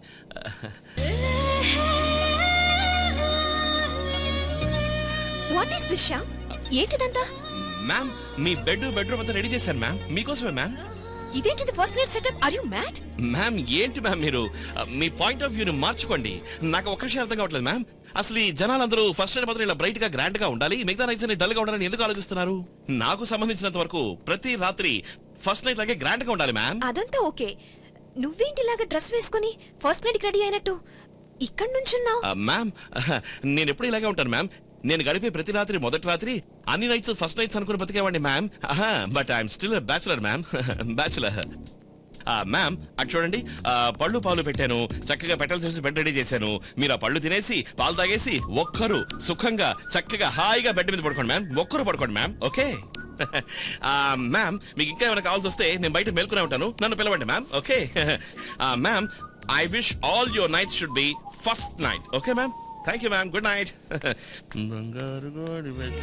వాట్ ఈస్ దిస్ శ్యామ్ ఏంటిదంతా మ్యామ్ మీ బెడ్ బెడ్రూమ్ అంతా రెడీ చేశాను మ్యామ్ మీకోసమే మ్యామ్ ఇదేంటిది first night setup are you mad ma'am ఏంటి మ్యామ్ మీరు ఆ, మీ పాయింట్ ఆఫ్ వ్యూని మార్చుకోండి నాకు ఒక్క విషయం అర్థం కావట్లేదు మ్యామ్ అసలు ఈ జనాలందరూ ఫస్ట్ నైట్ మాత్రం ఇలా బ్రైట్ గా గ్రాండ్ గా ఉండాలి మిగతా నైట్స్ అన్ని డల్ గా ఉండాలని ఎందుకు ఆలోచిస్తున్నారు నాకు సంబంధించినంత వరకు ప్రతి రాత్రి ఫస్ట్ నైట్ లాగే గ్రాండ్ గా ఉండాలి మ్యామ్ అదంతా ఓకే నువ్వేంటి ఇలాగా డ్రెస్ వేసుకొని ఫస్ట్ నైట్ రెడీ అయినట్టు ఇక్కడ నుంచున్నావు ఆ, మ్యామ్ నేను ఎప్పుడు ఇలాగే ఉంటాను మ్యామ్ నేను గడిపే ప్రతి రాత్రి మొదటి రాత్రి అన్ని నైట్స్ ఫస్ట్ నైట్స్ అనుకుని బతికేవాడిని ma'am but I'm still bachelor ma'am bachelor ma'am అటు చూడండి ఆ, పళ్ళు పాలు పెట్టాను చక్కగా పెట్టలు చూసి బెడ్ రెడీ చేశాను మీరు ఆ పళ్ళు తినేసి పాలు తాగేసి ఒక్కరు సుఖంగా చక్కగా హాయిగా బెడ్ మీద పడుకోండి మ్యామ్ ఒక్కరు పడుకోండి మ్యామ్ ఓకే మ్యామ్ మీకు ఇంకా ఏమైనా కావాల్సి వస్తే నేను బయట మేల్కొనే ఉంటాను నన్ను పిలవండి ma'am okay ma'am I wish all your nights should be first night okay ma'am thank you ma'am good night బంగారు గోడి పెట్ట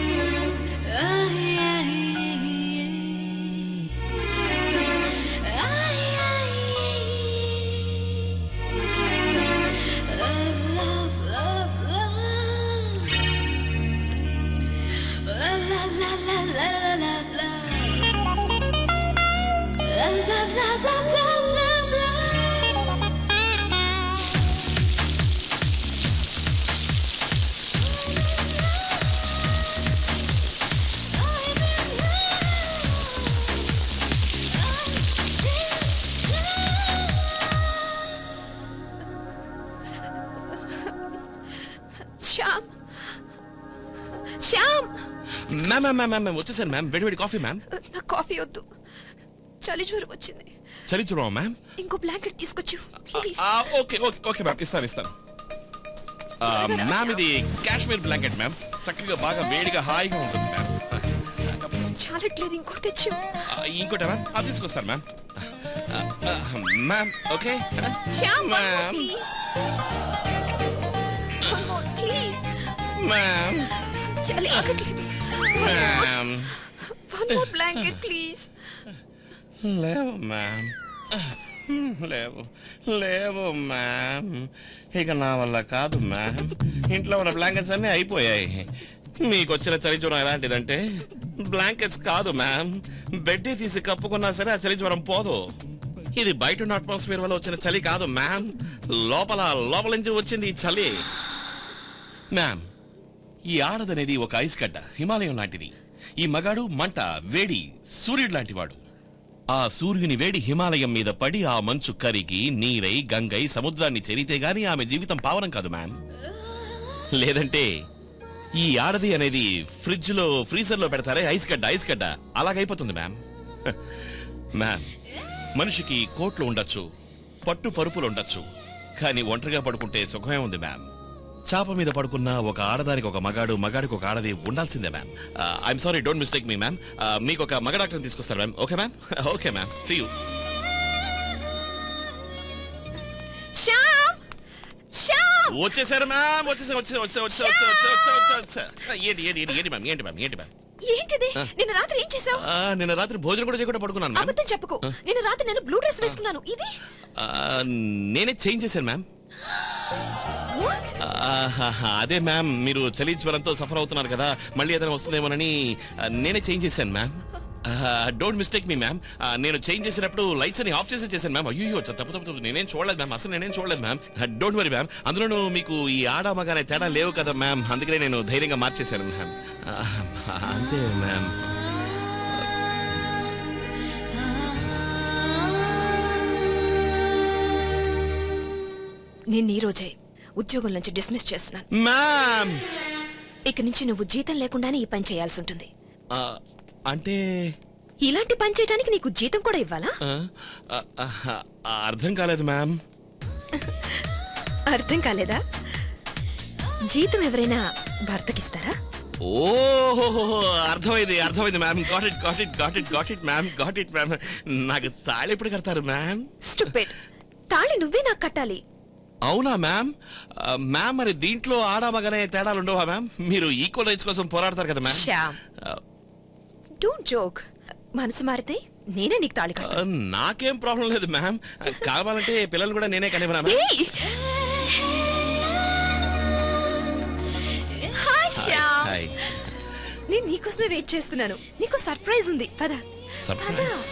Shyam Shyam ma'am ma'am ma'am ma'am వచ్చేసాను మ్యామ్ వేడి వేడి కాఫీ మ్యామ్ నాకు కాఫీ వద్దు చలి జ్వరం వచ్చింది చలి చూడమా మ్యామ్ ఇంకో బ్లాంకెట్ తీసుకొచ్చు please okay okay okay ma'am ఇస్తాను ఇస్తాను ఆ, మ్యామ్ ఇది కాశ్మీర్ బ్లాంకెట్ మ్యామ్ చక్కగా బాగా వేడిగా హాయిగా ఉంటుంది మ్యామ్ చాలట్లేదు ఇంకోటి తెచ్చు ఆ, ఇంకోటి మ్యామ్ అది తీసుకొస్తాను మ్యామ్ ఆ, ఆ, ma'am okay Shyam ma'am please ma'am చలి ఆగట్లేదు ma'am one more blanket please లేవు మ్యామ్ లేవు లేవు మ్యామ్ ఇక నా వల్ల కాదు మ్యామ్ ఇంట్లో ఉన్న బ్లాంకెట్స్ అన్నీ అయిపోయాయి మీకు వచ్చిన చలి జ్వరం ఎలాంటిదంటే బ్లాంకెట్స్ కాదు మ్యామ్ బెడ్డే తీసి కప్పుకున్నా సరే ఆ చలి జ్వరం పోదు ఇది బయట ఉన్న అట్మాస్ఫియర్ వల్ల వచ్చిన చలి కాదు మ్యామ్ లోపల లోపల నుంచి వచ్చింది ఈ చలి మ్యామ్ ఈ ఆడదనేది ఒక ఐస్ గడ్డ హిమాలయం లాంటిది ఈ మగాడు మంట వేడి సూర్యుడు లాంటివాడు ఆ సూర్యుని వేడి హిమాలయం మీద పడి ఆ మంచు కరిగి నీరై గంగై సముద్రాన్ని చెరితే గాని ఆమె జీవితం పావనం కాదు మ్యామ్ లేదంటే ఈ ఆడది అనేది ఫ్రిడ్జ్ లో ఫ్రీజర్ లో పెడతారే ఐస్ గడ్డ ఐస్ గడ్డ అలాగైపోతుంది మ్యామ్ హ, మ్యామ్ మనిషికి కోట్లు ఉండొచ్చు పట్టు పరుపులు ఉండొచ్చు కానీ ఒంటరిగా పడుకుంటే సుఖమే ఉంది మ్యామ్ చాప మీద పడుకున్న ఒక ఆడదానికి ఒక మగాడు మగాడికి ఒక ఆడది ఉండాల్సిందే ma'am I'm sorry don't mistake me ma'am మీకు ఒక మగ డాక్టర్ తీసుకొస్తారు ma'am okay ma'am okay ma'am see you Shyam Shyam వచ్చేసారు మ్యామ్ వచ్చేసారు వచ్చేసారు వచ్చేసారు వచ్చేసారు వచ్చేసారు వచ్చేసారు వచ్చేసారు వచ్చేసారు ఏంటి ఏంటి ఏంటి ఏంటి మ్యామ్ ఏంటి మ్యామ్ ఏంటి మ్యామ్ ఏంటిది ఆ. నిన్న రాత్రి ఏం చేసావు ఆ, నిన్న రాత్రి భోజనం కూడా చేయకుండా పడుకున్నాను మ్యామ్ అబద్ధం చెప్పుకో నిన్న రాత్రి నేను బ్లూ డ్రెస్ వేసుకున్నాను ఇది ఆ, నేనే చేంజ్ చేశాను మ్యామ్ ఆహాహా, అదే మ్యామ్ మీరు చలి జ్వరంతో సఫర్ అవుతున్నారు కదా మళ్ళీ ఏదైనా వస్తుందేమోనని ఆ, నేనే చేంజ్ చేశాను ma'am don't mistake me ma'am నేను చేంజ్ చేసినప్పుడు లైట్స్ అని ఆఫ్ చేసి చేశాను మ్యామ్ అయ్యో తప్పు తప్పు తప్పు నేనేం చూడలేదు మ్యామ్ అసలు నేనేం చూడలేదు మ్యామ్ డోంట్ వరీ మ్యామ్ అందులోనూ మీకు ఈ ఆడ మగానే తేడా లేవు కదా మ్యామ్ అందుకనే నేను ధైర్యంగా మార్చేశాను మ్యామ్ ఆ, అంతే మ్యామ్ నేను ఈ రోజే ఉద్యోగం నుంచి డిస్మిస్ చేస్తున్నాను మ్యామ్ ఇక నుంచి నువ్వు జీతం లేకుండానే ఈ పని చేయాల్సి ఉంటుంది అంటే ఇలాంటి పని చేయడానికి నీకు జీతం కూడా ఇవ్వాలా ఆ, ఆ, ఆ, ఆ, అర్థం కాలేదు మ్యామ్ అర్థం కాలేదా జీతం ఎవరైనా భర్తకిస్తారా ఓహో అర్థమైంది అర్థమైంది ma'am got it got it got it got it ma'am got it ma'am నాకు తాళి ఎప్పుడు కడతారు మ్యామ్ స్టూపిడ్ తాళి నువ్వే నాకు కట్టాలి అవునా మ్యామ్ ఆ, మ్యామ్ మరి దీంట్లో ఆడామగానే తేడాలు ఉండవా మ్యామ్ మీరు ఈక్వల్ రైట్స్ కోసం పోరాడతారు కదా మ్యామ్ శ్యామ్ డోంట్ జోక్ మనసు మారితే నేనే నీకు తాళి కడతా ఆ, నాకేం ప్రాబ్లం లేదు మ్యామ్ కావాలంటే పిల్లలు కూడా నేనే కనివ్వనా మ్యామ్ ఏయ్! హాయ్ శ్యామ్ హాయ్ నేను నీకోసమే వెయిట్ చేస్తున్నాను నీకు సర్ప్రైజ్ ఉంది పద సర్ప్రైజ్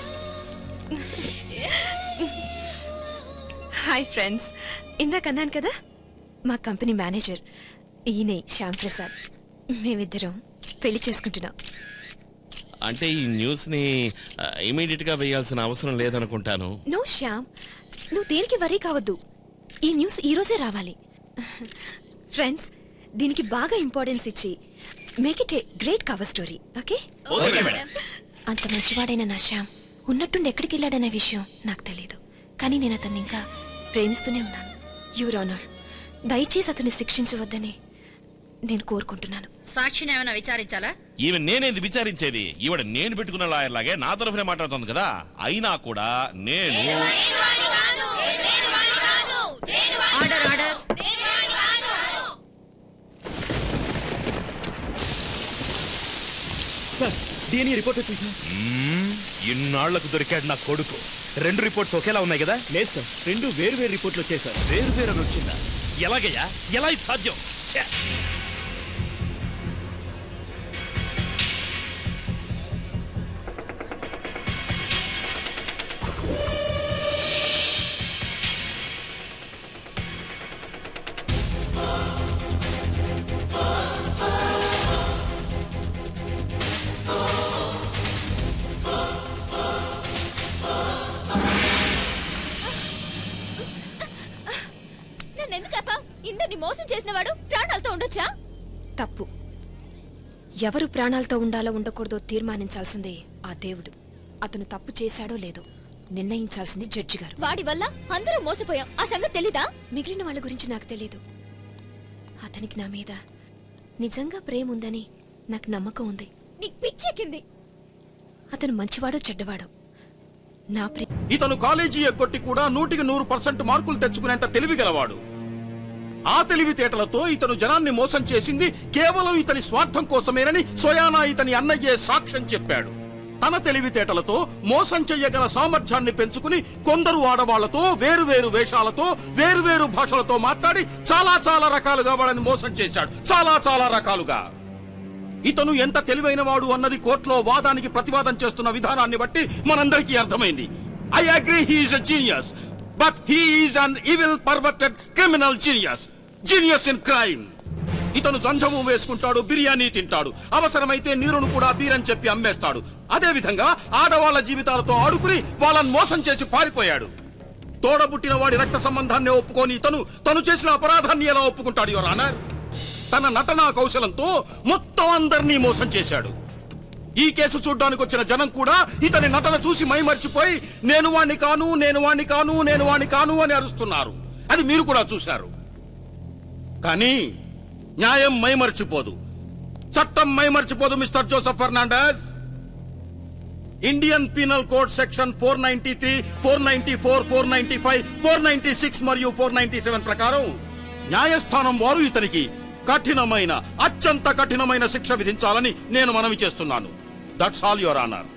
హాయ్ ఫ్రెండ్స్ ఇందాక అన్నాను కదా మా కంపెనీ మేనేజర్ ఈయనే శ్యామ్ ప్రసాద్ మేమిద్దరం పెళ్లి చేసుకుంటున్నాం అంటే ఈ న్యూస్ ని ఇమీడియట్ గా వేయాల్సిన అవసరం లేదనుకుంటాను నో శ్యామ్ నువ్వు దేనికి వరీ కావద్దు ఈ న్యూస్ ఈ రోజే రావాలి ఫ్రెండ్స్ దీనికి బాగా ఇంపార్టెన్స్ ఇచ్చి make it a great cover story okay okay madam అంత మంచివాడైన నా శ్యామ్ ఉన్నట్టుండి ఎక్కడికి వెళ్ళాడనే విషయం నాకు తెలియదు కానీ నేను అతన్ని ఇంకా ప్రేమిస్తూనే ఉన్నాను యువర్ ఆనర్ దయచేసి అతన్ని శిక్షించవద్దని నేను కోరుకుంటున్నాను సాక్షిని ఏమైనా విచారించాలా ఈమె నేనేది విచారించేది ఈవిడ నేను పెట్టుకున్న లాయర్ లాగే నా తరఫునే మాట్లాడుతుంది కదా అయినా కూడా నేను order order sir DNA report వచ్చింది సార్ మ్మ్, ఇన్నాళ్లకు దొరికాడు నా కొడుకు రెండు రిపోర్ట్స్ ఒకేలా ఉన్నాయి కదా లేదు సార్ రెండు వేరు వేరు రిపోర్ట్లు వచ్చాయి సార్ వేరు వేరు అని వచ్చిందా ఎలాగయ్యా ఎలా ఇది సాధ్యం ఛే! నన్ను ఎందుకు ఆపావ్? ఇందరిని మోసం చేసిన వాడు ప్రాణాలతో ఉండొచ్చా తప్పు ఎవరు ప్రాణాలతో ఉండాలో ఉండకూడదో తీర్మానించాల్సిందే ఆ దేవుడు అతను తప్పు చేశాడో లేదో నిర్ణయించాల్సింది జడ్జి గారు వాడి వల్ల అందరూ మోసపోయాం ఆ సంగతి తెలీదా మిగిలిన వాళ్ళ గురించి నాకు తెలియదు అతనికి నా మీద నిజంగా ప్రేమ ఉందని నాకు నమ్మకం ఉంది నీకు పిచ్చెక్కింది అతను మంచివాడో చెడ్డవాడో నా ప్రేమ ఇతను కాలేజీ ఎగ్గొట్టి కూడా నూటికి నూరు పర్సెంట్ మార్కులు తెచ్చుకునేంత తెలివి గలవాడు ఆ తెలివితేటలతో ఇతను జనాన్ని మోసం చేసింది కేవలం ఇతని స్వార్థం కోసమేనని స్వయానా ఇతని అన్నయ్యే సాక్ష్యం చెప్పాడు తన తెలివితేటలతో మోసం చెయ్యగల సామర్థ్యాన్ని పెంచుకుని కొందరు ఆడవాళ్లతో వేరువేరు వేషాలతో వేరువేరు భాషలతో మాట్లాడి చాలా చాలా రకాలుగా వాళ్ళని మోసం చేశాడు చాలా చాలా రకాలుగా ఇతను ఎంత తెలివైన వాడు అన్నది కోర్టులో వాదానికి ప్రతివాదం చేస్తున్న విధానాన్ని బట్టి మనందరికీ అర్థమైంది I agree he's a genius but he's an evil perverted criminal genius genius in crime ఇతను జంజము వేసుకుంటాడు బిర్యానీ తింటాడు అవసరమైతే నీరును కూడా బీరని చెప్పి అమ్మేస్తాడు అదే విధంగా ఆడవాళ్ల జీవితాలతో ఆడుకుని వాళ్ళని మోసం చేసి పారిపోయాడు తోడబుట్టిన వాడి రక్త సంబంధాన్ని ఒప్పుకొని ఇతను తను చేసిన అపరాధాన్ని ఎలా ఒప్పుకుంటాడు యువర్ ఆనర్ తన నటనా కౌశలంతో మొత్తం అందరినీ మోసం చేశాడు ఈ కేసు చూడ్డానికి వచ్చిన జనం కూడా ఇతని నటన చూసి మైమర్చిపోయి నేను వాణ్ణి కాను నేను వాణ్ణి కాను నేను వాణ్ణి కాను అని అరుస్తున్నారు అది మీరు కూడా చూశారు కానీ న్యాయం మైమర్చిపోదు చట్టం మైమర్చిపోదు mister Joseph Fernandes Indian Penal Code section four ninety three four ninety four four ninety five four ninety six మరియు ఫోర్ నైన్టీ సెవెన్ ప్రకారం న్యాయస్థానం వారు ఇతనికి కఠినమైన అత్యంత కఠినమైన శిక్ష విధించాలని నేను మనవి చేస్తున్నాను దట్స్ ఆల్ యువర్ ఆనర్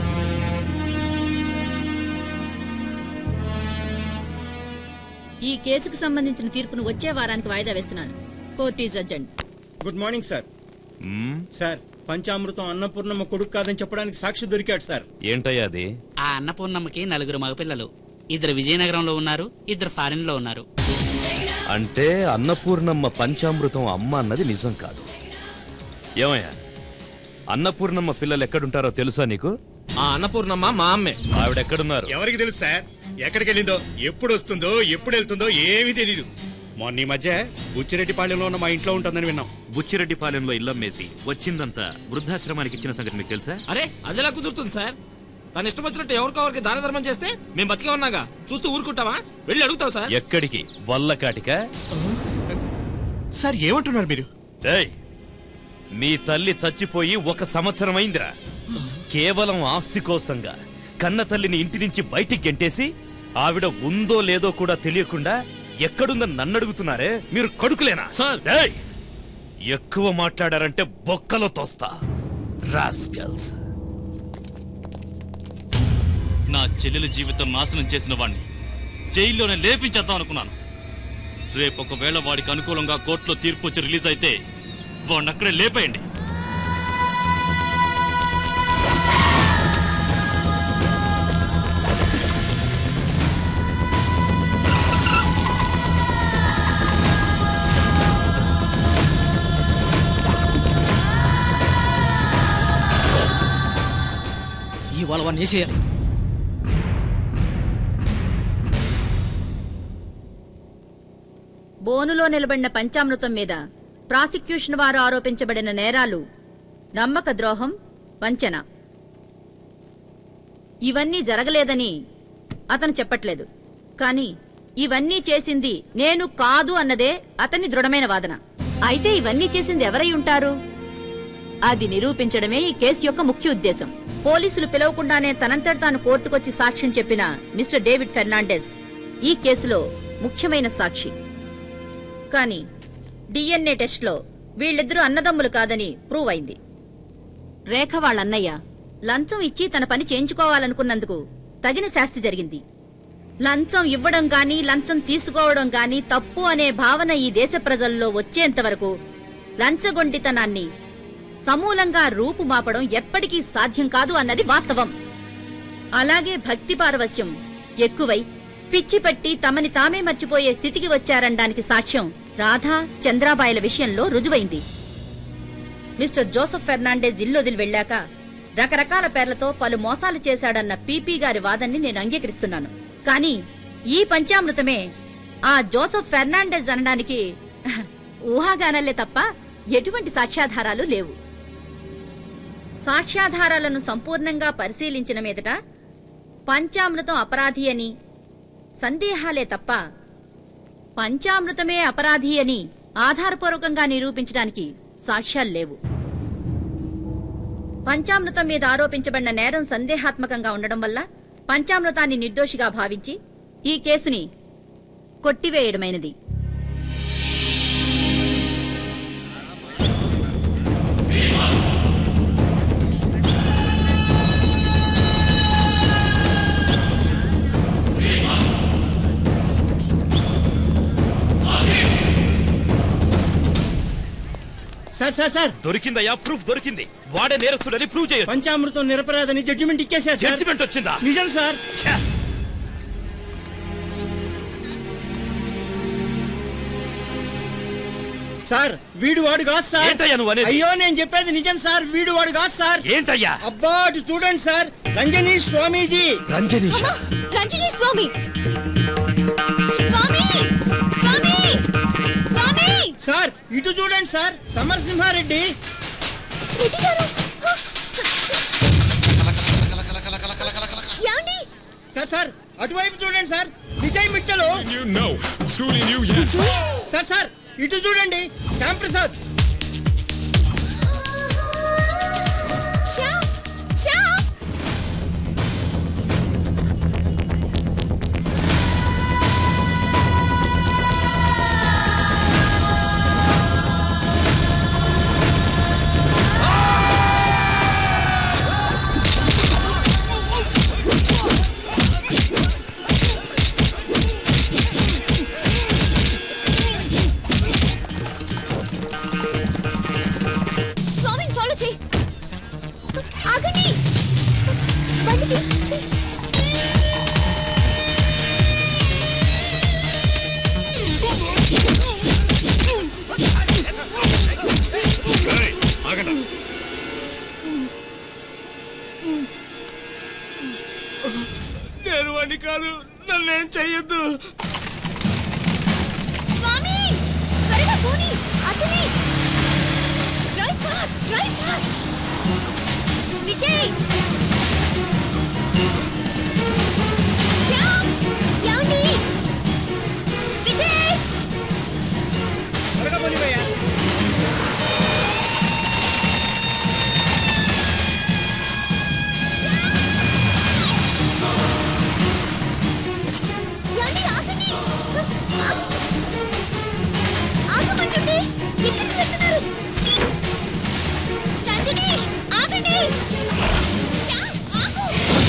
ఈ కేసుకు సంబంధించిన తీర్పును వచ్చే వారానికి వాయిదా వేస్తున్నాను court is urgent good morning sir sir Panchamrutham Annapurnamma కొడుకు కాదని చెప్పడానికి సాక్షి దొరికాడు సార్ ఏంటయ్యా అది ఆ అన్నపూర్ణమ్మకి నలుగురు మగపిల్లలు ఇద్దరు విజయనగరంలో ఉన్నారు ఇద్దరు ఫారిన్ లో ఉన్నారు అంటే అన్నపూర్ణమ్మ పంచామృతం అమ్మ అన్నది నిజం కాదు ఏమయ్యా అన్నపూర్ణమ్మ పిల్లలు ఎక్కడుంటారో తెలుసా నీకు ఆ అన్నపూర్ణమ్మ మా అమ్మే ఆవిడ ఎక్కడున్నారు ఎవరికి తెలుసు సార్ ఎక్కడికి వెళ్ళిందో ఎప్పుడు వస్తుందో ఎప్పుడు వెళ్తుందో ఏమీ తెలీదు మొన్న ఈ మధ్య బుచ్చిరెడ్డిపాళెంలో ఉన్న మా ఇంట్లో ఉంటుందని విన్నాం బుచ్చిరెడ్డిపాలెంలో ఇల్లమ్మేసి వచ్చిందంతా వృద్ధాశ్రమానికి ఇచ్చిన సంగతి మీకు తెలుసా అరే అది ఎలా కుదురుతుంది సార్ తన ఇష్టం వచ్చినట్టు ఎవరికొవరికి దాన ధర్మం చేస్తే మేము బతికే ఉన్నాగా చూస్తూ ఊరుకుంటావా వెళ్ళి అడుగుతావు సార్ ఎక్కడికి వల్లకాటిక సార్ ఏమంటున్నారు మీరు ఏయ్ మీ తల్లి చచ్చిపోయి ఒక సంవత్సరం అయిందిరా కేవలం ఆస్తి కోసంగా కన్న తల్లిని ఇంటి నుంచి బయటికి గెంటేసి ఆవిడ ఉందో లేదో కూడా తెలియకుండా ఎక్కడుందని నన్ను అడుగుతున్నారే మీరు కడుకులేనా సార్ ఎక్కువ మాట్లాడారంటే బొక్కలో తోస్తా రాస్కల్స్ నా చెల్లెల జీవితం నాశనం చేసిన వాణ్ణి జైల్లోనే లేపించేద్దాం అనుకున్నాను రేపు ఒకవేళ వాడికి అనుకూలంగా కోర్టులో తీర్పు వచ్చి రిలీజ్ అయితే వాడిని అక్కడే లేపేయండి ఇవాళ వాడిని వేసేయాలి బోనులో నిలబడిన పంచామృతం మీద ప్రాసిక్యూషన్ వారు ఆరోపించబడిన నేరాలు నమ్మక ద్రోహం వంచన ఇవన్నీ జరగలేదని అతను చెప్పట్లేదు కానీ ఇవన్నీ చేసింది నేను కాదు అన్నదే అతని దృఢమైన వాదన అయితే ఇవన్నీ చేసింది ఎవరై ఉంటారు అది నిరూపించడమే ఈ కేసు యొక్క ముఖ్య ఉద్దేశం పోలీసులు పిలవకుండానే తనంతట తాను కోర్టుకొచ్చి సాక్ష్యం చెప్పిన మిస్టర్ డేవిడ్ ఫెర్నాండెస్ ఈ కేసులో ముఖ్యమైన సాక్షి కానీ డిఎన్ఏ టెస్ట్లో వీళ్ళిద్దరూ అన్నదమ్ములు కాదని ప్రూవ్ అయింది రేఖ వాళ్ళన్నయ్య లంచం ఇచ్చి తన పని చేయించుకోవాలనుకున్నందుకు తగిన శాస్తి జరిగింది లంచం ఇవ్వడం గాని లంచం తీసుకోవడం గాని తప్పు అనే భావన ఈ దేశ ప్రజల్లో వచ్చేంత వరకు లంచగొండితనాన్ని సమూలంగా రూపుమాపడం ఎప్పటికీ సాధ్యం కాదు అన్నది వాస్తవం అలాగే భక్తి పారవస్యం ఎక్కువై పిచ్చి పట్టి తమని తామే మర్చిపోయే స్థితికి వచ్చారనడానికి సాక్ష్యం రాధా చంద్రాబాయిల విషయంలో రుజువైంది మిస్టర్ జోసెఫ్ ఫెర్నాండెజ్ ఇల్లు వదిలి వెళ్ళాక రకరకాల పేర్లతో పలు మోసాలు చేశాడన్న పీపీ గారి వాదన్ని నేను అంగీకరిస్తున్నాను కానీ ఈ పంచామృతమే ఆ జోసెఫ్ ఫెర్నాండెజ్ అనడానికి ఊహాగానల్లే తప్ప ఎటువంటి సాక్ష్యాధారాలు లేవు సాక్ష్యాధారాలను సంపూర్ణంగా పరిశీలించిన మీదట పంచామృతం అపరాధి అని సందేహాలే తప్ప పంచామృతమే అపరాధి అని ఆధారపూర్వకంగా నిరూపించడానికి సాక్ష్యాలు లేవు పంచామృతం మీద ఆరోపించబడిన నేరం సందేహాత్మకంగా ఉండడం వల్ల పంచామృతాన్ని నిర్దోషిగా భావించి ఈ కేసుని కొట్టివేయడమైనది సార్ సార్ సార్ దొరికిందయ్యా ప్రూఫ్ దొరికింది వాడే నేరస్తుడని ప్రూవ్ చేయొచ్చు పంచామృతం నిరపరాధని జడ్జిమెంట్ ఇచ్చేసారు సార్ జడ్జిమెంట్ వచ్చిందా నిజం సార్ సార్ వీడు వాడు కాదు సార్ ఏంటయ్యా నువ్వు అనేది? అయ్యో నేను చెప్పేది నిజం సార్ వీడు వాడు కాదు సార్ ఏంటయ్యా అబ్బా అటు చూడండి సార్ రంజనీ స్వామీజీ రంజనీష్ రంజనీ స్వామి స్వామి స్వామి స్వామి సార్ ఇటు చూడండి సార్ సమరసింహారెడ్డి రెడ్డి గారు ఏమండి సార్ సార్ అటువైపు చూడండి సార్ విజయ్ మిట్టలు You know, schooling you, yes. Sir sir ఇటు చూడండి శ్యామ్ ప్రసాద్ శ్యామ్ శ్యామ్ స్వామిని ఫాలో చేయి ఆగండి బండికి నేను వాడిని కాదు నన్నేం చెయ్యొద్దు స్వామి త్వరగా పోనీ అతని drive fast drive fast Vijay Shyam ఏమండి విజయ్ త్వరగా పోనివయ్యా ఏమండి ఆగండి ఆగు. ఆగమంటుంటే ఎక్కడికి వెళ్తున్నారు రంజనీష్ ఆగండి శ్యామ్ ఆగు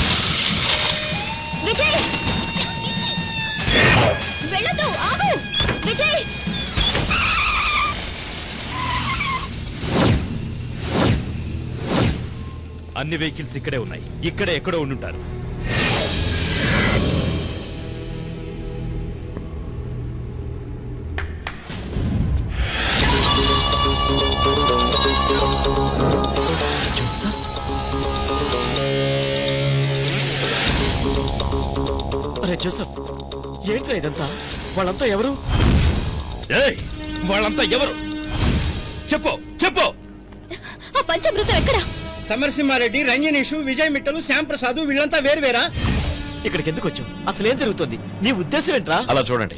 విజయ్ శ్యామ్, నిన్నే. వెళ్ళొద్దు ఆగు విజయ్ అన్ని వెహికల్స్ ఇక్కడే ఉన్నాయి ఇక్కడే ఎక్కడో ఉండుంటారు అరే జోసఫ్ ఏంట్రా ఇదంతా వాళ్ళంతా ఎవరు ఏయ్ వాళ్ళంతా ఎవరు చెప్పు చెప్పు ఆ పంచామృతం ఎక్కడ సమరసింహారెడ్డి రంజనీషు విజయ్ మిట్టలు శ్యాంప్రసాద్ వీళ్ళంతా వేరువేరా ఇక్కడికి ఎందుకు వచ్చావు అసలు ఏం జరుగుతుంది నీ ఉద్దేశం ఏంట్రా అలా చూడండి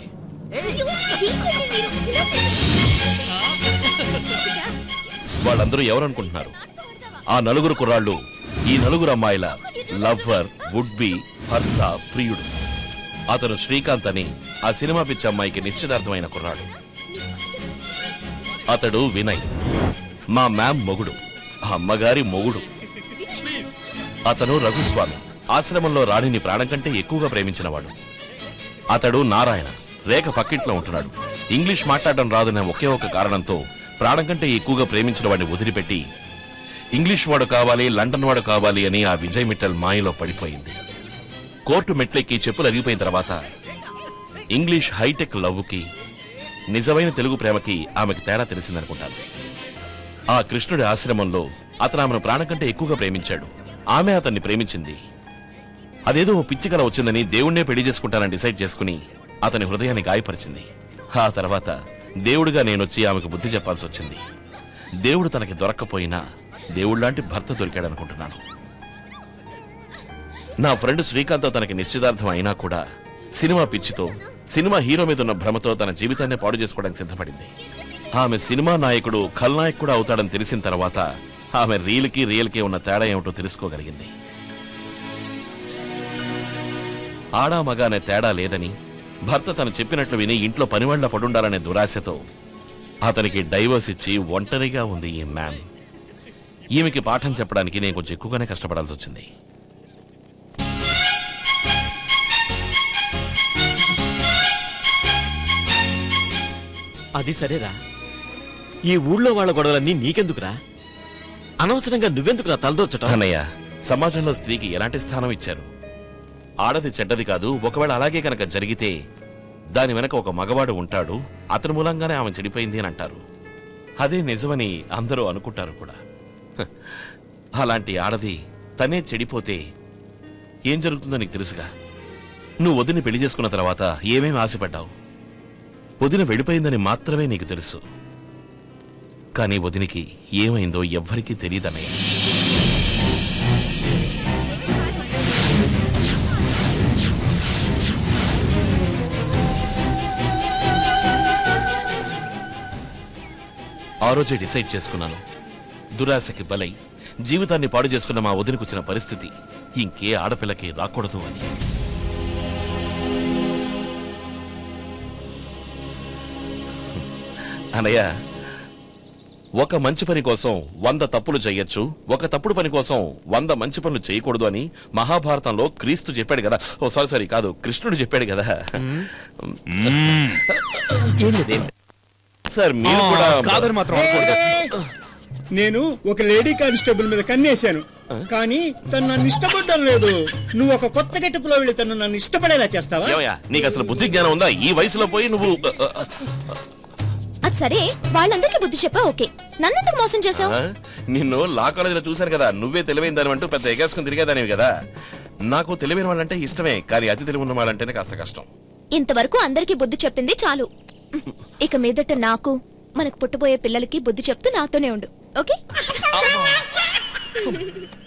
వాళ్ళందరూ ఎవరు అనుకుంటున్నారు ఆ నలుగురు కుర్రాళ్ళు ఈ నలుగురు అమ్మాయిల లవ్వర్ వుడ్ బి భర్త ప్రియుడు అతను శ్రీకాంత్ అని ఆ సినిమా పిచ్చి అమ్మాయికి నిశ్చితార్థమైన కుర్రాడు అతడు వినయ్ మా మ్యామ్ మొగుడు ఆ అమ్మగారి మొగుడు అతను రఘుస్వామి ఆశ్రమంలో రాణిని ప్రాణం కంటే ఎక్కువగా ప్రేమించినవాడు అతడు నారాయణ రేఖ పక్కింట్లో ఉంటున్నాడు ఇంగ్లీష్ మాట్లాడడం రాదనే ఒకే ఒక కారణంతో ప్రాణం కంటే ఎక్కువగా ప్రేమించిన వాడిని వదిలిపెట్టి ఇంగ్లీష్ వాడు కావాలి లండన్ వాడు కావాలి అని ఆ విజయ్ మిట్టల్ మాయలో పడిపోయింది కోర్టు మెట్లెక్కి చెప్పులు అరిగిపోయిన తర్వాత ఇంగ్లీష్ హైటెక్ లవ్వుకి నిజమైన తెలుగు ప్రేమకి ఆమెకు తేడా తెలిసిందనుకుంటాను ఆ కృష్ణుడి ఆశ్రమంలో అతను ఆమెను ప్రాణం కంటే ఎక్కువగా ప్రేమించాడు ఆమె అతన్ని ప్రేమించింది అదేదో ఓ పిచ్చి కల వచ్చిందని దేవుణ్ణే పెళ్లి చేసుకుంటానని డిసైడ్ చేసుకుని అతని హృదయాన్ని గాయపరిచింది ఆ తర్వాత దేవుడిగా నేనొచ్చి ఆమెకు బుద్ధి చెప్పాల్సి వచ్చింది దేవుడు తనకి దొరక్కపోయినా దేవుళ్లాంటి భర్త దొరికాడనుకుంటున్నాను నా ఫ్రెండ్ శ్రీకాంత్తో తనకి నిశ్చితార్థం అయినా కూడా సినిమా పిచ్చితో సినిమా హీరో మీద ఉన్న భ్రమతో తన జీవితాన్ని పాడు చేసుకోవడానికి సిద్ధపడింది ఆమె సినిమా నాయకుడు ఖల్నాయక్ కూడా అవుతాడని తెలిసిన తర్వాత ఆమె రీల్కి రియల్కి ఉన్న తేడా ఏమిటో తెలుసుకోగలిగింది ఆడా మగ అనే తేడా లేదని భర్త తను చెప్పినట్లు విని ఇంట్లో పనివాళ్ల పడుండాలనే దురాశతో అతనికి డైవర్స్ ఇచ్చి ఒంటరిగా ఉంది ఈ మ్యామ్ ఈమెకి పాఠం చెప్పడానికి నేను కొంచెం ఎక్కువగానే కష్టపడాల్సి వచ్చింది అది సరేరా ఈ ఊళ్ళో వాళ్ళ గొడవలన్నీ నీకెందుకురా అనవసరంగా నువ్వెందుకురా తలదోచటం అన్నయ్య సమాజంలో స్త్రీకి ఎలాంటి స్థానం ఇచ్చారు ఆడది చెడ్డది కాదు ఒకవేళ అలాగే కనుక జరిగితే దాని వెనక ఒక మగవాడు ఉంటాడు అతని మూలంగానే ఆమె చెడిపోయింది అని అంటారు అదే నిజమని అందరూ అనుకుంటారు కూడా హ, అలాంటి ఆడది తనే చెడిపోతే ఏం జరుగుతుందో నీకు తెలుసుగా నువ్వు వదిని పెళ్లి చేసుకున్న తర్వాత ఏమేమి ఆశపడ్డావు వదిన వెళ్ళిపోయిందని మాత్రమే నీకు తెలుసు కానీ వదినికి ఏమైందో ఎవ్వరికీ తెలియదన్నయ్య ఆ రోజే డిసైడ్ చేసుకున్నాను దురాశకి బలై జీవితాన్ని పాడు చేసుకున్న మా వదినకు వచ్చిన పరిస్థితి ఇంకే ఆడపిల్లకి రాకూడదు అని అనయ్య ఒక మంచి పని కోసం వంద తప్పులు చేయొచ్చు ఒక తప్పుడు పని కోసం వంద మంచి పనులు చేయకూడదు అని మహాభారతంలో క్రీస్తు చెప్పాడు కదా ఓ సారీ సారీ కాదు కృష్ణుడు చెప్పాడు కదా ఏం లేదేం సార్ మీరు కూడా కాదని మాత్రం అనుకోకూడదు. నేను ఒక లేడీ కానిస్టేబుల్ మీద కన్నేశాను కానీ తను నన్ను ఇష్టపడడం లేదు నువ్వు ఒక కొత్త గెటపులో వెళ్ళి తను నన్ను ఇష్టపడేలా చేస్తావా ఏమయ్యా నీకు అసలు బుద్ధి జ్ఞానం ఉందా ఈ వయసులో పోయి నువ్వు అది సరే వాళ్ళందరికీ బుద్ధి చెప్పా ఓకే నన్నెందుకు మోసం చేసావు ఆ? నిన్ను లా కాలేజీలో చూశాను కదా నువ్వే తెలివైన దాని అంటూ పెద్ద ఎగేసుకుని తిరిగేదానివి కదా నాకు తెలివైన వాళ్ళంటే ఇష్టమే కానీ అతి తెలివి ఉన్న వాళ్ళంటేనే కాస్త కష్టం ఇంతవరకు అందరికీ బుద్ధి చెప్పింది చాలు ఇక మీదట నాకు మనకు పుట్టబోయే పిల్లలకి బుద్ధి చెప్తూ నాతోనే ఉండు ఓకే